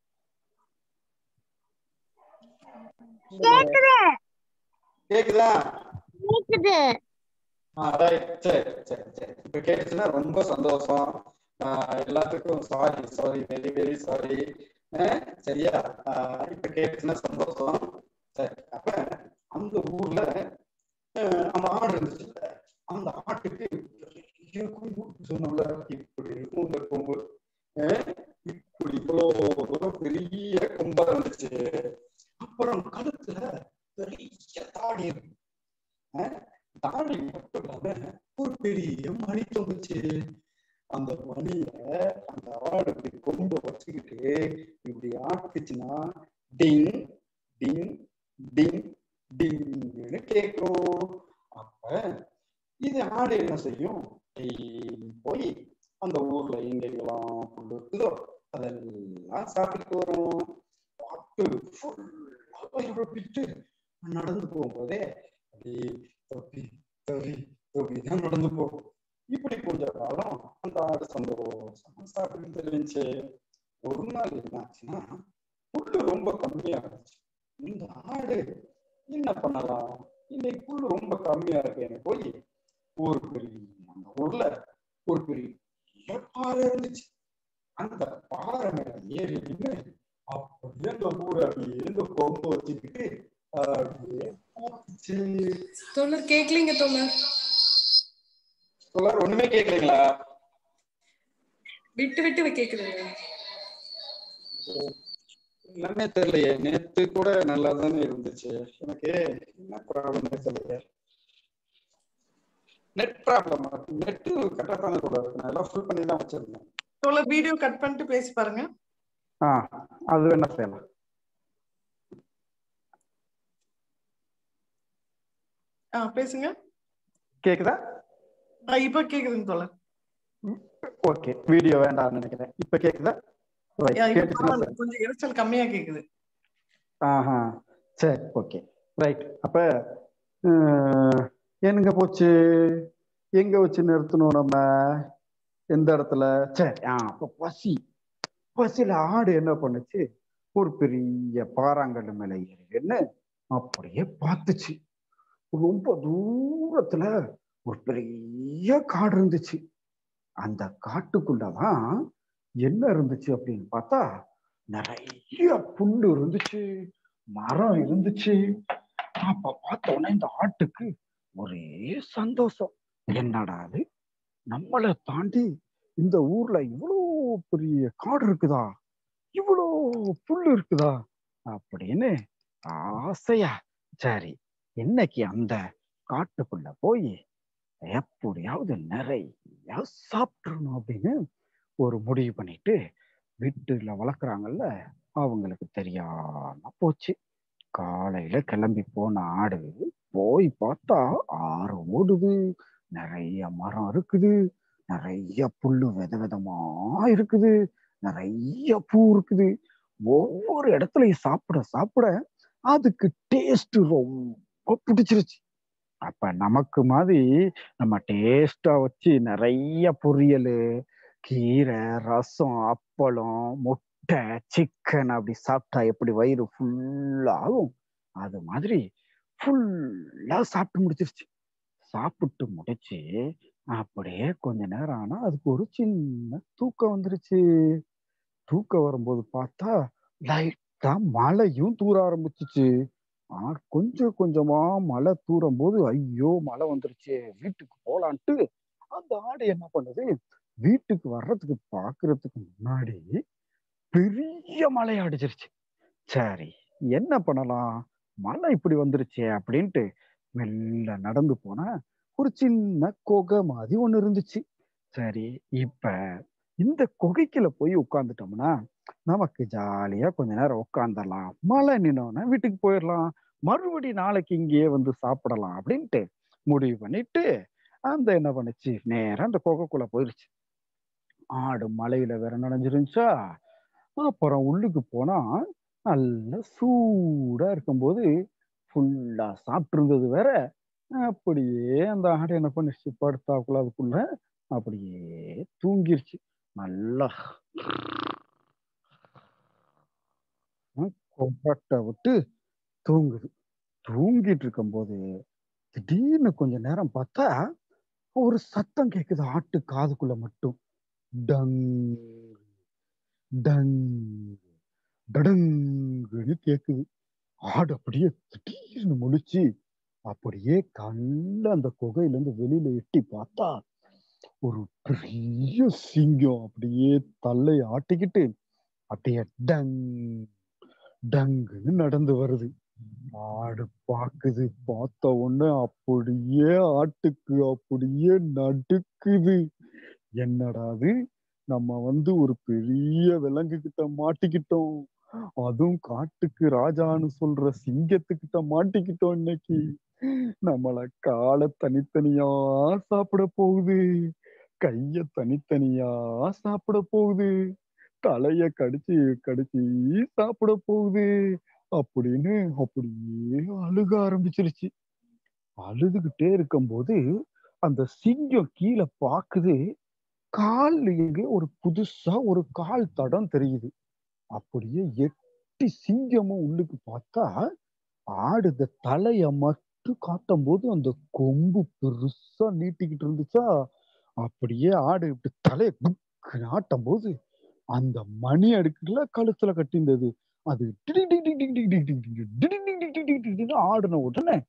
கேக்குது கேக்குதா கேக்குது ஆ ரைட் சரி சரி சரி இப்ப கேட்டுச்சுன்னா ரொம்ப சந்தோஷம் ஆஹ் எல்லாத்துக்கும் sorry sorry very very sorry சரியா ஆஹ் இப்ப கேட்டுச்சுன்னா சந்தோஷம் சரி அப்ப அந்த ஊர்ல ஆஹ் அந்த ஆடு இருந்துச்சுல்ல அந்த ஆட்டுக்கு பெரிய கொம்பு சொன்னோம்ல இப்படி இருக்கும் இந்த கொம்பு ஆஹ் இப்படி இவ்வளோ தூரம் பெரிய கொம்பா இருந்துச்சு அப்புறம் கழுத்துல பெரிய தாடி இருக்கு ஆஹ் தாடி மட்டும் இல்லாம ஒரு பெரிய மணி தொங்குச்சு அந்த மணிய அந்த ஆடு இப்படி கொம்ப வச்சுக்கிட்டு இப்படி ஆட்டுச்சுன்னா டிங் டிங் டிங் டிங்னு கேட்கும் அப்ப இது ஆடு என்ன செய்யும் டெய்லி போய் அந்த ஊர்ல எங்கெங்கெல்லாம் புல் இருக்குதோ அதெல்லாம் சாப்பிட்டு வரும் சாப்பிட்டு ஃபுல்லா பயிரப்பிட்டு நடந்து போகும்போதே அப்படியே தப்பி தவி தவி தான் நடந்து போகும் இப்படி கொஞ்ச காலம் அந்த ஆடு சந்தோஷமா சாப்பிட்டு இருந்துச்சு ஒரு நாள் என்னாச்சுன்னா புல்லு ரொம்ப கம்மியா இருந்துச்சு இந்த ஆடு என்ன பண்ணலாம் இன்னைக்கு புல்லு ரொம்ப கம்மியா இருக்கேன்னு போய் ஒரு பெரிய அந்த ஊர்ல ஒரு பெரிய பாறை இருந்துச்சு அந்த பாறை மேல ஏறி நின்று அப்படியே தோழர் கேட்கலீங்க தோழர் தோழர் ஒண்ணுமே கேட்கலீங்களா விட்டு விட்டு கேக்குதுங்க எல்லாமே தெரியலையே நேத்து கூட நல்லா தானே இருந்துச்சு எனக்கு என்ன ப்ராப்ளம் தெரியலையே நெட் ப்ராப்ளம் நெட் கரெக்டாக தானே கூட இருக்கு நான் எல்லாம் ஃபுல் பண்ணி தான் வச்சிருந்தேன் தோழர் வீடியோ கட் பண்ணிட்டு பேசி பாருங்க ஆ அது வேணா செய்யலாம் ஆ பேசுங்க கேக்குதா ஆ, இப்ப கேக்குதுங்க தோழர் ஓகே வீடியோ வேண்டாம்னு நினைக்கிறேன் இப்ப கேக்குதா Right, ஆ, இப்ப கேட்டுச்சுன்னா பரவாயில்ல. சரி. கொஞ்சம் இரைச்சல் கம்மியா கேக்குது ஆஹா சரி ஓகே ரைட் அப்ப அஹ், எங்க போச்சு எங்க வச்சு நிறுத்தணும் நம்ம எந்த இடத்துல சரி ஆ அப்ப பசி பசியில ஆடு என்ன பண்ணுச்சு ஒரு பெரிய பாறாங்கல்லு மேல ஏறின்னு அப்படியே பார்த்துச்சு ரொம்ப தூரத்துல ஒரு பெரிய காடு இருந்துச்சு அந்த காட்டுக்குள்ளதான் என்ன இருந்துச்சு அப்படின்னு பார்த்தா நிறைய புல்லு இருந்துச்சு மரம் இருந்துச்சு அப்ப பார்த்த உடனே இந்த ஆட்டுக்கு ஒரே சந்தோஷம் என்னடா அது நம்மளை தாண்டி இந்த ஊர்ல இவ்வளோ பெரிய காடு இருக்குதா இவ்வளோ புல்லு இருக்குதா அப்படின்னு ஆசையா சரி இன்னைக்கு அந்த காட்டுக்குள்ள போய் எப்படியாவது நிறைய சாப்பிட்டுறணும் அப்படின்னு ஒரு முடிவு பண்ணிட்டு வீட்டுல வளர்க்குறாங்கல்ல அவங்களுக்கு தெரியாம போச்சு காலையில கிளம்பி போன ஆடு போய் பார்த்தா ஆறு ஓடுது நிறைய மரம் இருக்குது நிறைய புல்லு வித விதமா இருக்குது நிறைய பூ இருக்குது ஒவ்வொரு இடத்துலயும் சாப்பிட சாப்பிட அதுக்கு டேஸ்ட் ரொம்ப பிடிச்சிருச்சு அப்ப நமக்கு மாதிரி நம்ம டேஸ்டா வச்சு நிறைய பொரியல் கீரை ரசம் அப்பளம் முட்டை சிக்கன் அப்படி சாப்பிட்டா எப்படி வயிறு ஃபுல்லா ஆகும் அது மாதிரி ஃபுல்லா சாப்பிட்டு முடிச்சிருச்சு சாப்பிட்டு முடிச்சு அப்படியே கொஞ்ச நேரம் ஆனா அதுக்கு ஒரு சின்ன தூக்கம் வந்துருச்சு தூக்கம் வரும்போது பார்த்தா லைட்டா மழையும் தூர ஆரம்பிச்சுச்சு ஆனா கொஞ்சம் கொஞ்சமா மழை தூரும் போது ஐயோ மழை வந்துருச்சு வீட்டுக்கு போலான்ட்டு அந்த ஆடு என்ன பண்ணுது வீட்டுக்கு வர்றதுக்கு பாக்குறதுக்கு முன்னாடி பெரிய மழை அடிச்சிருச்சு சரி என்ன பண்ணலாம் மழை இப்படி வந்துருச்சே அப்படின்ட்டு மெல்ல நடந்து போனா ஒரு சின்ன குகை மாதிரி ஒண்ணு இருந்துச்சு சரி இப்ப இந்த குகைக்குள்ள போய் உட்காந்துட்டோம்னா நமக்கு ஜாலியா கொஞ்ச நேரம் உட்காந்துடலாம் மழை நின்னோன்னா வீட்டுக்கு போயிடலாம் மறுபடி நாளைக்கு இங்கேயே வந்து சாப்பிடலாம் அப்படின்ட்டு முடிவு பண்ணிட்டு அந்த என்ன பண்ணுச்சு நேரா அந்த குகைக்குள்ள போயிருச்சு ஆடு மலையில வேற நனைஞ்சிருந்துச்சா அப்புறம் உள்ளுக்கு போனா நல்ல சூடா இருக்கும்போது ஃபுல்லா சாப்பிட்டு இருந்தது வேற அப்படியே அந்த ஆடு என்ன பண்ணிச்சு படுத்தாக்குள்ள அதுக்குள்ள அப்படியே தூங்கிருச்சு நல்லா கொப்பட்டை விட்டு தூங்குது தூங்கிட்டு இருக்கும்போது திடீர்னு கொஞ்ச நேரம் பார்த்தா ஒரு சத்தம் கேக்குது ஆட்டு காதுக்குள்ள மட்டும் டங் டங் டடங்குன்னு கேக்குது ஆடு அப்படியே திடீர்னு முழிச்சு அப்படியே கல்ல அந்த குகையில இருந்து வெளியில எட்டி பார்த்தா ஒரு பெரிய சிங்கம் அப்படியே தலை ஆட்டிக்கிட்டு அப்படியே டங் டங்குன்னு நடந்து வருது ஆடு பாக்குது பார்த்த உடனே அப்படியே ஆட்டுக்கு அப்படியே நடுக்குது என்னடா அது நம்ம வந்து ஒரு பெரிய விலங்கு கிட்ட மாட்டிக்கிட்டோம் அதுவும் காட்டுக்கு ராஜான்னு சொல்ற சிங்கத்துக்கிட்ட மாட்டிக்கிட்டோம் இன்னைக்கு நம்மள காலை தனித்தனியா சாப்பிட போகுது கைய தனித்தனியா சாப்பிட போகுது தலைய கடிச்சு கடிச்சு சாப்பிட போகுது அப்படின்னு அப்படியே அழுக ஆரம்பிச்சிருச்சு அழுதுகிட்டே இருக்கும்போது அந்த சிங்கம் கீழே பாக்குது கால் எங்க ஒரு புதுசா ஒரு கால் தடம் தெரியுது அப்படியே எட்டி சிங்கமும் உள்ளுக்கு பார்த்தா ஆடு இந்த தலைய மட்டும் காட்டும் போது அந்த கொம்பு பெருசா நீட்டிக்கிட்டு இருந்துச்சா அப்படியே ஆடு இப்படி தலைய குக்கு ஆட்டும் போது அந்த மணி அடுக்குல கழுத்துல கட்டியிருந்தது அது டிடிங் டிடிங் டிடிங் டிடிங் டிடிங் டிடிங் டிடிங் டிடிங் டிடிங் டிடிங் டிடிங்னு ஆடின உடனே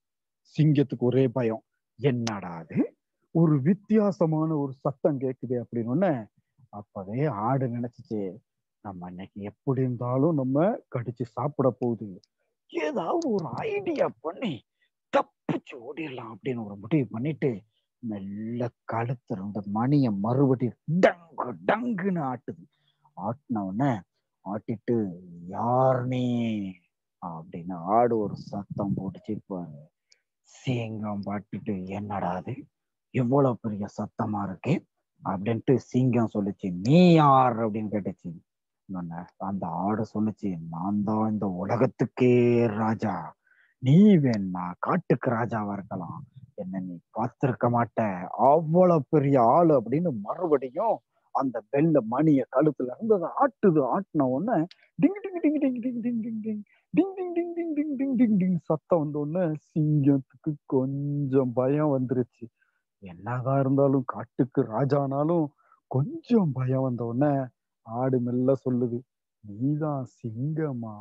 சிங்கத்துக்கு ஒரே பயம் என்னடா அது ஒரு வித்தியாசமான ஒரு சத்தம் கேக்குது அப்படின்னு உடனே அப்பவே ஆடு நினைச்சுச்சு நம்ம இன்னைக்கு எப்படி இருந்தாலும் நம்ம கடிச்சு சாப்பிட போகுது ஏதாவது ஒரு ஐடியா பண்ணி தப்பிச்சு ஓடிடலாம் அப்படின்னு ஒரு முடிவு பண்ணிட்டு மெல்ல கழுத்து இருந்த மணிய மறுபடியும் டங்கு டங்குன்னு ஆட்டுது ஆட்டின உடனே ஆட்டிட்டு யார் நீ அப்படின்னு ஆடு ஒரு சத்தம் போட்டுச்சு பாரு சிங்கம் பாட்டுட்டு என்னடா அது இவ்வளவு பெரிய சத்தமா இருக்கு அப்படின்ட்டு சிங்கம் சொல்லுச்சு நீ யார் அப்படின்னு கேட்டுச்சு உடனே அந்த ஆடு சொல்லுச்சு நான் தான் இந்த உலகத்துக்கே ராஜா நீ வேணா காட்டுக்கு ராஜாவா இருக்கலாம் என்ன நீ பார்த்திருக்க மாட்ட அவ்வளவு பெரிய ஆளு அப்படின்னு மறுபடியும் அந்த பெல்ல மணிய கழுத்துல இருந்து அதை ஆட்டுது ஆட்டின உடனே டிங் டிங் டிங் டிங் டிங் டிங் டிங் டிங் டிங் டிங் டிங் டிங் டிங் டிங் டிங் டிங் சத்தம் வந்த உடனே சிங்கத்துக்கு கொஞ்சம் பயம் வந்துருச்சு என்னதான் இருந்தாலும் காட்டுக்கு ராஜானாலும் கொஞ்சம் பயம் வந்த உடனே ஆடு மெல்ல சொல்லுது நீதான் சிங்கமா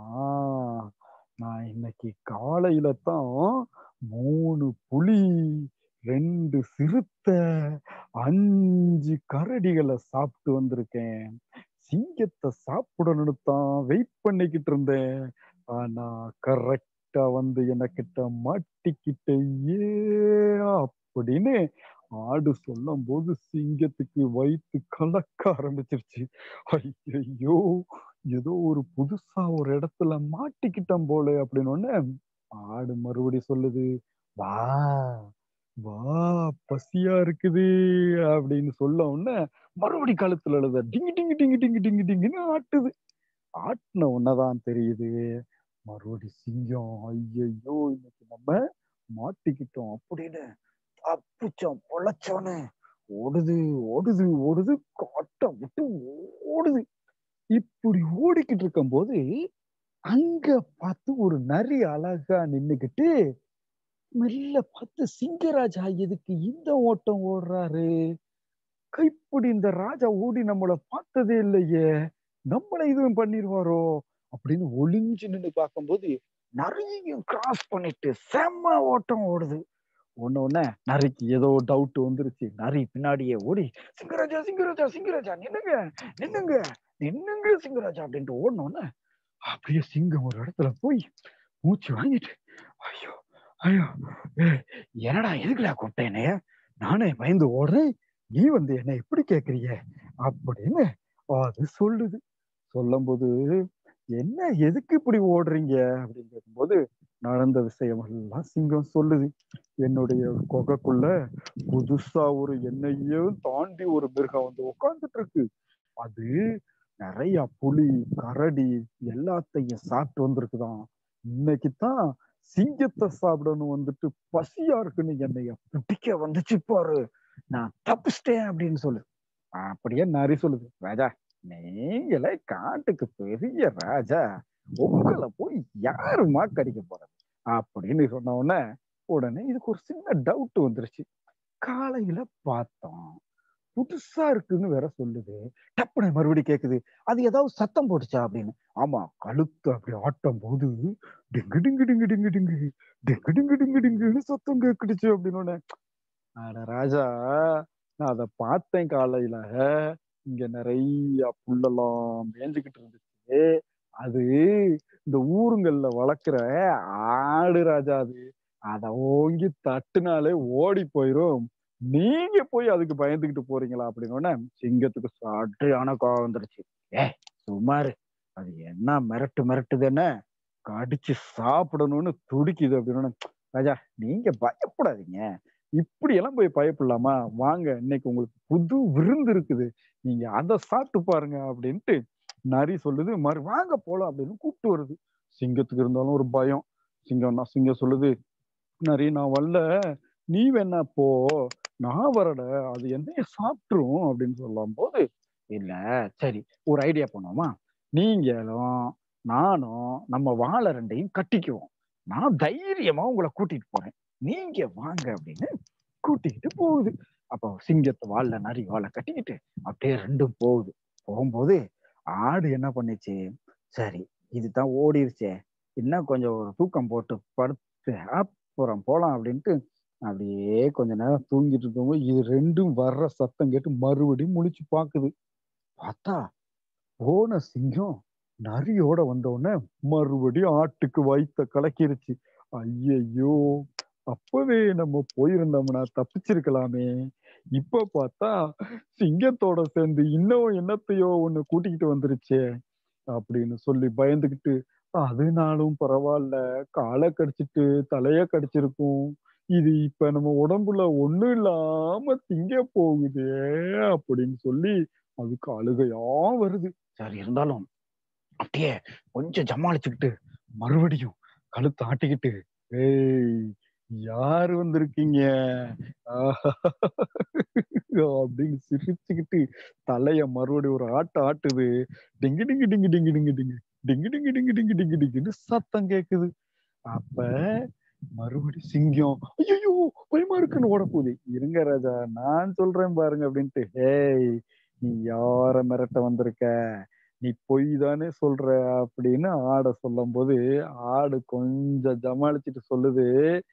நான் இன்னைக்கு காலையில தான் மூணு புலி ரெண்டு சிறுத்தை அஞ்சு கரடிகளை சாப்பிட்டு வந்திருக்கேன் சிங்கத்தை சாப்பிடணும்னு தான் வெயிட் பண்ணிக்கிட்டு இருந்தேன் ஆனா கரெக்டா வந்து எனக்கிட்ட மாட்டிக்கிட்டே அப்படின்னு ஆடு சொல்லும் போது சிங்கத்துக்கு வயிற்று கலக்க ஆரம்பிச்சிருச்சு ஐயோ ஏதோ ஒரு புதுசா ஒரு இடத்துல மாட்டிக்கிட்டோம் போல அப்படின்னு உடனே ஆடு மறுபடி சொல்லுது வா வா பசியா இருக்குது அப்படின்னு சொல்ல உடனே மறுபடி கழுத்துல எழுத டிங்கு டிங்கு டிங்கு டிங்கு டிங்கு டிங்குன்னு ஆட்டுது ஆட்டின உடனேதான் தெரியுது மறுபடி சிங்கம் ஐயையோ இன்னைக்கு நம்ம மாட்டிக்கிட்டோம் அப்படின்னு தப்பிச்சோம் பொழைச்சோன்னு ஓடுது ஓடுது ஓடுது காட்டை விட்டு ஓடுது இப்படி ஓடிக்கிட்டு இருக்கும் போது அங்க பார்த்து ஒரு நரி அழகா நின்னுக்கிட்டு மெல்ல பார்த்து சிங்கராஜா எதுக்கு இந்த ஓட்டம் ஓடுறாரு கைப்பிடி இந்த ராஜா ஓடி நம்மள பார்த்ததே இல்லையே நம்மள இதுவும் பண்ணிடுவாரோ அப்படின்னு ஒளிஞ்சு நின்று பார்க்கும்போது நிறைய கிராஸ் பண்ணிட்டு செம்ம ஓட்டம் ஓடுது ஒண்ணு ஒண்ணு நரிக்கு ஏதோ டவுட் வந்துருச்சு நரி பின்னாடியே ஓடி சிங்கராஜா சிங்கராஜா சிங்கராஜா நின்னுங்க நின்னுங்க நின்னுங்க சிங்கராஜா அப்படின்ட்டு ஓடனோன்னு அப்படியே சிங்கம் ஒரு இடத்துல போய் மூச்சு வாங்கிட்டு ஐயோ ஐயோ ஏய், என்னடா எதுக்குடா கூப்பிட்டேனே நானே பயந்து ஓடுறேன் நீ வந்து என்ன எப்படி கேக்குறீங்க அப்படின்னு அது சொல்லுது சொல்லும்போது என்ன எதுக்கு இப்படி ஓடுறீங்க அப்படின்னு கேட்கும்போது நடந்த விஷயம் எல்லாம் சிங்கம் சொல்லுது என்னுடைய குகைக்குள்ள புதுசா ஒரு என்னையும் தாண்டி ஒரு மிருகம் வந்து உட்கார்ந்துட்டு இருக்கு அது நிறைய புலி கரடி எல்லாத்தையும் சாப்பிட்டு வந்திருக்குதாம் இன்னைக்கு தான் சிங்கத்தை சாப்பிடணும் வந்துட்டு பசியா இருக்குன்னு என்னைய பிடிக்க வந்துச்சு பாரு நான் தப்பிச்சிட்டேன் அப்படின்னு சொல்லு அப்படியே நரி சொல்லுது ராஜா நீங்களே காட்டுக்கு பெரிய ராஜா உங்களை போய் யாருமா கடிக்க போறது அப்படின்னு சொன்ன உடனே உடனே இதுக்கு ஒரு சின்ன டவுட் வந்துருச்சு காலையில பார்த்தோம் புதுசா இருக்குன்னு வேற சொல்லுது டப்புனு மறுபடியும் கேக்குது அது ஏதாவது சத்தம் போட்டுச்சா அப்படின்னு ஆமா கழுத்து அப்படி ஆட்டும் போது டிங்கு டிங்கு டிங்கு டிங்கு டிங்கு டிங்கு டிங்கு டிங்கு டிங்குன்னு சத்தம் கேக்குடுச்சு அப்படின்னு உடனே அட ராஜா நான் அதை பார்த்தேன் காலையில இங்க நிறைய புல்லெல்லாம் மேய்ஞ்சுக்கிட்டு இருந்துச்சு அது இந்த ஊருங்கள்ல வளர்க்குற ஆடு ராஜா அது அத ஓங்கி தட்டுனாலே ஓடி போயிரும் நீங்க போய் அதுக்கு பயந்துகிட்டு போறீங்களா அப்படின்னு உடனே சிங்கத்துக்கு சட்டையான கோவம் வந்துருச்சு ஏ சுமாரு அது என்ன மிரட்டு மிரட்டுது என்ன கடிச்சு சாப்பிடணும்னு துடிக்குது அப்படின்னு ராஜா நீங்க பயப்படாதீங்க இப்படி எல்லாம் போய் பயப்படலாமா வாங்க இன்னைக்கு உங்களுக்கு புது விருந்து இருக்குது நீங்க அதை சாப்பிட்டு பாருங்க அப்படின்ட்டு நரி சொல்லுது மறு வாங்க போலாம் அப்படின்னு கூப்பிட்டு வருது சிங்கத்துக்கு இருந்தாலும் ஒரு பயம் சிங்கம்னா சிங்கம் சொல்லுது நரி நான் வரல நீ வேணா போ நான் வரல அது என்னைய சாப்பிட்டுரும் அப்படின்னு சொல்லும் போது இல்ல சரி ஒரு ஐடியா பண்ணுவோமா நீங்களும் நானும் நம்ம வாழை ரெண்டையும் கட்டிக்குவோம் நான் தைரியமா உங்களை கூட்டிட்டு போறேன் நீங்க வாங்க அப்படின்னு கூட்டிக்கிட்டு போகுது அப்போ சிங்கத்தை வாழ நரி வாழை கட்டிக்கிட்டு அப்படியே ரெண்டும் போகுது போகும்போது ஆடு என்ன பண்ணுச்சு சரி இதுதான் ஓடிருச்சே இன்னும் கொஞ்சம் ஒரு தூக்கம் போட்டு படுத்து போறோம் போலாம் அப்படின்ட்டு அப்படியே கொஞ்ச நேரம் தூங்கிட்டு இருக்கும்போது இது ரெண்டும் வர்ற சத்தம் கேட்டு மறுபடியும் முழிச்சு பாக்குது பார்த்தா போன சிங்கம் நரியோட வந்த உடனே மறுபடியும் ஆட்டுக்கு வயித்த கலக்கிருச்சு ஐயையோ அப்பவே நம்ம போயிருந்தோம்னா தப்பிச்சிருக்கலாமே இப்ப பார்த்தா சிங்கத்தோட சேர்ந்து இன்னும் என்னத்தையோ ஒண்ணு கூட்டிக்கிட்டு வந்துருச்சே அப்படின்னு சொல்லி பயந்துகிட்டு அதனாலும் பரவாயில்ல காலை கடிச்சிட்டு தலைய கடிச்சிருக்கும் இது இப்ப நம்ம உடம்புல ஒண்ணும் இல்லாம திங்க போகுதே அப்படின்னு சொல்லி அதுக்கு அழுகையா வருது சரி இருந்தாலும் அப்படியே கொஞ்சம் ஜமாளிச்சுக்கிட்டு மறுபடியும் கழுத்து ஆட்டிக்கிட்டு ஏய் யார் வந்திருக்கீங்க அப்படின்னு சிரிச்சுக்கிட்டு தலைய மறுபடியும் ஒரு ஆட்டு ஆட்டுது டிங்கு டிங்கு டிங்கு டிங்கு டிங்கு டிங்கு டிங்கு டிங்கு டிங்கு டிங்கு டிங்கு டிங்குன்னு சத்தம் கேக்குது அப்ப மறுபடி சிங்கம் ஐயோ பயமா இருக்குன்னு ஓட போகுது இருங்க ராஜா நான் சொல்றேன் பாருங்க அப்படின்ட்டு ஏய் நீ யார மிரட்ட வந்திருக்க நீ பொய் தானே சொல்ற அப்படின்னு ஆடை சொல்லும் போது ஆடு கொஞ்சம் ஜமாளிச்சுட்டு சொல்லுது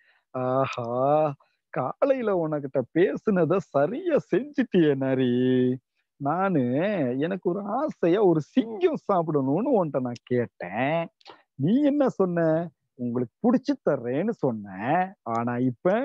ஆஹா காலையில உனக்கிட்ட பேசுனத சரியா செஞ்சுட்டியே நரி நானு எனக்கு ஒரு ஆசையா ஒரு சிங்கம் சாப்பிடணும்னு உன்கிட்ட நான் கேட்டேன் நீ என்ன சொன்ன உங்களுக்கு புடிச்சு தர்றேன்னு சொன்ன ஆனா இப்ப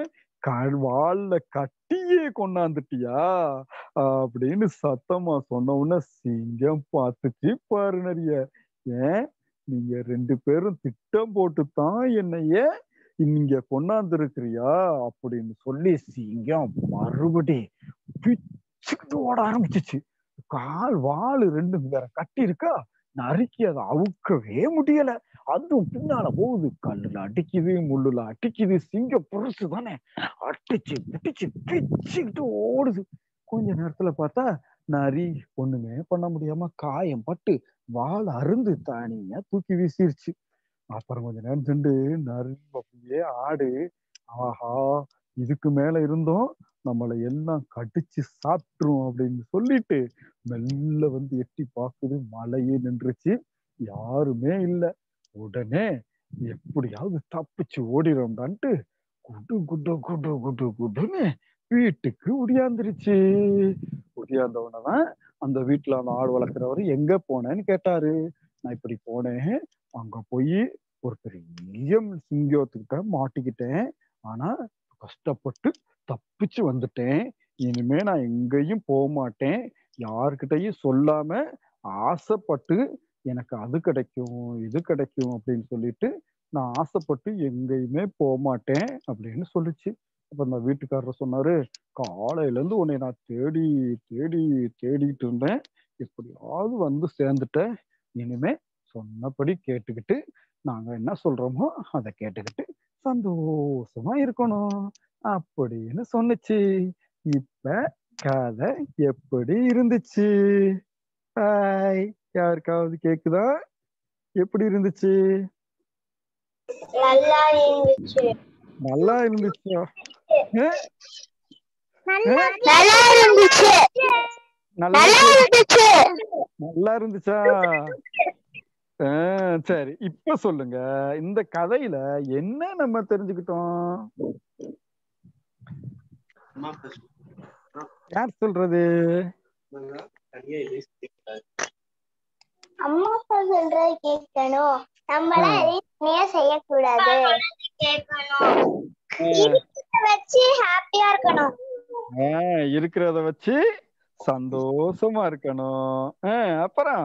வால்ல கட்டியே கொண்டாந்துட்டியா அப்படின்னு சத்தமா சொன்ன உடனே சிங்கம் பார்த்துச்சு பாரு நிறைய ஏன் நீங்க ரெண்டு பேரும் திட்டம் போட்டு தான் என்னைய நீங்க கொண்டாந்துருக்கிறியா அப்படின்னு சொல்லி சிங்கம் மறுபடி பிச்சுக்கிட்டு ஓட ஆரம்பிச்சிச்சு கால் வால் ரெண்டும் வேற கட்டி இருக்கா நறுக்கி அதை அவுக்கவே முடியல அதுவும் பின்னால போகுது கல்லுல அடிக்குது முள்ளுல அடிக்குது சிங்க புரசு தானே அடிச்சு பிடிச்சு பிச்சுக்கிட்டு ஓடுது கொஞ்ச நேரத்துல பார்த்தா நரி ஒண்ணுமே பண்ண முடியாம காயம் பட்டு வால் அருந்து தானியா தூக்கி வீசிருச்சு அப்புறம் கொஞ்ச நேரம் சென்று நரி அப்படியே ஆடு ஆஹா இதுக்கு மேல இருந்தோம் நம்மளை எல்லாம் கடிச்சு சாப்பிட்டுரும் அப்படின்னு சொல்லிட்டு மெல்ல வந்து எட்டி பாக்குது மழையே நின்றுச்சு யாருமே இல்லை உடனே எப்படியாவது தப்பிச்சு ஓடிடும்டான்ட்டு குடு குடு குடு குடு குடுன்னு வீட்டுக்கு ஒடியாந்துருச்சு ஒடியாந்த உடனேதான் அந்த வீட்டுல அந்த ஆடு வளர்க்குறவர் எங்க போனேன்னு கேட்டாரு நான் இப்படி போனேன் அங்க போய் ஒரு பெரிய சிங்கத்துக்கிட்ட மாட்டிக்கிட்டேன் ஆனா கஷ்டப்பட்டு தப்பிச்சு வந்துட்டேன் இனிமே நான் எங்கேயும் போக மாட்டேன் யாருக்கிட்டையும் சொல்லாம ஆசைப்பட்டு எனக்கு அது கிடைக்கும் இது கிடைக்கும் அப்படின்னு சொல்லிட்டு நான் ஆசைப்பட்டு எங்கேயுமே போக மாட்டேன் அப்படின்னு சொல்லுச்சு அப்ப அந்த வீட்டுக்காரர் சொன்னாரு காலையில இருந்து உன்னை நான் தேடி தேடி தேடிட்டு இருந்தேன் எப்படியாவது வந்து சேர்ந்துட்டேன் இனிமே சொன்னபடி கேட்டுக்கிட்டு நாங்க என்ன சொல்றோமோ அதை கேட்டுக்கிட்டு சந்தோஷமா இருக்கணும் அப்படின்னு சொன்னுச்சு இப்ப கதை எப்படி இருந்துச்சு ஹாய் யாருக்காவது கேக்குதா எப்படி இருந்துச்சு நல்லா இருந்துச்சு நல்லா இருந்துச்சா நல்லா இருந்துச்சு நல்லா நல்லா இருந்துச்சு நல்லா இருந்துச்சா ஆஹ் சரி இப்ப சொல்லுங்க இந்த கதையில என்ன நம்ம தெரிஞ்சுக்கிட்டோம் யார் சொல்றது அம்மா அப்பா சொல்றத கேட்கணும் நம்மள எதையுமே செய்யக்கூடாது கேட்கணும் இருக்கிறத வச்சு ஹாப்பியா இருக்கணும் ஆஹ் இருக்கிறத வச்சு சந்தோஷமா இருக்கணும் ஆஹ் அப்புறம்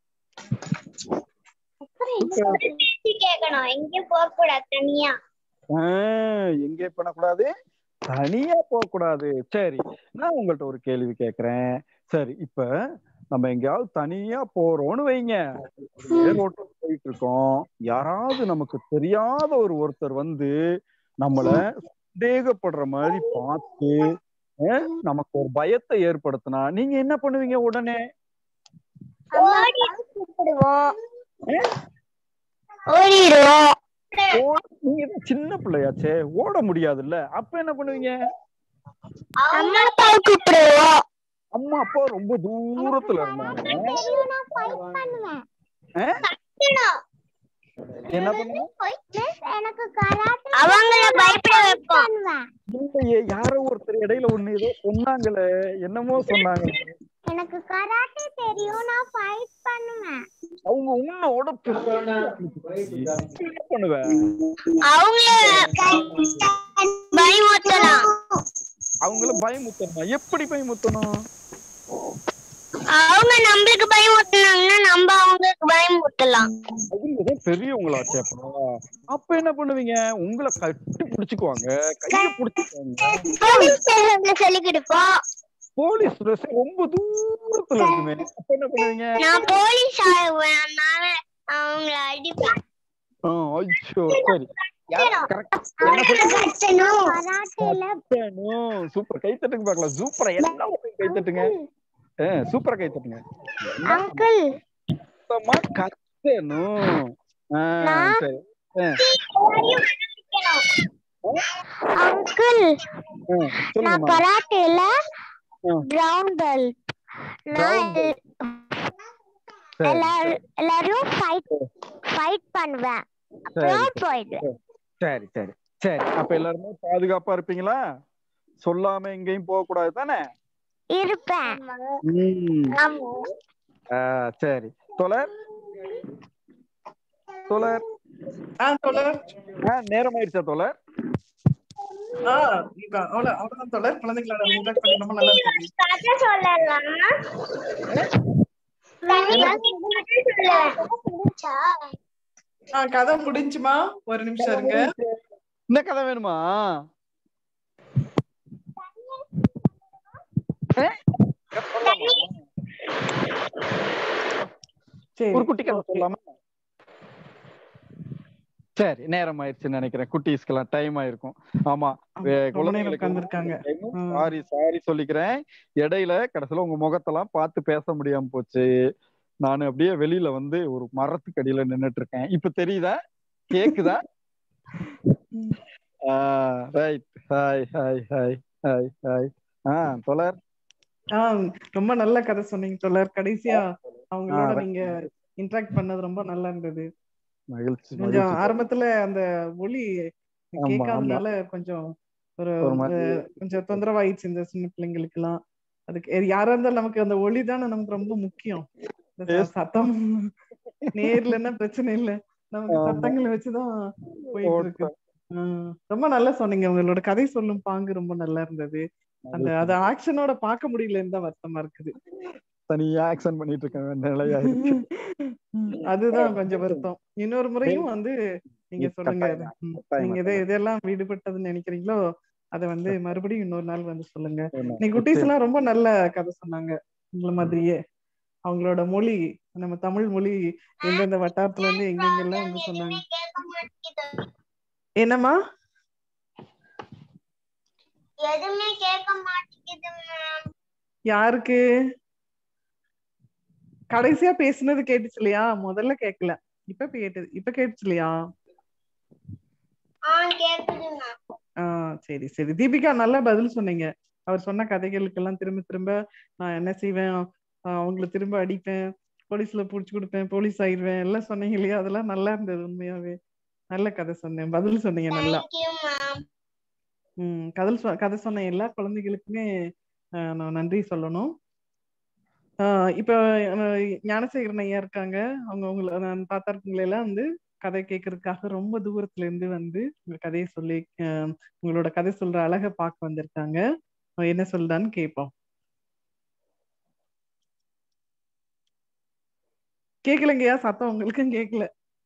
அப்புறம் என்ன சொல்ற பேச்சு கேட்கணும் எங்கேயும் போக கூடாது தனியா ஆஹ் எங்கே பண்ணக்கூடாது தனியா போக கூடாது சரி நான் உங்கள்ட்ட ஒரு கேள்வி கேக்குறேன் சரி இப்ப நம்ம எங்கேயாவது தனியா போறோம்னு வைங்க ஒரே ரோட்ல போயிட்டு இருக்கோம் யாராவது நமக்கு தெரியாத ஒரு ஒருத்தர் வந்து நம்மள சந்தேகப்படுற மாதிரி பார்த்து அஹ், நமக்கு ஒரு பயத்தை ஏற்படுத்தினா நீங்க என்ன பண்ணுவீங்க உடனே ஓடி கூப்பிடுவோம் ஓடிடுவோம் ஓ- நீங்க தான் சின்ன பிள்ளையாச்சே ஓட முடியாதுல்ல அப்ப என்ன பண்ணுவீங்க அம்மா அப்பாவை கூப்பிடுவோம் அம்மா அப்பா ரொம்ப தூரத்துல இருந்தாங்க நான் ஃபைட் பண்ணுவேன் அஹ்? கத்தணும் என்ன பண்ணுவோம் எனக்கு கராத்தே அவங்கள பயப்பட வைப்போம் இல்லையே யாரோ ஒருத்தர் இடையில ஒண்ணு ஏதோ சொன்னாங்களே என்னமோ சொன்னாங்க எனக்கு கராத்தே தெரியும் நான் ஃபைட் பண்ணுவேன் அவங்க உன்னோட பெரிய என்ன பண்ணுவ அவங்கள பயமுறுத்தலாம் அவங்கள பயமுத்தணுமா எப்படி பயமுத்தணும் அவங்க நம்மளுக்கு பயமுறுத்தினாங்கன்னா நம்ம அவங்களுக்கு பயமுறுத்தலாம் அவங்க தான் பெரியவங்களாச்சே அப்புறம் அப்ப என்ன பண்ணுவீங்க உங்களை கட்டி பிடிச்சுக்குவாங்க கைய பிடிச்சுக்குவாங்க போலீஸ் ஸ்டேஷன்ல சொல்லி கொடுப்போம் போலீஸ் ஸ்டேஷன் ரொம்ப தூரத்துல இருக்குமே அப்ப என்ன பண்ணுவீங்க நான் போலீஸ் ஆகுவேன் அதனால அவங்கள அடிப்பேன் ஆ, ஐயோ சரி சூப்பர் கை தட்டுங்க பார்க்கலாம் சூப்பரா எல்லாம் கை தட்டுங்க சூப்பரா கை தட்டுங்க அங்கிள் சுத்தமா கத்தணும் ஆ, சரி ஆ, அங்கிள் ஆ, நான் சொல்லுங்கம்மா கராத்தேல ஆ. பிரவுன் பெல்ட் நான் Brown சரி எல்லாரும் எல்லாரும் ஃபைட் ஃபைட் பண்ணுவேன் சரி அப்புறம் போயிடுவேன் சரி சரி சரி அப்ப எல்லாருமே பாதுகாப்பா இருப்பீங்களா சொல்லாம எங்கேயும் போக கூடாது தானே இருப்பேன் ம். ஆமா ஆ, சரி தோழர் தோழர் ஆ தோழர் ஆ நேரம் ஆயிடுச்சா தோழர் ஆ இப்ப அவ்வளவு அவ்வளவுதான் தோழர் குழந்தைங்களோட இன்ட்ராக்ட் பண்ணி ரொம்ப நல்லா இருக்கு கதை சொல்லலாம் ஆ கதை முடிஞ்சுமா ஒரு நிமிஷம் இருங்க இந்த கதை வேணுமா ஏ? சொல்லலாமா? சரி ஒரு குட்டி கதை சொல்லாமா சரி நேரம் ஆயிடுச்சுன்னு நினைக்கிறேன் குட்டீஸ்க்கெல்லாம் டைம் ஆயிருக்கும் ஆமா வே- ரொம்ப நேரம் குழந்தைங்களுக்கு உட்கார்ந்திருக்காங்க. சாரி சாரி சொல்லிக்கிறேன் இடையில கடைசியில உங்க முகத்தெல்லாம் பார்த்து பேச முடியாம போச்சு நான் அப்படியே வெளியில வந்து ஒரு மரத்துக்கு அடியில நின்னுட்டு இருக்கேன் இப்ப தெரியுதா கேக்குதா right hi hi hi hi hi ஆ தொலர் ஆ ரொம்ப நல்ல கதை சொன்னீங்க தோழர் கடைசியா அவங்களோட right. நீங்க இன்டராக்ட் பண்ணது ரொம்ப நல்லா இருந்தது மகிழ்ச்சி கொஞ்சம் மகிழ்ச்சி ஆரம்பத்துல அந்த ஒலி ஆமா, கேட்காதனால கொஞ்சம் ஒரு ஒரு மாதிரி அஹ், கொஞ்சம் தொந்தரவாயிடுச்சு இந்த சின்ன பிள்ளைங்களுக்கு எல்லாம் அதுக்கு எ- யாரா இருந்தாலும் நமக்கு அந்த ஒலி தானே நமக்கு ரொம்ப முக்கியம் இந்த ச- Yes. சத்தம் நேர்லன்னா பிரச்சனை இல்ல நமக்கு ஆமா. சத்தங்களை வச்சுதான் போயிட்டு இருக்கு ஆஹ் ரொம்ப நல்லா சொன்னீங்க உங்களோட கதை சொல்லும் பாங்கு ரொம்ப நல்லா இருந்தது அந்த அத ஆக்ஷனோட பார்க்க முடியலன்னு தான் வருத்தமா இருக்குது தனியா ஆக்சன் பண்ணிட்டு இருக்க நிலையா இருக்கு அதுதான் கொஞ்சம் வருத்தம் இன்னொரு முறையும் வந்து நீங்க சொல்லுங்க கட்டாயமா, ம், கட்டாயமா, நீங்க எதை எதெல்லாம் விடுபட்டதுன்னு நினைக்கிறீங்களோ அத வந்து மறுபடியும் இன்னொரு நாள் வந்து சொல்லுங்க ஆமா, நீ குட்டீஸ் நிச்சயம். எல்லாம் ரொம்ப நல்ல கதை சொன்னாங்க உங்கள மாதிரியே அவங்களோட மொழி நம்ம தமிழ் மொழி எந்தெந்த வட்டாரத்துல இருந்து எங்கெங்கெல்லாம் வந்து சொன்னாங்க என்னம்மா எதுவுமே கேட்க மாட்டேங்குது மேம் யாருக்கு கடைசியா பேசுனது கேட்டுச்சு இல்லையா முதல்ல கேட்கல இப்ப கேட்டது இப்ப கேட்டுச்சு இல்லையா ஆ கேக்குது மேம் ஆஹ் சரி சரி தீபிகா நல்லா பதில் சொன்னீங்க அவர் சொன்ன கதைகளுக்கெல்லாம் திரும்ப திரும்ப நான் என்ன செய்வேன் ஆஹ் அவங்கள திரும்ப அடிப்பேன் போலீஸ்ல புடிச்சு கொடுப்பேன் போலீஸ் ஆயிடுவேன் எல்லாம் சொன்னீங்க இல்லையா அதெல்லாம் நல்லா இருந்தது உண்மையாவே நல்ல கதை சொன்னேன் பதில் சொன்னீங்க நல்லா தேங்க்யூ மேம் உம் கதை சொ- கதை சொன்ன எல்லா குழந்தைகளுக்குமே ஆஹ் நான் நன்றி சொல்லணும் ஆஹ் இப்ப ஆஹ் ஞானசேகரன் ஐயா இருக்காங்க அவங்க உங்களை நான் பார்த்தாருக்குங்களெல்லாம் வந்து கதை கேட்கறதுக்காக ரொம்ப தூரத்துல இருந்து வந்து உங்க கதையை சொல்லி ஆஹ் உங்களோட கதை சொல்ற அழகை பார்க்க வந்திருக்காங்க அவன் என்ன சொல்றான்னு கேட்போம் கேட்கலங்கய்யா சத்தம் உங்களுக்கும் கேட்கல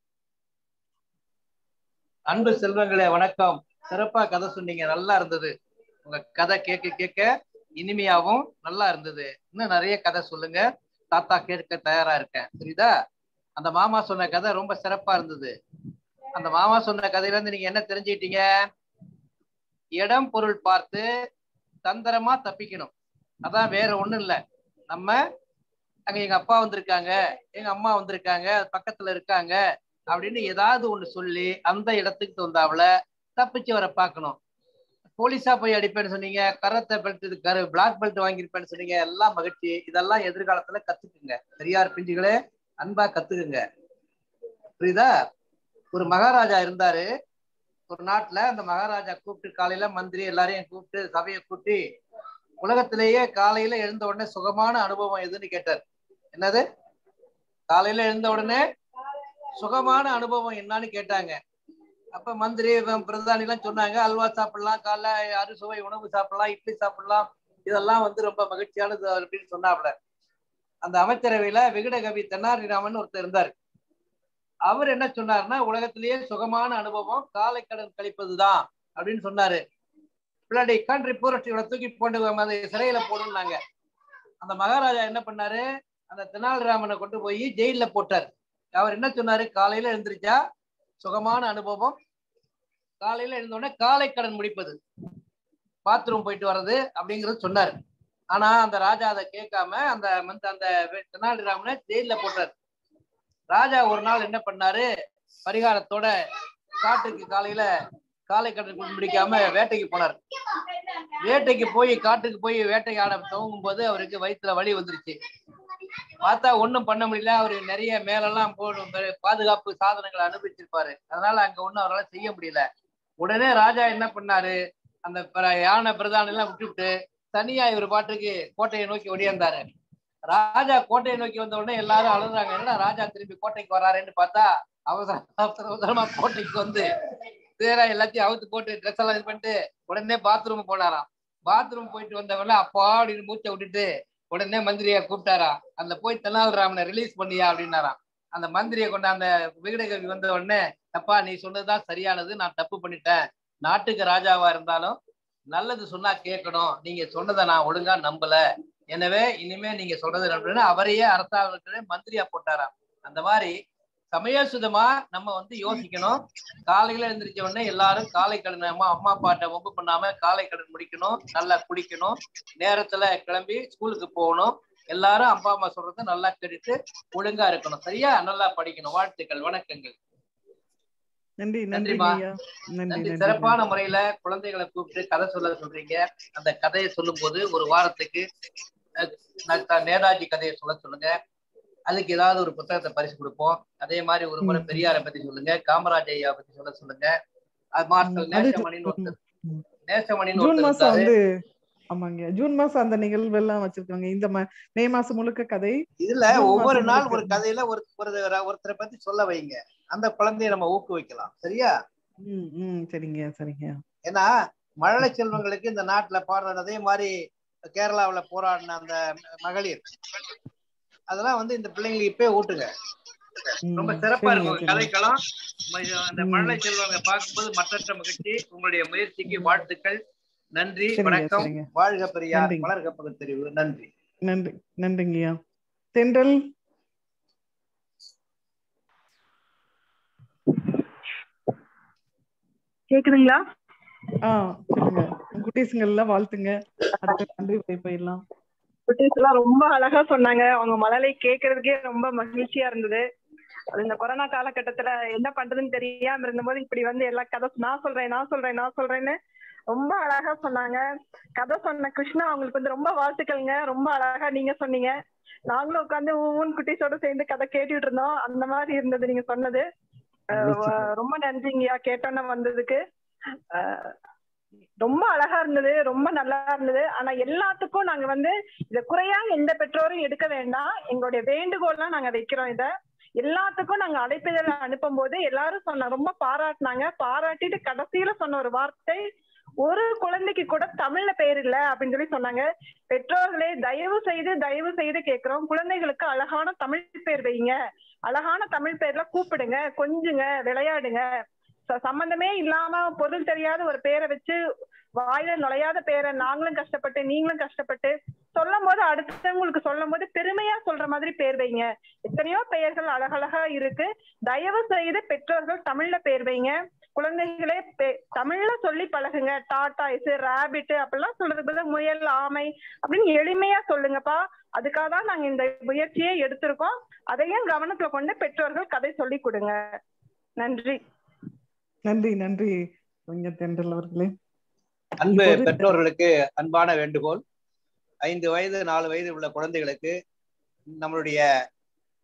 அன்பு செல்வங்களே வணக்கம் சிறப்பா கதை சொன்னீங்க நல்லா இருந்தது உங்க கதை கேட்க கேட்க இனிமையாவும் நல்லா இருந்தது இன்னும் நிறைய கதை சொல்லுங்க தாத்தா கேட்க தயாரா இருக்கேன் புரியுதா அந்த மாமா சொன்ன கதை ரொம்ப சிறப்பா இருந்தது அந்த மாமா சொன்ன கதையில இருந்து நீங்க என்ன தெரிஞ்சுக்கிட்டீங்க இடம் பொருள் பார்த்து தந்திரமா தப்பிக்கணும் அதான் வேற ஒண்ணும் இல்ல நம்ம அங்க எங்க அப்பா வந்திருக்காங்க எங்க அம்மா வந்திருக்காங்க பக்கத்துல இருக்காங்க அப்படின்னு ஏதாவது ஒண்ணு சொல்லி அந்த இடத்துக்கு தகுந்தாப்புல தப்பிச்சு வர பார்க்கணும் போலீஸா போய் அடிப்பேன்னு சொன்னீங்க கரத்தை பெல்ட் இது கரு பிளாக் பெல்ட் வாங்கியிருப்பேன்னு சொன்னீங்க எல்லாம் மகிழ்ச்சி இதெல்லாம் எதிர்காலத்துல கத்துக்குங்க பெரியார் பிஞ்சுகளே அன்பா கத்துக்குங்க புரியுதா ஒரு மகாராஜா இருந்தாரு ஒரு நாட்டுல அந்த மகாராஜா கூப்பிட்டு காலையில மந்திரி எல்லாரையும் கூப்பிட்டு சபையை கூட்டி உலகத்திலேயே காலையில எழுந்த உடனே சுகமான அனுபவம் எதுன்னு கேட்டார் என்னது காலையில எழுந்த உடனே சுகமான அனுபவம் என்னன்னு கேட்டாங்க அப்ப மந்திரி இவன் பிரதானி எல்லாம் சொன்னாங்க அல்வா சாப்பிடலாம் காலைல அறுசுவை உணவு சாப்பிடலாம் இட்லி சாப்பிடலாம் இதெல்லாம் வந்து ரொம்ப மகிழ்ச்சியானது அப்படின்னு சொன்னாப்புல அந்த அமைச்சரவையில விகடகவி தென்னாலிராமன் ஒருத்தர் இருந்தார் அவர் என்ன சொன்னாருன்னா உலகத்திலேயே சுகமான அனுபவம் காலை கடன் கழிப்பதுதான் அப்படின்னு சொன்னாரு பிள்ளாடி கண்ட்ரி பூரட்சியோட தூக்கி போட்டு அதை சிறையில போடுனாங்க அந்த மகாராஜா என்ன பண்ணாரு அந்த தெனாலிராமனை கொண்டு போய் ஜெயில போட்டார் அவர் என்ன சொன்னாரு காலையில எழுந்திருச்சா சுகமான அனுபவம் காலையில எழுந்தோடனே காலை கடன் முடிப்பது பாத்ரூம் போயிட்டு வர்றது அப்படிங்கறது சொன்னாரு ஆனா அந்த ராஜா அதை கேட்காம அந்த வந்து அந்த தெனாலிராமனை ஜெயில போட்டார் ராஜா ஒரு நாள் என்ன பண்ணாரு பரிகாரத்தோட காட்டுக்கு காலையில காலை கடன் பிடிக்காம வேட்டைக்கு போனார் வேட்டைக்கு போய் காட்டுக்கு போய் வேட்டையாட துவங்கும் போது அவருக்கு வயிற்றுல வலி வந்துருச்சு பார்த்தா ஒண்ணும் பண்ண முடியல அவரு நிறைய மேலெல்லாம் போடும் பாதுகாப்பு சாதனங்களை அனுபவிச்சிருப்பாரு அதனால அங்க ஒண்ணும் அவரால் செய்ய முடியல உடனே ராஜா என்ன பண்ணாரு அந்த பிர- யானை பிரதானம் எல்லாம் விட்டுவிட்டு தனியா இவர் பாட்டுக்கு கோட்டையை நோக்கி ஒடியாந்தாரு ராஜா கோட்டையை நோக்கி வந்த உடனே எல்லாரும் அழுகுறாங்க என்னடா ராஜா திரும்பி கோட்டைக்கு வராருன்னு பார்த்தா அவசர அவசர அவசரமா கோட்டைக்கு வந்து தேரா எல்லாத்தையும் அவுத்து போட்டு ட்ரெஸ் எல்லாம் இது பண்ணிட்டு உடனே பாத்ரூம் போனாராம் பாத்ரூம் போயிட்டு வந்தவன அப்பா அப்படின்னு மூச்சை விட்டுட்டு உடனே மந்திரியை கூப்பிட்டாரா அந்த போய் தென்னாலிராமனை ரிலீஸ் பண்ணியா அப்படின்னாராம் அந்த மந்திரியை கொண்டு அந்த விகடகவி வந்த உடனே அப்பா நீ சொன்னதுதான் சரியானது நான் தப்பு பண்ணிட்டேன் நாட்டுக்கு ராஜாவா இருந்தாலும் நல்லது சொன்னா கேட்கணும் நீங்க சொன்னதை நான் ஒழுங்கா நம்பல எனவே இனிமே நீங்க சொல்றது நம்புறேன்னு அவரையே அரசாங்கத்திலே மந்திரியா போட்டாராம் அந்த மாதிரி சமயோசிதமா நம்ம வந்து யோசிக்கணும் காலையில எழுந்திரிச்ச உடனே எல்லாரும் காலை கடன் அம்மா அம்மா அப்பாட்ட ஒப்பு பண்ணாம காலை கடன் முடிக்கணும் நல்லா குடிக்கணும் நேரத்துல கிளம்பி ஸ்கூலுக்கு போகணும் எல்லாரும் அப்பா அம்மா சொல்றதை நல்லா கேட்டுட்டு ஒழுங்கா இருக்கணும் சரியா நல்லா படிக்கணும் வாழ்த்துக்கள் வணக்கங்கள் நன்றி நன்றி நன்றிம்மா ஐயா நன்றி நன்றி நன்றி சிறப்பான முறையில குழந்தைகளை கூப்பிட்டு கதை சொல்ல சொல்றீங்க அந்த கதையை சொல்லும் போது ஒரு வாரத்துக்கு அஹ், ந- த- நேதாஜி கதையை சொல்ல சொல்லுங்க அதுக்கு ஏதாவது ஒரு புத்தகத்தை பரிசு கொடுப்போம் அதே மாதிரி ஒரு முறை பெரியாரை பத்தி சொல்லுங்க காமராஜ் ஐயா பத்தி சொல்ல சொல்லுங்க அது மார்ஷல் அது நேசமணின்னு ஒருத்தர் நேசமணின்னு ஜூன் ஒருத்தர் மாசம் இருந்தாரு வந்து ஆமாங்க ஜூன் மாசம் அந்த நிகழ்வு எல்லாம் வச்சிருக்காங்க இந்த ம- மே மாசம் முழுக்க கதை இதுல ஜூன் ஒவ்வொரு மாசம் நாள் முழுக்க ஒரு கதையில ஒரு ஒரு ஒருத்தரை பத்தி சொல்ல வைங்க அந்த குழந்தைய நம்ம ஊக்குவிக்கலாம் சரியா ம் ம் சரிங்க சரிங்க ஏன்னா மழலை செல்வங்களுக்கு இந்த நாட்டுல பாடுறது அதே மாதிரி கேரளாவுல போராடின அந்த மகளிர் அதெல்லாம் வந்து இந்த பிள்ளைங்களுக்கு இப்பயே ஊட்டுங்க ரொம்ப சிறப்பா சரிங்க, இருக்கும் சரிங்க. கதைக்களம் ம- அந்த ம். மழலை செல்வங்க பார்க்கும்போது மற்றற்ற மகிழ்ச்சி உங்களுடைய முயற்சிக்கு வாழ்த்துக்கள் நன்றி சரிங்க, வணக்கம் சரிங்க. வாழ்க பெரியார் நன்றிங்க. வளர்க பகுத்தறிவு நன்றி நன்றி நன்றிங்கய்யா தென்றல் கேக்குதுங்களா ஆ சொல்லுங்க குட்டீஸுங்க எல்லாம் வாழ்த்துங்க அடுத்த நன்றி உரை போயிடலாம் குட்டீஸ் எல்லாம் ரொம்ப அழகா சொன்னாங்க அவங்க மழலை கேட்கறதுக்கே ரொம்ப மகிழ்ச்சியா இருந்தது அது இந்த கொரோனா காலகட்டத்துல என்ன பண்றதுன்னு தெரியாம இருந்தபோது இப்படி வந்து எல்லா கதை நான் சொல்றேன் நான் சொல்றேன் நான் சொல்றேன்னு ரொம்ப அழகா சொன்னாங்க கதை சொன்ன கிருஷ்ணா அவங்களுக்கு வந்து ரொம்ப வாழ்த்துக்கள்ங்க ரொம்ப அழகா நீங்க சொன்னீங்க நாங்களும் உட்காந்து ஊன் குட்டீஸோட சேர்ந்து கதை கேட்டுட்டு இருந்தோம் அந்த மாதிரி இருந்தது நீங்க சொன்னது அஹ் வ- ரொம்ப நன்றிங்கய்யா கேட்டோன்னு வந்ததுக்கு அஹ் ரொம்ப அழகா இருந்தது ரொம்ப நல்லா இருந்தது ஆனா எல்லாத்துக்கும் நாங்க வந்து இத குறையா எந்த பெற்றோரும் எடுக்க வேண்டாம் எங்களுடைய வேண்டுகோள்லாம் நாங்க வைக்கிறோம் இத எல்லாத்துக்கும் நாங்க அழைப்பிதழ் அனுப்பும் போது எல்லாரும் சொன்ன ரொம்ப பாராட்டினாங்க பாராட்டிட்டு கடைசியில சொன்ன ஒரு வார்த்தை ஒரு குழந்தைக்கு கூட தமிழ்ல பெயர் இல்ல அப்படின்னு சொல்லி சொன்னாங்க பெற்றோர்களே தயவு செய்து தயவு செய்து கேக்குறோம் குழந்தைகளுக்கு அழகான தமிழ் பேர் வைங்க அழகான தமிழ் பேர்ல கூப்பிடுங்க கொஞ்சுங்க விளையாடுங்க ச- சம்பந்தமே இல்லாம பொருள் தெரியாத ஒரு பேரை வச்சு வாயில நுழையாத பேரை நாங்களும் கஷ்டப்பட்டு நீங்களும் கஷ்டப்பட்டு சொல்லும் போது அடுத்தவங்களுக்கு சொல்லும் போது பெருமையா சொல்ற மாதிரி பேர் வைங்க எத்தனையோ பெயர்கள் அழகழகா இருக்கு தயவு செய்து பெற்றோர்கள் தமிழ்ல பேர் வைங்க குழந்தைகளே பெ- தமிழ்ல சொல்லி பழகுங்க டாடா இசு ராபிட் அப்படிலாம் சொல்றது பதிலா முயல் ஆமை அப்படின்னு எளிமையா சொல்லுங்கப்பா அதுக்காக தான் நாங்க இந்த முயற்சியை எடுத்திருக்கோம் அதையும் கவனத்துல கொண்டு பெற்றோர்கள் கதை சொல்லி கொடுங்க நன்றி நன்றி நன்றி கவிஞர் தென்றல் அவர்களே அன்பு இப்போது பெற்றோர்களுக்கு அன்பான வேண்டுகோள் ஐந்து வயது நாலு வயது உள்ள குழந்தைகளுக்கு நம்மளுடைய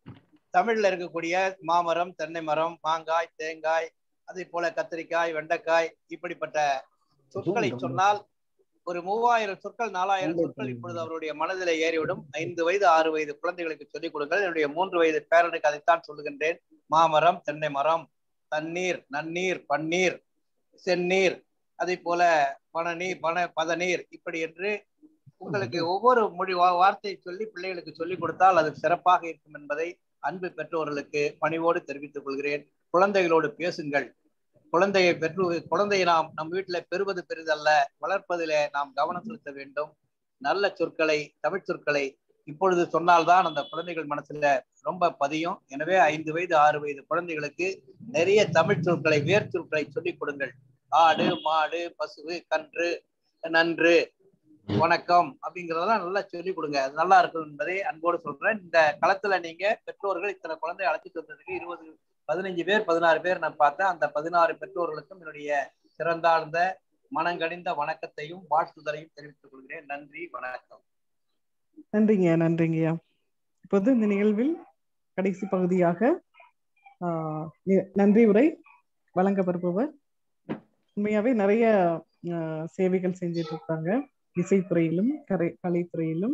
தமிழ்ல இருக்கக்கூடிய மாமரம் தென்னை மரம் மாங்காய் தேங்காய் அதே போல கத்திரிக்காய் வெண்டைக்காய் இப்படிப்பட்ட சொற்களை சொன்னால் ஒரு மூவாயிரம் சொற்கள் நாலாயிரம் சொற்கள் இப்பொழுது அவருடைய மனதிலே ஏறிவிடும் ஐந்து வயது ஆறு வயது குழந்தைகளுக்கு சொல்லிக் கொடுங்கள் என்னுடைய மூன்று வயது பேரனுக்கு அதைத்தான் சொல்லுகின்றேன் மாமரம் தென்னை மரம் தண்ணீர் நன்னீர் பன்னீர் செந்நீர் அதே போல பனநீர் பன பதநீர் இப்படி என்று உங்களுக்கு ஒவ்வொரு மொழி வா- வார்த்தையை சொல்லி பிள்ளைகளுக்கு சொல்லிக் கொடுத்தால் அது சிறப்பாக இருக்கும் என்பதை அன்பு பெற்றோர்களுக்கு பணிவோடு தெரிவித்துக் கொள்கிறேன் குழந்தைகளோடு பேசுங்கள் குழந்தையை பெற்று குழந்தையை நாம் நம் வீட்டில பெறுவது பெரிதல்ல வளர்ப்பதிலே நாம் கவனம் செலுத்த வேண்டும் நல்ல சொற்களை தமிழ் சொற்களை இப்பொழுது சொன்னால்தான் அந்த குழந்தைகள் மனசுல ரொம்ப பதியும் எனவே ஐந்து வயது ஆறு வயது குழந்தைகளுக்கு நிறைய தமிழ் சொற்களை வேர் சொற்களை சொல்லிக் கொடுங்கள் ஆடு மாடு பசுவு கன்று நன்று வணக்கம் அப்படிங்கறதெல்லாம் நல்லா சொல்லிக் கொடுங்க அது நல்லா இருக்கும் என்பதை அன்போடு சொல்றேன் இந்த களத்துல நீங்க பெற்றோர்கள் இத்தனை குழந்தை அழைச்சிட்டு வந்ததுக்கு இருபது பதினஞ்சு பேர் பதினாறு பேர் நான் பார்த்தேன் அந்த பதினாறு பெற்றோர்களுக்கும் என்னுடைய சிறந்தாழ்ந்த மனங்கனிந்த வணக்கத்தையும் வாழ்த்துதலையும் தெரிவித்துக் கொள்கிறேன் நன்றி வணக்கம் நன்றிங்க நன்றிங்கய்யா இப்போது இந்த நிகழ்வில் கடைசி பகுதியாக ஆஹ், நி- நன்றி உரை வழங்கப்படுபவர் உண்மையாவே நிறைய ஆஹ், சேவைகள் செஞ்சுட்டு இருக்காங்க இசைத்துறையிலும் கலை கலைத்துறையிலும்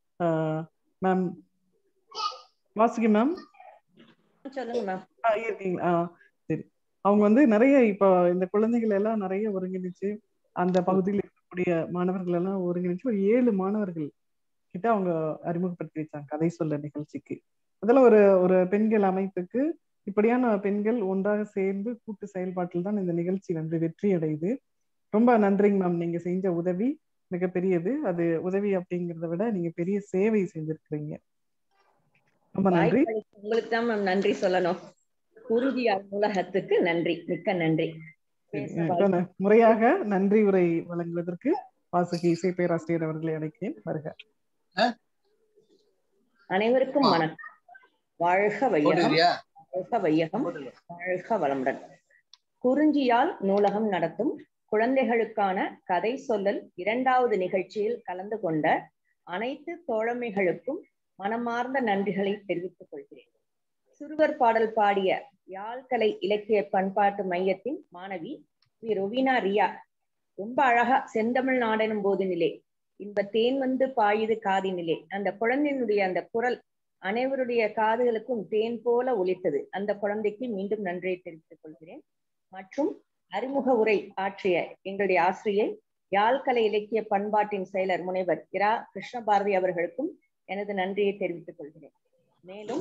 மேம் வாசுகி மேம் சொல்லுங்க மேம் இருக்கீங்களா ஆ, சரி அவங்க வந்து நிறைய இப்போ இந்த குழந்தைகள் எல்லாம் நிறைய ஒருங்கிணைச்சு அந்த பகுதியில் இருக்கக்கூடிய மாணவர்கள் எல்லாம் ஒருங்கிணைச்சு ஒரு ஏழு மாணவர்கள் கிட்ட அவங்க அறிமுகப்படுத்தி வச்சாங்க கதை சொல்ல நிகழ்ச்சிக்கு அதில் ஒரு ஒரு பெண்கள் அமைப்புக்கு இப்படியான பெண்கள் ஒன்றாக சேர்ந்து கூட்டு செயல்பாட்டில் தான் இந்த நிகழ்ச்சி வந்து வெற்றி அடையுது ரொம்ப நன்றிங்க மேம் நீங்க செஞ்ச உதவி மிகப்பெரியது அது உதவி அப்படிங்கிறத விட நீங்க பெரிய சேவை செஞ்சிருக்கிறீங்க ரொம்ப நன்றி வாய்ப்பளித்த உங்களுக்கு தான் மேம் நன்றி சொல்லணும் குருதி அலுவலகத்துக்கு நன்றி மிக்க நன்றி பேச இப்ப ந- முறையாக நன்றி உரை வழங்குவதற்கு வாசுகி இசை பேராசிரியர் அவர்களை அழைக்கிறேன் வருக அனைவருக்கும் வணக்கம் வாழ்க வையகம் போடுறியா? வாழ்க வையகம் வாழ்க வளமுடன் குறிஞ்சியால் நூலகம் நடத்தும் குழந்தைகளுக்கான கதை சொல்லல் இரண்டாவது நிகழ்ச்சியில் கலந்து கொண்ட அனைத்து தோழமைகளுக்கும் மனமார்ந்த நன்றிகளை தெரிவித்துக் கொள்கிறேன் சிறுவர் பாடல் பாடிய யாழ்கலை இலக்கிய பண்பாட்டு மையத்தின் மாணவி வி ரொவினா ரியா ரொம்ப அழகா செந்தமிழ் நாடெனும் போதினிலே இன்ப தேன் வந்து பாயுது காதினிலே அந்த குழந்தையினுடைய அந்த குரல் அனைவருடைய காதுகளுக்கும் தேன் போல ஒலித்தது அந்த குழந்தைக்கு மீண்டும் நன்றியை தெரிவித்துக் கொள்கிறேன் மற்றும் அறிமுக உரை ஆற்றிய எங்களுடைய ஆசிரியை யாழ்கலை இலக்கிய பண்பாட்டின் செயலர் முனைவர் இரா கிருஷ்ணபாரதி அவர்களுக்கும் எனது நன்றியை தெரிவித்துக் கொள்கிறேன் மேலும்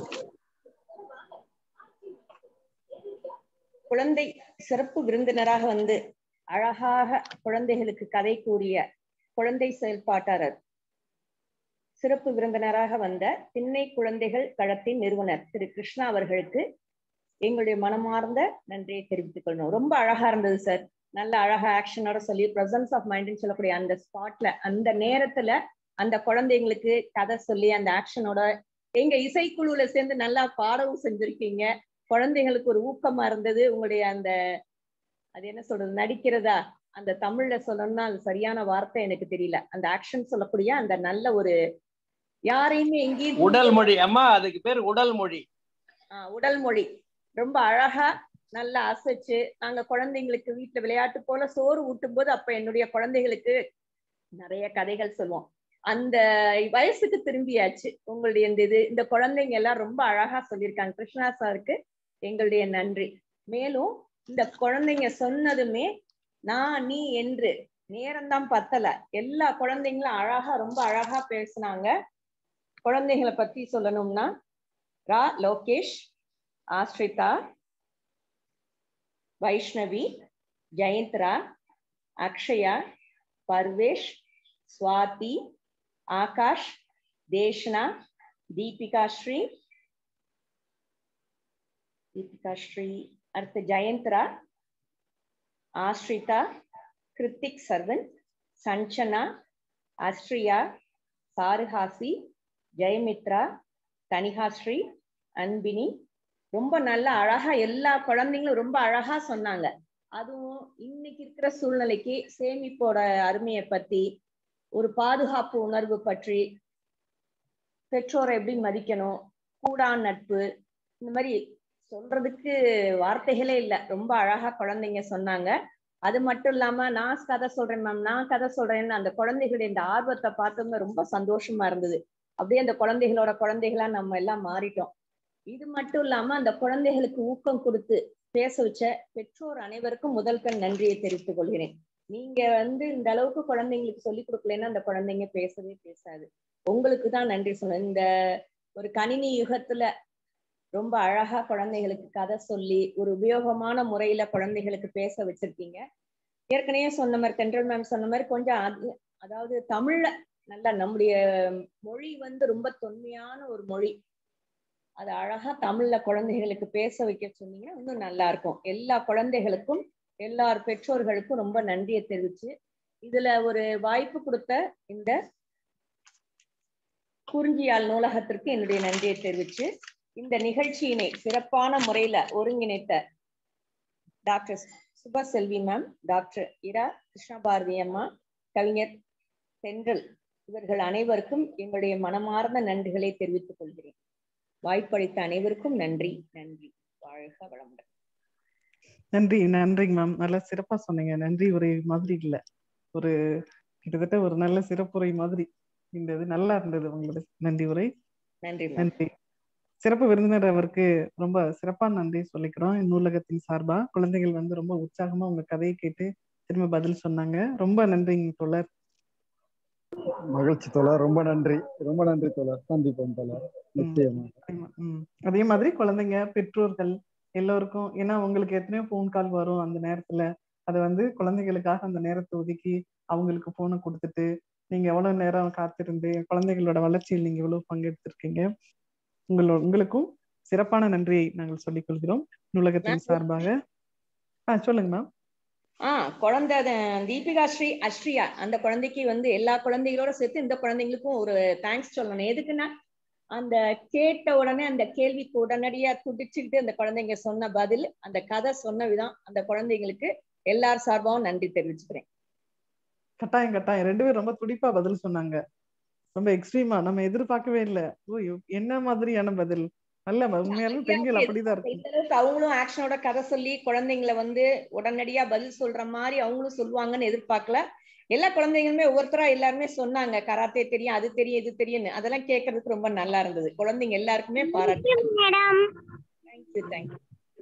குழந்தை சிறப்பு விருந்தினராக வந்து அழகாக குழந்தைகளுக்கு கதை கூறிய குழந்தை செயல்பாட்டாளர் சிறப்பு விருந்தினராக வந்த திண்ணை குழந்தைகள் கழகத்தின் நிறுவனர் திரு கிருஷ்ணா அவர்களுக்கு எங்களுடைய மனமார்ந்த நன்றியை தெரிவித்துக் கொள்ளணும் ரொம்ப அழகா இருந்தது சார் நல்ல அழகா ஆக்ஷனோட சொல்லி பிரசன்ஸ் ஆஃப் மைண்ட்னு சொல்லக்கூடிய அந்த ஸ்பாட்ல அந்த நேரத்துல அந்த குழந்தைங்களுக்கு கதை சொல்லி அந்த ஆக்ஷனோட எங்க இசைக்குழுல சேர்ந்து நல்லா பாடவும் செஞ்சிருக்கீங்க குழந்தைகளுக்கு ஒரு ஊக்கமா இருந்தது உங்களுடைய அந்த அது என்ன சொல்றது நடிக்கிறதா அந்த தமிழ்ல சொல்லணும்னா அது சரியான வார்த்தை எனக்கு தெரியல அந்த ஆக்ஷன் சொல்லக்கூடிய அந்த நல்ல ஒரு யாரையுமே எங்கேயும் உடல் மொழி அம்மா அதுக்கு பேர் உடல் மொழி ஆஹ் உடல் மொழி ரொம்ப அழகா நல்லா அசைச்சு நாங்க குழந்தைங்களுக்கு வீட்டுல விளையாட்டு போல சோறு ஊட்டும் போது அப்ப என்னுடைய குழந்தைகளுக்கு நிறைய கதைகள் சொல்லுவோம் அந்த வயசுக்கு திரும்பியாச்சு உங்களுடைய இந்த இது இந்த குழந்தைங்க எல்லாம் ரொம்ப அழகா சொல்லியிருக்காங்க கிருஷ்ணா சாருக்கு எங்களுடைய நன்றி மேலும் இந்த குழந்தைங்க சொன்னதுமே நான் நீ என்று நேரம்தான் பத்தல எல்லா குழந்தைங்களும் அழகா ரொம்ப அழகா பேசுனாங்க குழந்தைகளை பத்தி சொல்லணும்னா ரா லோகேஷ் ஆஸ்ரிதா வைஷ்ணவி ஜெயந்த்ரா அக்ஷயா பர்வேஷ் ஸ்வாதி ஆகாஷ் தேஷ்னா தீபிகா ஸ்ரீ தீபிகா ஸ்ரீ அடுத்து ஜெயந்த்ரா ஆஸ்ரிதா கிருத்திக் சர்வன் சஞ்சனா அஸ்ரியா சாருஹாசி ஜெயமித்ரா தனிகாஸ்ரீ அன்பினி ரொம்ப நல்லா அழகா எல்லா குழந்தைங்களும் ரொம்ப அழகா சொன்னாங்க அதுவும் இன்னைக்கு இருக்கிற சூழ்நிலைக்கு சேமிப்போட அருமையை பத்தி ஒரு பாதுகாப்பு உணர்வு பற்றி பெற்றோரை எப்படி மதிக்கணும் கூடான் நட்பு இந்த மாதிரி சொல்றதுக்கு வார்த்தைகளே இல்ல ரொம்ப அழகா குழந்தைங்க சொன்னாங்க அது மட்டும் இல்லாம நான் கதை சொல்றேன் மேம் நான் கதை சொல்றேன்னு அந்த குழந்தைகளுடைய இந்த ஆர்வத்தை பார்த்தவங்க ரொம்ப சந்தோஷமா இருந்தது அப்படியே அந்த குழந்தைகளோட குழந்தைகளா நம்ம எல்லாம் மாறிட்டோம் இது மட்டும் இல்லாம அந்த குழந்தைகளுக்கு ஊக்கம் கொடுத்து பேச வச்ச பெற்றோர் அனைவருக்கும் முதல் கண் நன்றியை தெரிவித்துக் கொள்கிறேன் நீங்க வந்து இந்த அளவுக்கு குழந்தைங்களுக்கு சொல்லி கொடுக்கலன்னா அந்த குழந்தைங்க பேசவே பேசாது உங்களுக்கு தான் நன்றி சொல்லணும் இந்த ஒரு கணினி யுகத்துல ரொம்ப அழகா குழந்தைகளுக்கு கதை சொல்லி ஒரு உபயோகமான முறையில குழந்தைகளுக்கு பேச வச்சிருக்கீங்க ஏற்கனவே சொன்ன மாதிரி தென்றல் மேம் சொன்ன மாதிரி கொஞ்சம் அது அதாவது தமிழ்ல நல்லா நம்முடைய மொழி வந்து ரொம்ப தொன்மையான ஒரு மொழி அது அழகா தமிழ்ல குழந்தைகளுக்கு பேச வைக்க சொன்னீங்கன்னா இன்னும் நல்லா இருக்கும் எல்லா குழந்தைகளுக்கும் எல்லார் பெற்றோர்களுக்கும் ரொம்ப நன்றியை தெரிவிச்சு இதுல ஒரு வாய்ப்பு கொடுத்த இந்த குறிஞ்சியால் நூலகத்திற்கு என்னுடைய நன்றியை தெரிவிச்சு இந்த நிகழ்ச்சியினை சிறப்பான முறையில ஒருங்கிணைத்த டாக்டர் சுபசெல்வி மேம் டாக்டர் இரா கிருஷ்ணபாரதி அம்மா கவிஞர் தென்றல் இவர்கள் அனைவருக்கும் எங்களுடைய மனமார்ந்த நன்றிகளை தெரிவித்துக் கொள்கிறேன் வாய்ப்பளித்த அனைவருக்கும் நன்றி நன்றி வாழ்க வளமுடன் நன்றி நன்றிங்க மேம் நல்லா சிறப்பா சொன்னீங்க நன்றி உரை மாதிரி இல்ல ஒரு கிட்டத்தட்ட ஒரு நல்ல சிறப்புரை மாதிரி இந்த இது நல்லா இருந்தது உங்களோட நன்றி உரை நன்றி மேம் நன்றி சிறப்பு விருந்தினர் அவருக்கு ரொம்ப சிறப்பா நன்றி சொல்லிக்கிறோம் நூலகத்தின் சார்பா குழந்தைகள் வந்து ரொம்ப உற்சாகமா உங்க கதையை கேட்டு திரும்ப பதில் சொன்னாங்க ரொம்ப நன்றிங்க தோழர் மகிழ்ச்சி தோழர் ரொம்ப நன்றி ரொம்ப நன்றி தோழர் சந்திப்போம் தோழர் நிச்சயமா ம். அதே மாதிரி குழந்தைங்க பெற்றோர்கள் எல்லோருக்கும் ஏன்னா உங்களுக்கு எத்தனையோ ஃபோன் கால் வரும் அந்த நேரத்துல அதை வந்து குழந்தைகளுக்காக அந்த நேரத்தை ஒதுக்கி அவங்களுக்கு போனை கொடுத்துட்டு நீங்க எவ்வளவு நேரம் காத்திருந்து குழந்தைகளோட வளர்ச்சியில் நீங்க எவ்வளவு பங்கெடுத்திருக்கீங்க உங்களோட உங்களுக்கும் சிறப்பான நன்றியை நாங்கள் சொல்லிக் கொள்கிறோம் நூலகத்தின் சார்பாக ஆ சொல்லுங்க மேம் ஆஹ் குழந்தை அது தீபிகா ஸ்ரீ அஸ்ரியா அந்த குழந்தைக்கு வந்து எல்லா குழந்தைகளோட சேர்த்து இந்த குழந்தைங்களுக்கும் ஒரு தேங்க்ஸ் சொல்லணும் எதுக்குன்னா அந்த கேட்ட உடனே அந்த கேள்விக்கு உடனடியா துடிச்சுக்கிட்டு அந்த குழந்தைங்க சொன்ன பதில் அந்த கதை சொன்ன விதம் அந்த குழந்தைங்களுக்கு எல்லார் சார்பாகவும் நன்றி தெரிவிச்சுக்கிறேன் கட்டாயம் கட்டாயம் ரெண்டு பேரும் ரொம்ப துடிப்பா பதில் சொன்னாங்க ரொம்ப எக்ஸ்ட்ரீமா நம்ம எதிர்பார்க்கவே இல்லை ஓ யோ- என்ன மாதிரியான பதில் நல்ல உண்மையாலும் பெண்கள் அப்படிதான் இருக்கு இந்த அளவுக்கு அவங்களும் ஆக்ஷனோட கதை சொல்லி குழந்தைங்களை வந்து உடனடியா பதில் சொல்ற மாதிரி அவங்களும் சொல்லுவாங்கன்னு எதிர்பார்க்கல எல்லா குழந்தைங்களுமே ஒவ்வொருத்தரா எல்லாருமே சொன்னாங்க கராத்தே தெரியும் அது தெரியும் இது தெரியும்னு அதெல்லாம் கேட்கறதுக்கு ரொம்ப நல்லா இருந்தது குழந்தைங்க எல்லாருக்குமே பாராட்டு thank you thank you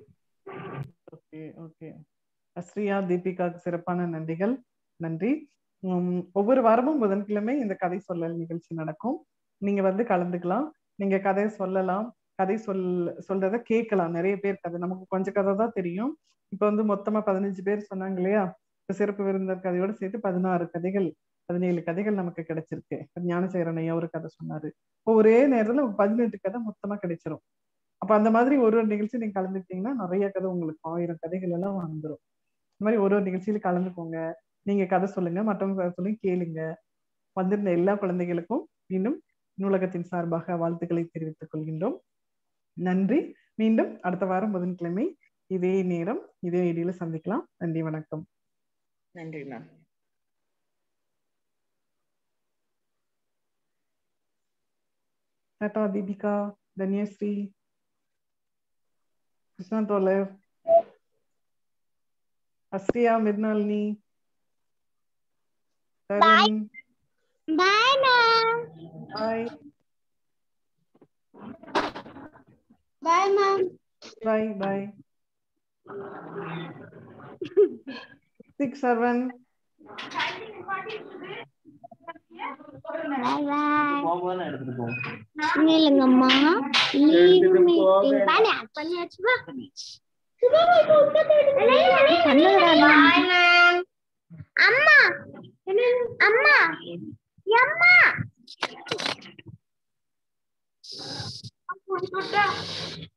okay okay Asriya தீபிகாக்கு சிறப்பான நன்றிகள் நன்றி உம், ஒவ்வொரு வாரமும் புதன்கிழமை இந்த கதை சொல்லல் நிகழ்ச்சி நடக்கும் நீங்க வந்து கலந்துக்கலாம் நீங்க கதை சொல்லலாம் கதை சொல் சொல்றத கேட்கலாம் நிறைய பேர் கதை நமக்கு கொஞ்சம் கதை தான் தெரியும் இப்ப வந்து மொத்தமா பதினஞ்சு பேர் சொன்னாங்க இல்லையா இப்ப சிறப்பு விருந்தர் கதையோட சேர்த்து பதினாறு கதைகள் பதினேழு கதைகள் நமக்கு கிடைச்சிருக்கு இப்ப ஞானசேகரன் ஐயா ஒரு கதை சொன்னாரு இப்போ ஒரே நேரத்துல பதினெட்டு கதை மொத்தமா கிடைச்சிரும் அப்ப அந்த மாதிரி ஒரு ஒரு நிகழ்ச்சி நீங்க கலந்துக்கிட்டீங்கன்னா நிறைய கதை உங்களுக்கு ஆயிரம் கதைகள் எல்லாம் வந்துடும் இந்த மாதிரி ஒரு ஒரு நிகழ்ச்சியில கலந்துக்கோங்க நீங்க கதை சொல்லுங்க மற்றவங்க கதை சொல்லுங்க கேளுங்க வந்திருந்த எல்லா குழந்தைகளுக்கும் இன்னும் நூலகத்தின் சார்பாக வாழ்த்துக்களை தெரிவித்துக் கொள்கின்றோம் நன்றி மீண்டும் அடுத்த வாரம் புதன்கிழமை இதே நேரம் இதே ஐடியில சந்திக்கலாம் நன்றி வணக்கம் நன்றி மேம் டாடா தீபிகா தன்யஸ்ரீ கிருஷ்ணா தோலர் Asriya Mirnalini Tarun bye ma'am bye bye ma'am bye bye six seven bye bye போகும்போது எடுத்துட்டு போவோம் இல்லைங்கம்மா லீவ் மீட்டிங் பாய் பண்ணியாச்சு வா அம்மா அம்மா அம்மா